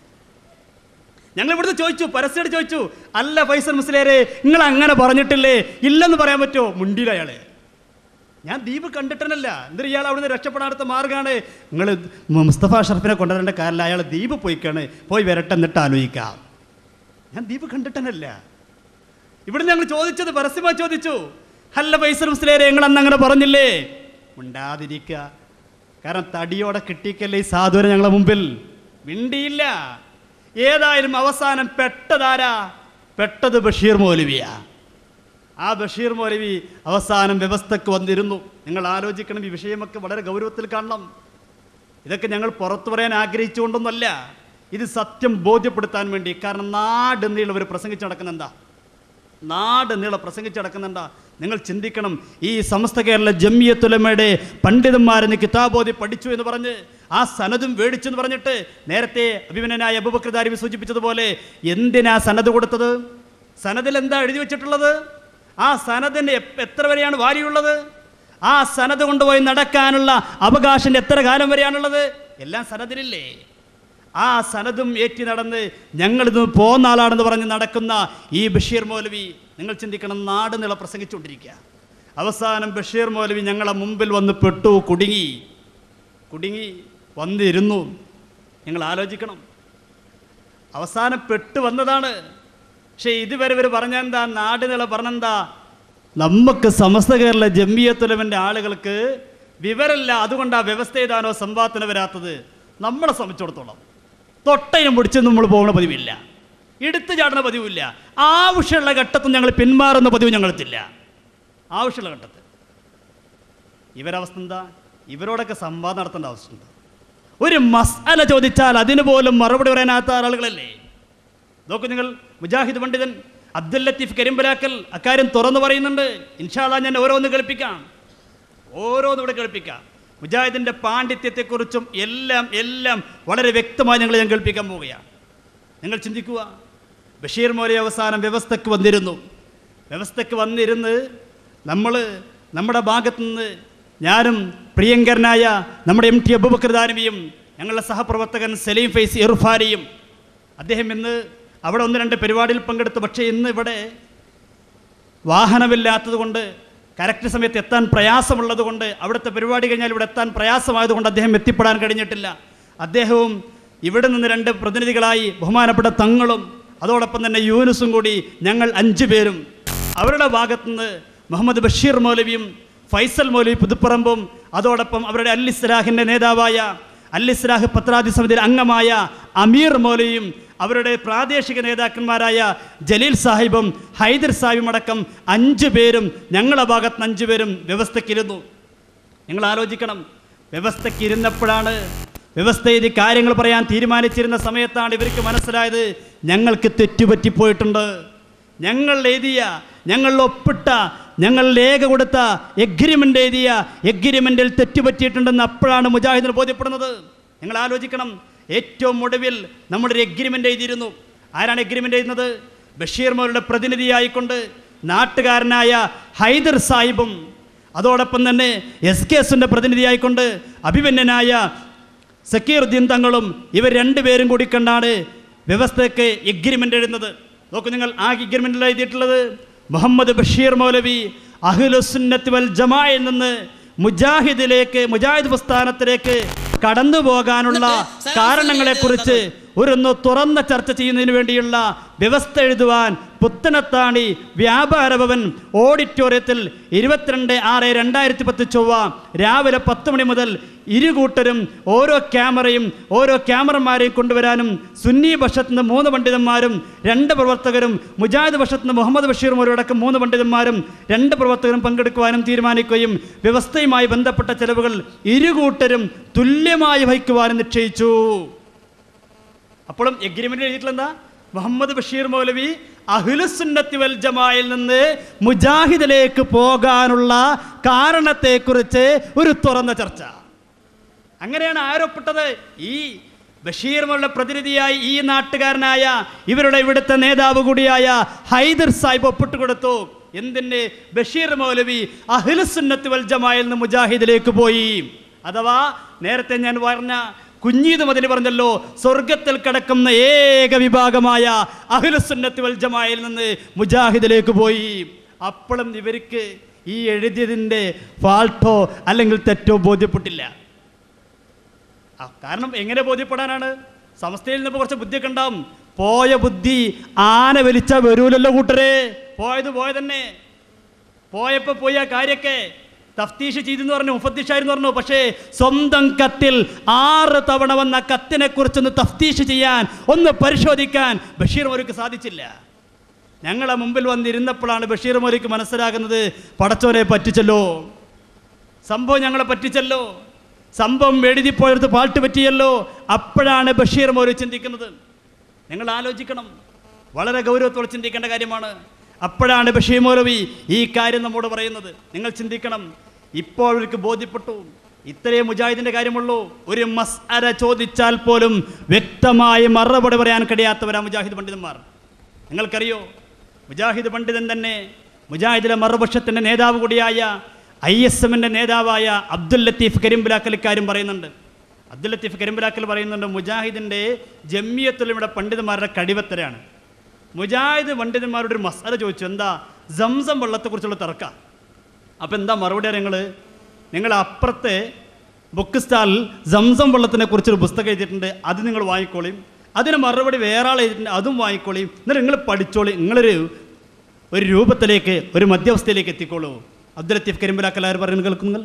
ഞങ്ങൾ ഇവിടുന്ന് ചോദിച്ചു പരസ്യമായിട്ട് ചോദിച്ചു അല്ല ഫൈസൽ മുസ്ലിയാരെ നിങ്ങൾ അങ്ങനെ പറഞ്ഞിട്ടില്ലേ ഇല്ലെന്ന് പറയാൻ പറ്റുമോ മുണ്ടിയില്ല അയാളെ ഞാൻ ദ്വീപ് കണ്ടിട്ടനല്ല എന്തൊരു ഇയാൾ അവിടുന്ന് രക്ഷപ്പെടാത്ത മാർഗ്ഗമാണ് നിങ്ങൾ മുസ്തഫ ഷറഫിനെ കൊണ്ടുവരേണ്ട കാര്യമില്ല അയാൾ ദ്വീപ് പോയിക്കാണ് പോയി വരട്ടെ എന്നിട്ട് ആലോചിക്കാം ഞാൻ ദ്വീപ് കണ്ടിട്ടനല്ല ഇവിടെ ഞങ്ങൾ ചോദിച്ചത് പരസ്യമായി ചോദിച്ചു അല്ല ഫൈസൽ മുസ്ലിയാരെ നിങ്ങൾ അന്ന് അങ്ങനെ പറഞ്ഞില്ലേ ഉണ്ടാതിരിക്കുക കാരണം തടിയോടെ കിട്ടിക്കല്ലേ ഈ സാധുവിനെ ഞങ്ങളെ മുമ്പിൽ മിണ്ടിയില്ല ഏതായാലും അവസാനം പെട്ടതാരാ പെട്ടത് ബഷീർ മൗലവിയാ ആ ബഷീർ മൗലവി അവസാനം വ്യവസ്ഥക്ക് വന്നിരുന്നു നിങ്ങൾ ആലോചിക്കണം ഈ വിഷയമൊക്കെ വളരെ ഗൗരവത്തിൽ കാണണം ഇതൊക്കെ ഞങ്ങൾ പുറത്തു പറയാൻ ആഗ്രഹിച്ചുകൊണ്ടൊന്നുമല്ല ഇത് സത്യം ബോധ്യപ്പെടുത്താൻ വേണ്ടി കാരണം നാട് നീളവർ പ്രസംഗിച്ച് നടക്കുന്ന എന്താ നാട് നീള പ്രസംഗിച്ച് നടക്കുന്നുണ്ടാ നിങ്ങൾ ചിന്തിക്കണം ഈ സമസ്ത കേരള ജമ്മിയത്തുലമയുടെ പണ്ഡിതന്മാരെന്ന് കിതാബോധി പഠിച്ചു എന്ന് പറഞ്ഞ് ആ സനതും മേടിച്ചു എന്ന് പറഞ്ഞിട്ട് നേരത്തെ അഭിമനനായ അബുബക്രദാരി സൂചിപ്പിച്ചതുപോലെ എന്തിനാ സനത് കൊടുത്തത് സനദിൽ എന്താ എഴുതി വെച്ചിട്ടുള്ളത് ആ സനദിന് എപ്പ- എത്ര വരെയാണ് വാരിയുള്ളത് ആ സനത് കൊണ്ടുപോയി നടക്കാനുള്ള അവകാശം എത്ര കാലം വരെയാണുള്ളത് എല്ലാം സനദിലില്ലേ ആ സനതും ഏറ്റി നടന്ന് ഞങ്ങളിത് പോന്ന ആളാണെന്ന് പറഞ്ഞ് നടക്കുന്ന ഈ ബഷീർ മൗലവി നിങ്ങൾ ചിന്തിക്കണം നാട് നിള പ്രസംഗിച്ചുകൊണ്ടിരിക്കുക അവസാനം ബഷീർ മൗലവി ഞങ്ങളെ മുമ്പിൽ വന്ന് പെട്ടു കുടുങ്ങി കുടുങ്ങി വന്നിരുന്നു നിങ്ങൾ ആലോചിക്കണം അവസാനം പെട്ടു വന്നതാണ് പക്ഷേ ഇതുവരെ ഇവർ പറഞ്ഞെന്താ നാട് നില പറഞ്ഞെന്താ നമുക്ക് സമസ്ത കേരള ജമ്മിയത്തുലവൻ്റെ ആളുകൾക്ക് വിവരമില്ല അതുകൊണ്ടാ വ്യവസ്ഥ ചെയ്താനോ സംവാദത്തിന് വരാത്തത് നമ്മളെ സംബന്ധിച്ചിടത്തോളം തൊട്ടയിനും പിടിച്ച് നമ്മൾ പോകുന്ന പതിവില്ല എടുത്തു ചാടുന്ന പതിവില്ല ആവശ്യമുള്ള ഘട്ടത്തിൽ ഞങ്ങൾ പിന്മാറുന്ന പതിവ് ഞങ്ങൾക്കില്ല ആവശ്യമുള്ള ഘട്ടത്തിൽ ഇവരവസ്ഥ എന്താ ഇവരോടൊക്കെ സംവാദം നടത്തേണ്ട ആവശ്യം എന്താ ഒരു മസാല ചോദിച്ചാൽ അതിന് പോലും മറുപടി പറയാനാത്ത ആളുകളല്ലേ നോക്കൂ നിങ്ങൾ മുജാഹിദ് പണ്ഡിതൻ അബ്ദുൽ ലത്തീഫ് കരിമ്പലാക്കൽ അക്കാര്യം തുറന്നു പറയുന്നുണ്ട് ഇൻഷാല്ല ഞാൻ ഓരോന്ന് കേൾപ്പിക്കാം ഓരോന്നും ഇവിടെ കേൾപ്പിക്കാം മുജാഹിദിൻ്റെ പാണ്ഡിത്യത്തെക്കുറിച്ചും എല്ലാം എല്ലാം വളരെ വ്യക്തമായി ഞങ്ങൾ ഞാൻ കേൾപ്പിക്കാൻ പോവുകയാണ് നിങ്ങൾ ചിന്തിക്കുക ബഷീർ മോലെ അവസാനം വ്യവസ്ഥയ്ക്ക് വന്നിരുന്നു വ്യവസ്ഥയ്ക്ക് വന്നിരുന്ന് നമ്മൾ നമ്മുടെ ഭാഗത്തു നിന്ന് ഞാനും പ്രിയങ്കരനായ നമ്മുടെ എം ടി അബുബക്രദാനവിയും ഞങ്ങളുടെ സഹപ്രവർത്തകൻ സലീം ഫൈസി ഇർഫാനിയും അദ്ദേഹം ഇന്ന് അവിടെ ഒന്ന് രണ്ട് പരിപാടിയിൽ പങ്കെടുത്തു പക്ഷേ ഇന്ന് ഇവിടെ വാഹനമില്ലാത്തത് കൊണ്ട് കറക്റ്റ് സമയത്ത് എത്താൻ പ്രയാസമുള്ളത് കൊണ്ട് അവിടുത്തെ പരിപാടി കഴിഞ്ഞാൽ ഇവിടെ എത്താൻ പ്രയാസമായതുകൊണ്ട് അദ്ദേഹം എത്തിപ്പെടാൻ കഴിഞ്ഞിട്ടില്ല അദ്ദേഹവും ഇവിടെ നിന്ന് രണ്ട് പ്രതിനിധികളായി ബഹുമാനപ്പെട്ട തങ്ങളും അതോടൊപ്പം തന്നെ യൂനുസും കൂടി ഞങ്ങൾ അഞ്ചു പേരും അവരുടെ ഭാഗത്തുനിന്ന് മുഹമ്മദ് ബഷീർ മൗലവിയും ഫൈസൽ മൗലവി പുതുപ്പറമ്പും അതോടൊപ്പം അവരുടെ അൽ ഇസ്ലാഹിൻ്റെ നേതാവായ അൽ ഇസ്ലാഹ് പത്രാദി സമിതിയിൽ അംഗമായ അമീർ മൗലവിയും അവരുടെ പ്രാദേശിക നേതാക്കന്മാരായ ജലീൽ സാഹിബും ഹൈദർ സാഹിബും അടക്കം അഞ്ചു പേരും ഞങ്ങളുടെ ഭാഗത്ത് നിന്ന് അഞ്ചു പേരും വ്യവസ്ഥയ്ക്കിരുന്നു നിങ്ങൾ ആലോചിക്കണം വ്യവസ്ഥയ്ക്ക് ഇരുന്നപ്പോഴാണ് വ്യവസ്ഥ എഴുതി കാര്യങ്ങൾ പറയാൻ തീരുമാനിച്ചിരുന്ന സമയത്താണ് ഇവർക്ക് മനസ്സിലായത് ഞങ്ങൾക്ക് തെറ്റുപറ്റിപ്പോയിട്ടുണ്ട് ഞങ്ങൾ എഴുതിയ ഞങ്ങൾ ഒപ്പിട്ട ഞങ്ങൾ രേഖ കൊടുത്ത എഗ്രിമെൻ്റ് എഴുതിയ എഗ്രിമെൻറ്റിൽ തെറ്റുപറ്റിയിട്ടുണ്ടെന്ന് അപ്പോഴാണ് മുജാഹിദിന് ബോധ്യപ്പെടുന്നത് നിങ്ങൾ ആലോചിക്കണം ഏറ്റവും ഒടുവിൽ നമ്മുടെ ഒരു എഗ്രിമെൻ്റ് എഴുതിയിരുന്നു ആരാണ് എഗ്രിമെൻ്റ് എഴുതുന്നത് ബഷീർ മോരുടെ പ്രതിനിധിയായിക്കൊണ്ട് നാട്ടുകാരനായ ഹൈദർ സാഹിബും അതോടൊപ്പം തന്നെ എസ് കെ എസിൻ്റെ പ്രതിനിധിയായിക്കൊണ്ട് അഭിമന്യനായ സക്കീറുദ്ദീൻ തങ്ങളും ഇവർ രണ്ടുപേരും കൂടി കണ്ടാണ് വ്യവസ്ഥയ്ക്ക് എഗ്രിമെൻ്റ് എഴുതുന്നത് നോക്കൂ നിങ്ങൾ ആ എഗ്രിമെൻറ്റിൽ എഴുതിയിട്ടുള്ളത് മുഹമ്മദ് ബഷീർ മൗലവി അഹ്ലുസുന്നത്ത് വൽ ജമായിൽ നിന്ന് മുജാഹിദിലേക്ക് മുജാഹിദ് പ്രസ്ഥാനത്തിലേക്ക് കടന്നു പോകാനുള്ള കാരണങ്ങളെക്കുറിച്ച് ഒരൊന്ന് തുറന്ന ചർച്ച ചെയ്യുന്നതിന് വേണ്ടിയുള്ള വ്യവസ്ഥ എഴുതുവാൻ പുത്തനത്താണി വ്യാപാര ഭവൻ ഓഡിറ്റോറിയത്തിൽ ഇരുപത്തിരണ്ട് ആറ് രണ്ടായിരത്തി പത്ത് ചൊവ്വ രാവിലെ പത്ത് മണി മുതൽ ഇരുകൂട്ടരും ഓരോ ക്യാമറയും ഓരോ ക്യാമറമാരെയും കൊണ്ടുവരാനും സുന്നി പക്ഷത്ത് നിന്ന് മൂന്ന് പണ്ഡിതന്മാരും രണ്ട് പ്രവർത്തകരും മുജാഹിദ് പക്ഷത്ത് നിന്ന് മുഹമ്മദ് ബഷീർ മോരടക്കം മൂന്ന് പണ്ഡിതന്മാരും രണ്ട് പ്രവർത്തകരും പങ്കെടുക്കുവാനും തീരുമാനിക്കുകയും വ്യവസ്ഥയുമായി ബന്ധപ്പെട്ട ചെലവുകൾ ഇരുകൂട്ടരും തുല്യമായി വഹിക്കുവാനും നിശ്ചയിച്ചു അപ്പോഴും എഗ്രിമെന്റ് എഴുതിയിട്ടുള്ള എന്താ മുഹമ്മദ് ബഷീർ മൗലവി അഹ്ലുസുന്നത്തി വൽ ജമായിൽ നിന്ന് മുജാഹിദിലേക്ക് പോകാനുള്ള കാരണത്തെക്കുറിച്ച് ഒരു തുറന്ന ചർച്ച അങ്ങനെയാണ് ആരോപ്പെട്ടത് ഈ ബഷീർ മൗല പ്രതിനിധിയായി ഈ നാട്ടുകാരനായ ഇവരുടെ ഇവിടുത്തെ നേതാവ് കൂടിയായ ഹൈദർ സാഹിബ് ഒപ്പിട്ട് കൊടുത്തു എന്തിന് ബഷീർ മൗലവി അഹ്ലുസുന്നത്ത് വൽ ജമായിൽ നിന്ന് മുജാഹിദിലേക്ക് പോയി അഥവാ നേരത്തെ ഞാൻ പറഞ്ഞ കുഞ്ഞീത് മതിന് പറഞ്ഞല്ലോ സ്വർഗത്തിൽ കിടക്കുന്ന ഏക വിഭാഗമായ അഹ്ലുസുന്നത്ത് വൽ ജമായിൽ നിന്ന് മുജാഹിദിലേക്ക് പോയി അപ്പോഴും ഇവർക്ക് ഈ എഴുതിയതിൻ്റെ ഫാൾട്ടോ അല്ലെങ്കിൽ തെറ്റോ ബോധ്യപ്പെട്ടില്ല ആ, കാരണം എങ്ങനെ ബോധ്യപ്പെടാനാണ് സമസ്തയിൽ നിന്ന് കുറച്ച് ബുദ്ധിയൊക്കെ ഉണ്ടാവും പോയ ബുദ്ധി ആന വലിച്ച വരൂലല്ലോ കൂട്ടരെ പോയത് പോയതന്നെ പോയപ്പോ പോയി ആ കാര്യമൊക്കെ തഫ്തീഷ് ചെയ്തെന്ന് പറഞ്ഞു മുഫത്തീഷായിരുന്നു പറഞ്ഞു പക്ഷേ സ്വന്തം കത്തിൽ ആറ് തവണ വന്ന കത്തിനെ കുറിച്ചൊന്ന് തഫ്തീഷ് ചെയ്യാൻ ഒന്ന് പരിശോധിക്കാൻ ബഷീർ മോർക്ക് സാധിച്ചില്ല ഞങ്ങളെ മുമ്പിൽ വന്നിരുന്നപ്പോഴാണ് ബഷീർ മോരിക്ക് മനസ്സിലാകുന്നത് പടച്ചോനെ പറ്റിച്ചല്ലോ സംഭവം ഞങ്ങളെ പറ്റിച്ചല്ലോ സംഭവം എഴുതിപ്പോയത് പാട്ട് പറ്റിയല്ലോ അപ്പോഴാണ് ബഷീർ മോര് ചിന്തിക്കുന്നത് നിങ്ങൾ ആലോചിക്കണം വളരെ ഗൗരവത്തോടെ ചിന്തിക്കേണ്ട കാര്യമാണ് അപ്പോഴാണ് ബഷീർ മൗലവി ഈ കാര്യം നമ്മോട് പറയുന്നത് നിങ്ങൾ ചിന്തിക്കണം ഇപ്പോൾ അവർക്ക് ബോധ്യപ്പെട്ടു ഇത്രയും മുജാഹിദിന്റെ കാര്യമുള്ളൂ ഒരു മസ്അര ചോദിച്ചാൽ പോലും വ്യക്തമായി മറുപടി പറയാൻ കഴിയാത്തവരാ മുജാഹിദ് പണ്ഡിതന്മാർ നിങ്ങൾക്കറിയോ മുജാഹിദ് പണ്ഡിതൻ തന്നെ മുജാഹിദിലെ മറുപക്ഷത്തിൻ്റെ നേതാവ് കൂടിയായ ഐ എസ് എമ്മിൻ്റെ നേതാവായ അബ്ദുൽ ലത്തീഫ് കരിമ്പുലാക്കൽ ഇക്കാര്യം പറയുന്നുണ്ട് അബ്ദുൽ ലത്തീഫ് കരിമ്പുലാക്കൽ പറയുന്നുണ്ട് മുജാഹിദിൻ്റെ ജമ്മിയത്തുലയുടെ പണ്ഡിതന്മാരുടെ കഴിവത്തരാണ് മുജാഹിദ് പണ്ഡിതന്മാരോട് ഒരു മസാല ചോദിച്ചു എന്താ സംസം വെള്ളത്തെക്കുറിച്ചുള്ള തർക്ക അപ്പം എന്താ മറുപടി നിങ്ങൾ നിങ്ങൾ അപ്പുറത്തെ ബുക്ക് സ്റ്റാളിൽ സംസം വെള്ളത്തിനെ കുറിച്ചൊരു പുസ്തകം എഴുതിയിട്ടുണ്ട് അത് നിങ്ങൾ വാങ്ങിക്കോളിയും അതിന് മറുപടി വേറെ ആൾ എഴുതിയിട്ടുണ്ട് അതും വാങ്ങിക്കോളിയും എന്നിട്ട് നിങ്ങൾ പഠിച്ചോളി നിങ്ങളൊരു ഒരു രൂപത്തിലേക്ക് ഒരു മധ്യവസ്ഥയിലേക്ക് എത്തിക്കോളൂ അബ്ദുൽ ലത്തീഫ് കരിമ്പലാക്കൽ ആര് പറയുന്നത് കേൾക്കുന്നുങ്ങൾ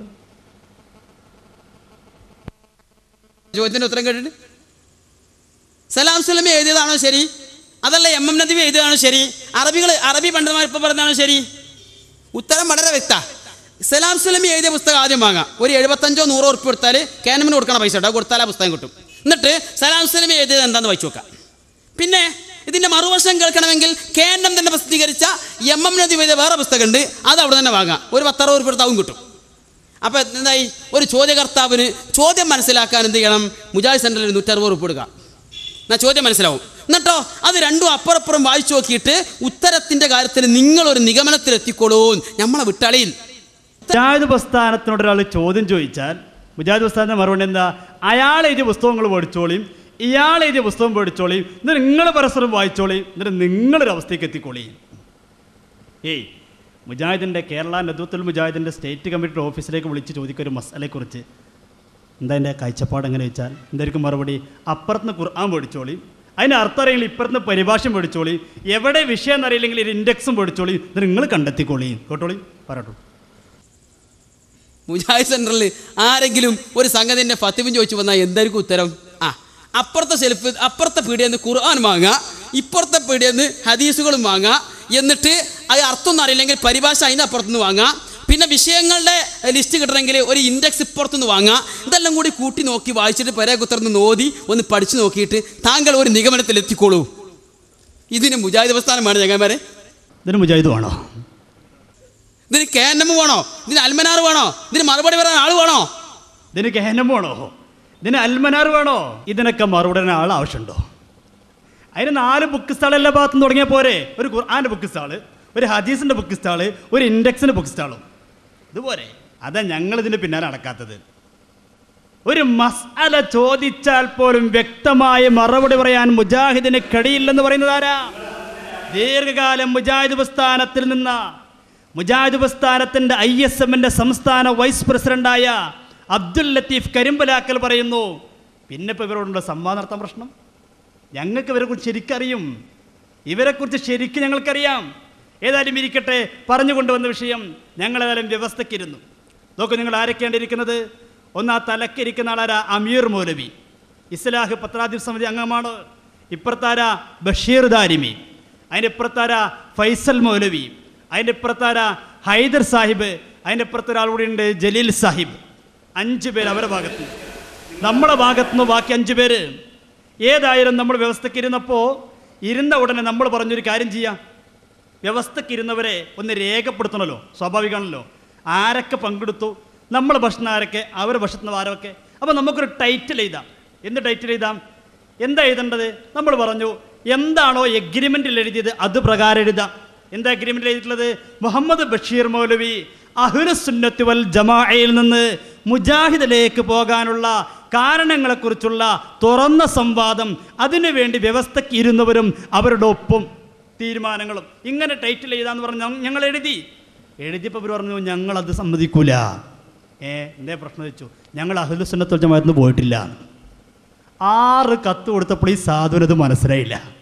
ചോദ്യത്തിന് ഉത്തരം കേട്ടിട്ട് സലാം സുലമി എഴുതിയതാണോ ശരി അതല്ല എം എം നദീബ് എഴുതിയതാണോ ശരി അറബികൾ അറബി പണ്ഡിതന്മാർ ഇപ്പം പറഞ്ഞതാണോ ശരി ഉത്തരം വളരെ വ്യക്ത സലാം സുലമി എഴുതിയ പുസ്തകം ആദ്യം വാങ്ങാം ഒരു എഴുപത്തഞ്ചോ നൂറോ ഉറുപ്പ് കൊടുത്താൽ കാനമിന് കൊടുക്കണ പൈസ ഉണ്ട് അത് കൊടുത്താൽ ആ പുസ്തകം കിട്ടും എന്നിട്ട് സലാം സുലമി എഴുതിയത് എന്താണെന്ന് വായിച്ചു നോക്കാം പിന്നെ ഇതിന്റെ മറുവശം കേൾക്കണമെങ്കിൽ കേന്ദ്രം തന്നെ പ്രസിദ്ധീകരിച്ച എം എം നദീബ് എഴുതിയ വേറെ പുസ്തകമുണ്ട് അത് അവിടെ തന്നെ വാങ്ങാം ഒരു പത്തറുപത് ഉറുപ്പ് എടുത്താവും കിട്ടും അപ്പോൾ എന്തായി ഒരു ചോദ്യകർത്താവിന് ചോദ്യം മനസ്സിലാക്കാൻ എന്ത് ചെയ്യണം മുജാഹിദ് സെൻറ്ററിൽ നൂറ്ററുപത് ഉറുപ്പ് കൊടുക്കുക എന്നാൽ ചോദ്യം മനസ്സിലാവും എന്നിട്ടോ അത് രണ്ടും അപ്പുറപ്പുറം വായിച്ചു നോക്കിയിട്ട് ഉത്തരത്തിൻ്റെ കാര്യത്തിൽ നിങ്ങളൊരു നിഗമനത്തിൽ എത്തിക്കോളൂ നമ്മളെ വിട്ടളിയിൽ മുജാഹിദ് പ്രസ്ഥാനത്തിനോട് ഒരാൾ ചോദ്യം ചോദിച്ചാൽ മുജാഹിദ് പ്രസ്ഥാനത്തിൻ്റെ മറുപടി എന്താ അയാൾ എഴുതിയ പുസ്തകങ്ങൾ പഠിച്ചോളിയും ഇയാൾ എഴുതിയ പുസ്തകം പഠിച്ചോളിയും എന്നിട്ട് നിങ്ങൾ പരസ്പരം വായിച്ചോളിയും എന്നിട്ട് നിങ്ങളൊരു അവസ്ഥയ്ക്ക് എത്തിക്കോളിയും ഏയ് മുജാഹിദിൻ്റെ കേരള നേതൃത്വത്തിൽ മുജാഹിദിൻ്റെ സ്റ്റേറ്റ് കമ്മിറ്റി ഓഫീസിലേക്ക് വിളിച്ച് ചോദിക്കുക ഒരു മസാലയെക്കുറിച്ച് എന്താ എൻ്റെ കാഴ്ചപ്പാട് എങ്ങനെ വെച്ചാൽ എന്തായിരിക്കും മറുപടി അപ്പുറത്തുനിന്ന് ഖുർആൻ പഠിച്ചോളി അതിന് അർത്ഥം അറിയില്ല ഇപ്പുറത്തുനിന്ന് പരിഭാഷയും പഠിച്ചോളി എവിടെ വിഷയം എന്നറിയില്ലെങ്കിൽ ഒരു ഇൻഡെക്സും പഠിച്ചോളി എന്നിട്ട് നിങ്ങൾ കണ്ടെത്തിക്കോളി കേട്ടോളി പറയട്ടോ മുജാഹിദ് സെൻറ്ററിൽ ആരെങ്കിലും ഒരു സംഗതിൻ്റെ ഫത്തിവും ചോദിച്ചു വന്നാൽ എന്തായിരിക്കും ഉത്തരം ആ അപ്പുറത്തെ സെൽഫ് അപ്പുറത്തെ പീടിയെന്ന് ഖുർആൻ വാങ്ങുക ഇപ്പുറത്തെ പീടിയെന്ന് ഹദീസുകളും വാങ്ങുക എന്നിട്ട് അത് അർത്ഥമൊന്നും അറിയില്ലെങ്കിൽ പരിഭാഷ അതിൻ്റെ അപ്പുറത്തുനിന്ന് വാങ്ങുക പിന്നെ വിഷയങ്ങളുടെ ലിസ്റ്റ് കിട്ടണമെങ്കിൽ ഒരു ഇൻഡെക്സ് ഇപ്പുറത്തുനിന്ന് വാങ്ങുക ഇതെല്ലാം കൂടി കൂട്ടി നോക്കി വായിച്ചിട്ട് പെരേ കുത്തർന്ന് നോതി ഒന്ന് പഠിച്ചു നോക്കിയിട്ട് താങ്കൾ ഒരു നിഗമനത്തിൽ എത്തിക്കോളൂ ഇതിന് മുജാഹിദ് പ്രസ്ഥാനമാണ് ചങ്ങന്മാരെ ഇതിന് മുജാഹിദ് വേണോ ഇതിന് കെ എൻ എം വേണോ ഇതിന് അൽമനാർ വേണോ ഇതിന് മറുപടി പറയാൻ ആൾ വേണോ ഇതിന് ഗഹനം വേണോ ഇതിന് അൽമനാർ വേണോ ഇതിനൊക്കെ മറുപടി ആൾ ആവശ്യമുണ്ടോ അതിന് നാല് ബുക്ക് സ്റ്റാൾ എല്ലാ ഭാഗത്തും തുടങ്ങിയാൽ പോരെ ഒരു ഖുർആാൻ്റെ ബുക്ക് സ്റ്റാള് ഒരു ഹദീസിൻ്റെ ബുക്ക് സ്റ്റാള് ഒരു ഇൻഡെക്സിൻ്റെ ബുക്ക് സ്റ്റാളും ഇതുപോലെ അതാ ഞങ്ങൾ ഇതിന് പിന്നാലെ നടക്കാത്തത് ഒരു മസ്അല ചോദിച്ചാൽ പോലും വ്യക്തമായ മറുപടി പറയാൻ മുജാഹിദിന് കഴിയില്ലെന്ന് പറയുന്നത് ആരാ ദീർഘകാലം മുജാഹിദ് പ്രസ്ഥാനത്തിൽ നിന്ന മുജാഹിദ് പ്രസ്ഥാനത്തിൻ്റെ ഐ എസ് എമ്മിൻ്റെ സംസ്ഥാന വൈസ് പ്രസിഡന്റായ അബ്ദുൽ ലത്തീഫ് കരിമ്പലാക്കൽ പറയുന്നു പിന്നെ ഇപ്പോൾ ഇവരോടുള്ള സംവാദം നടത്താൻ പ്രശ്നം ഞങ്ങൾക്ക് ഇവരെക്കുറിച്ച് ശരിക്കറിയും ഇവരെക്കുറിച്ച് ശരിക്കും ഞങ്ങൾക്കറിയാം ഏതായാലും ഇരിക്കട്ടെ പറഞ്ഞു കൊണ്ടുവന്ന വിഷയം ഞങ്ങളേതായാലും വ്യവസ്ഥയ്ക്കിരുന്നു നോക്കൂ നിങ്ങൾ ആരൊക്കെയാണ് ഇരിക്കുന്നത് ഒന്ന് ആ തലക്കിരിക്കുന്ന ആളാരാ അമീർ മൗലവി ഇസ്ലാഹ് പത്രാധിപ സമിതി അംഗമാണ് ഇപ്പുറത്താര ബഷീർ ദാരിമി അതിൻ്റെ ഇപ്പുറത്താര ഫൈസൽ മൗലവി അതിൻ്റെ ഇപ്പുറത്താര ഹൈദർ സാഹിബ് അതിൻ്റെ ഇപ്പുറത്ത് ഒരാൾ കൂടി ഉണ്ട് ജലീൽ സാഹിബ് അഞ്ച് പേര് അവരുടെ ഭാഗത്ത് നിന്ന് നമ്മുടെ ഭാഗത്തു നിന്ന് ബാക്കി അഞ്ച് പേര് ഏതായാലും നമ്മൾ വ്യവസ്ഥയ്ക്ക് ഇരുന്നപ്പോൾ ഇരുന്ന ഉടനെ നമ്മൾ പറഞ്ഞൊരു കാര്യം ചെയ്യാം വ്യവസ്ഥയ്ക്ക് ഇരുന്നവരെ ഒന്ന് രേഖപ്പെടുത്തണമല്ലോ സ്വാഭാവികമാണല്ലോ ആരൊക്കെ പങ്കെടുത്തു നമ്മൾ ഭക്ഷണം ആരൊക്കെ അവർ ഭക്ഷണം ആരൊക്കെ അപ്പോൾ നമുക്കൊരു ടൈറ്റിൽ എഴുതാം എന്ത് ടൈറ്റിൽ എഴുതാം എന്താ എഴുതേണ്ടത് നമ്മൾ പറഞ്ഞു എന്താണോ എഗ്രിമെൻറ്റിൽ എഴുതിയത് അത് പ്രകാരം എഴുതാം എന്താ എഗ്രിമെൻറ്റിൽ എഴുതിയിട്ടുള്ളത് മുഹമ്മദ് ബഷീർ മൗലവി അഹുലസുന്നത്ത് വൽ ജമാഅയിൽ നിന്ന് മുജാഹിദിലേക്ക് പോകാനുള്ള കാരണങ്ങളെക്കുറിച്ചുള്ള തുറന്ന സംവാദം അതിനുവേണ്ടി വ്യവസ്ഥയ്ക്ക് ഇരുന്നവരും അവരുടെ ഒപ്പം തീരുമാനങ്ങളും ഇങ്ങനെ ടൈറ്റിൽ എഴുതാന്ന് പറഞ്ഞ് ഞങ്ങൾ എഴുതി എഴുതിയപ്പോൾ ഇവർ പറഞ്ഞു ഞങ്ങളത് സമ്മതിക്കൂല ഏ എന്തേ പ്രശ്നം വെച്ചു ഞങ്ങൾ അഹുലുസുന്നത്തുൽ ജമാഅത്തിന് പോയിട്ടില്ല ആറ് കത്ത് കൊടുത്തപ്പോൾ ഈ സാധുവിനത് മനസ്സിലായില്ല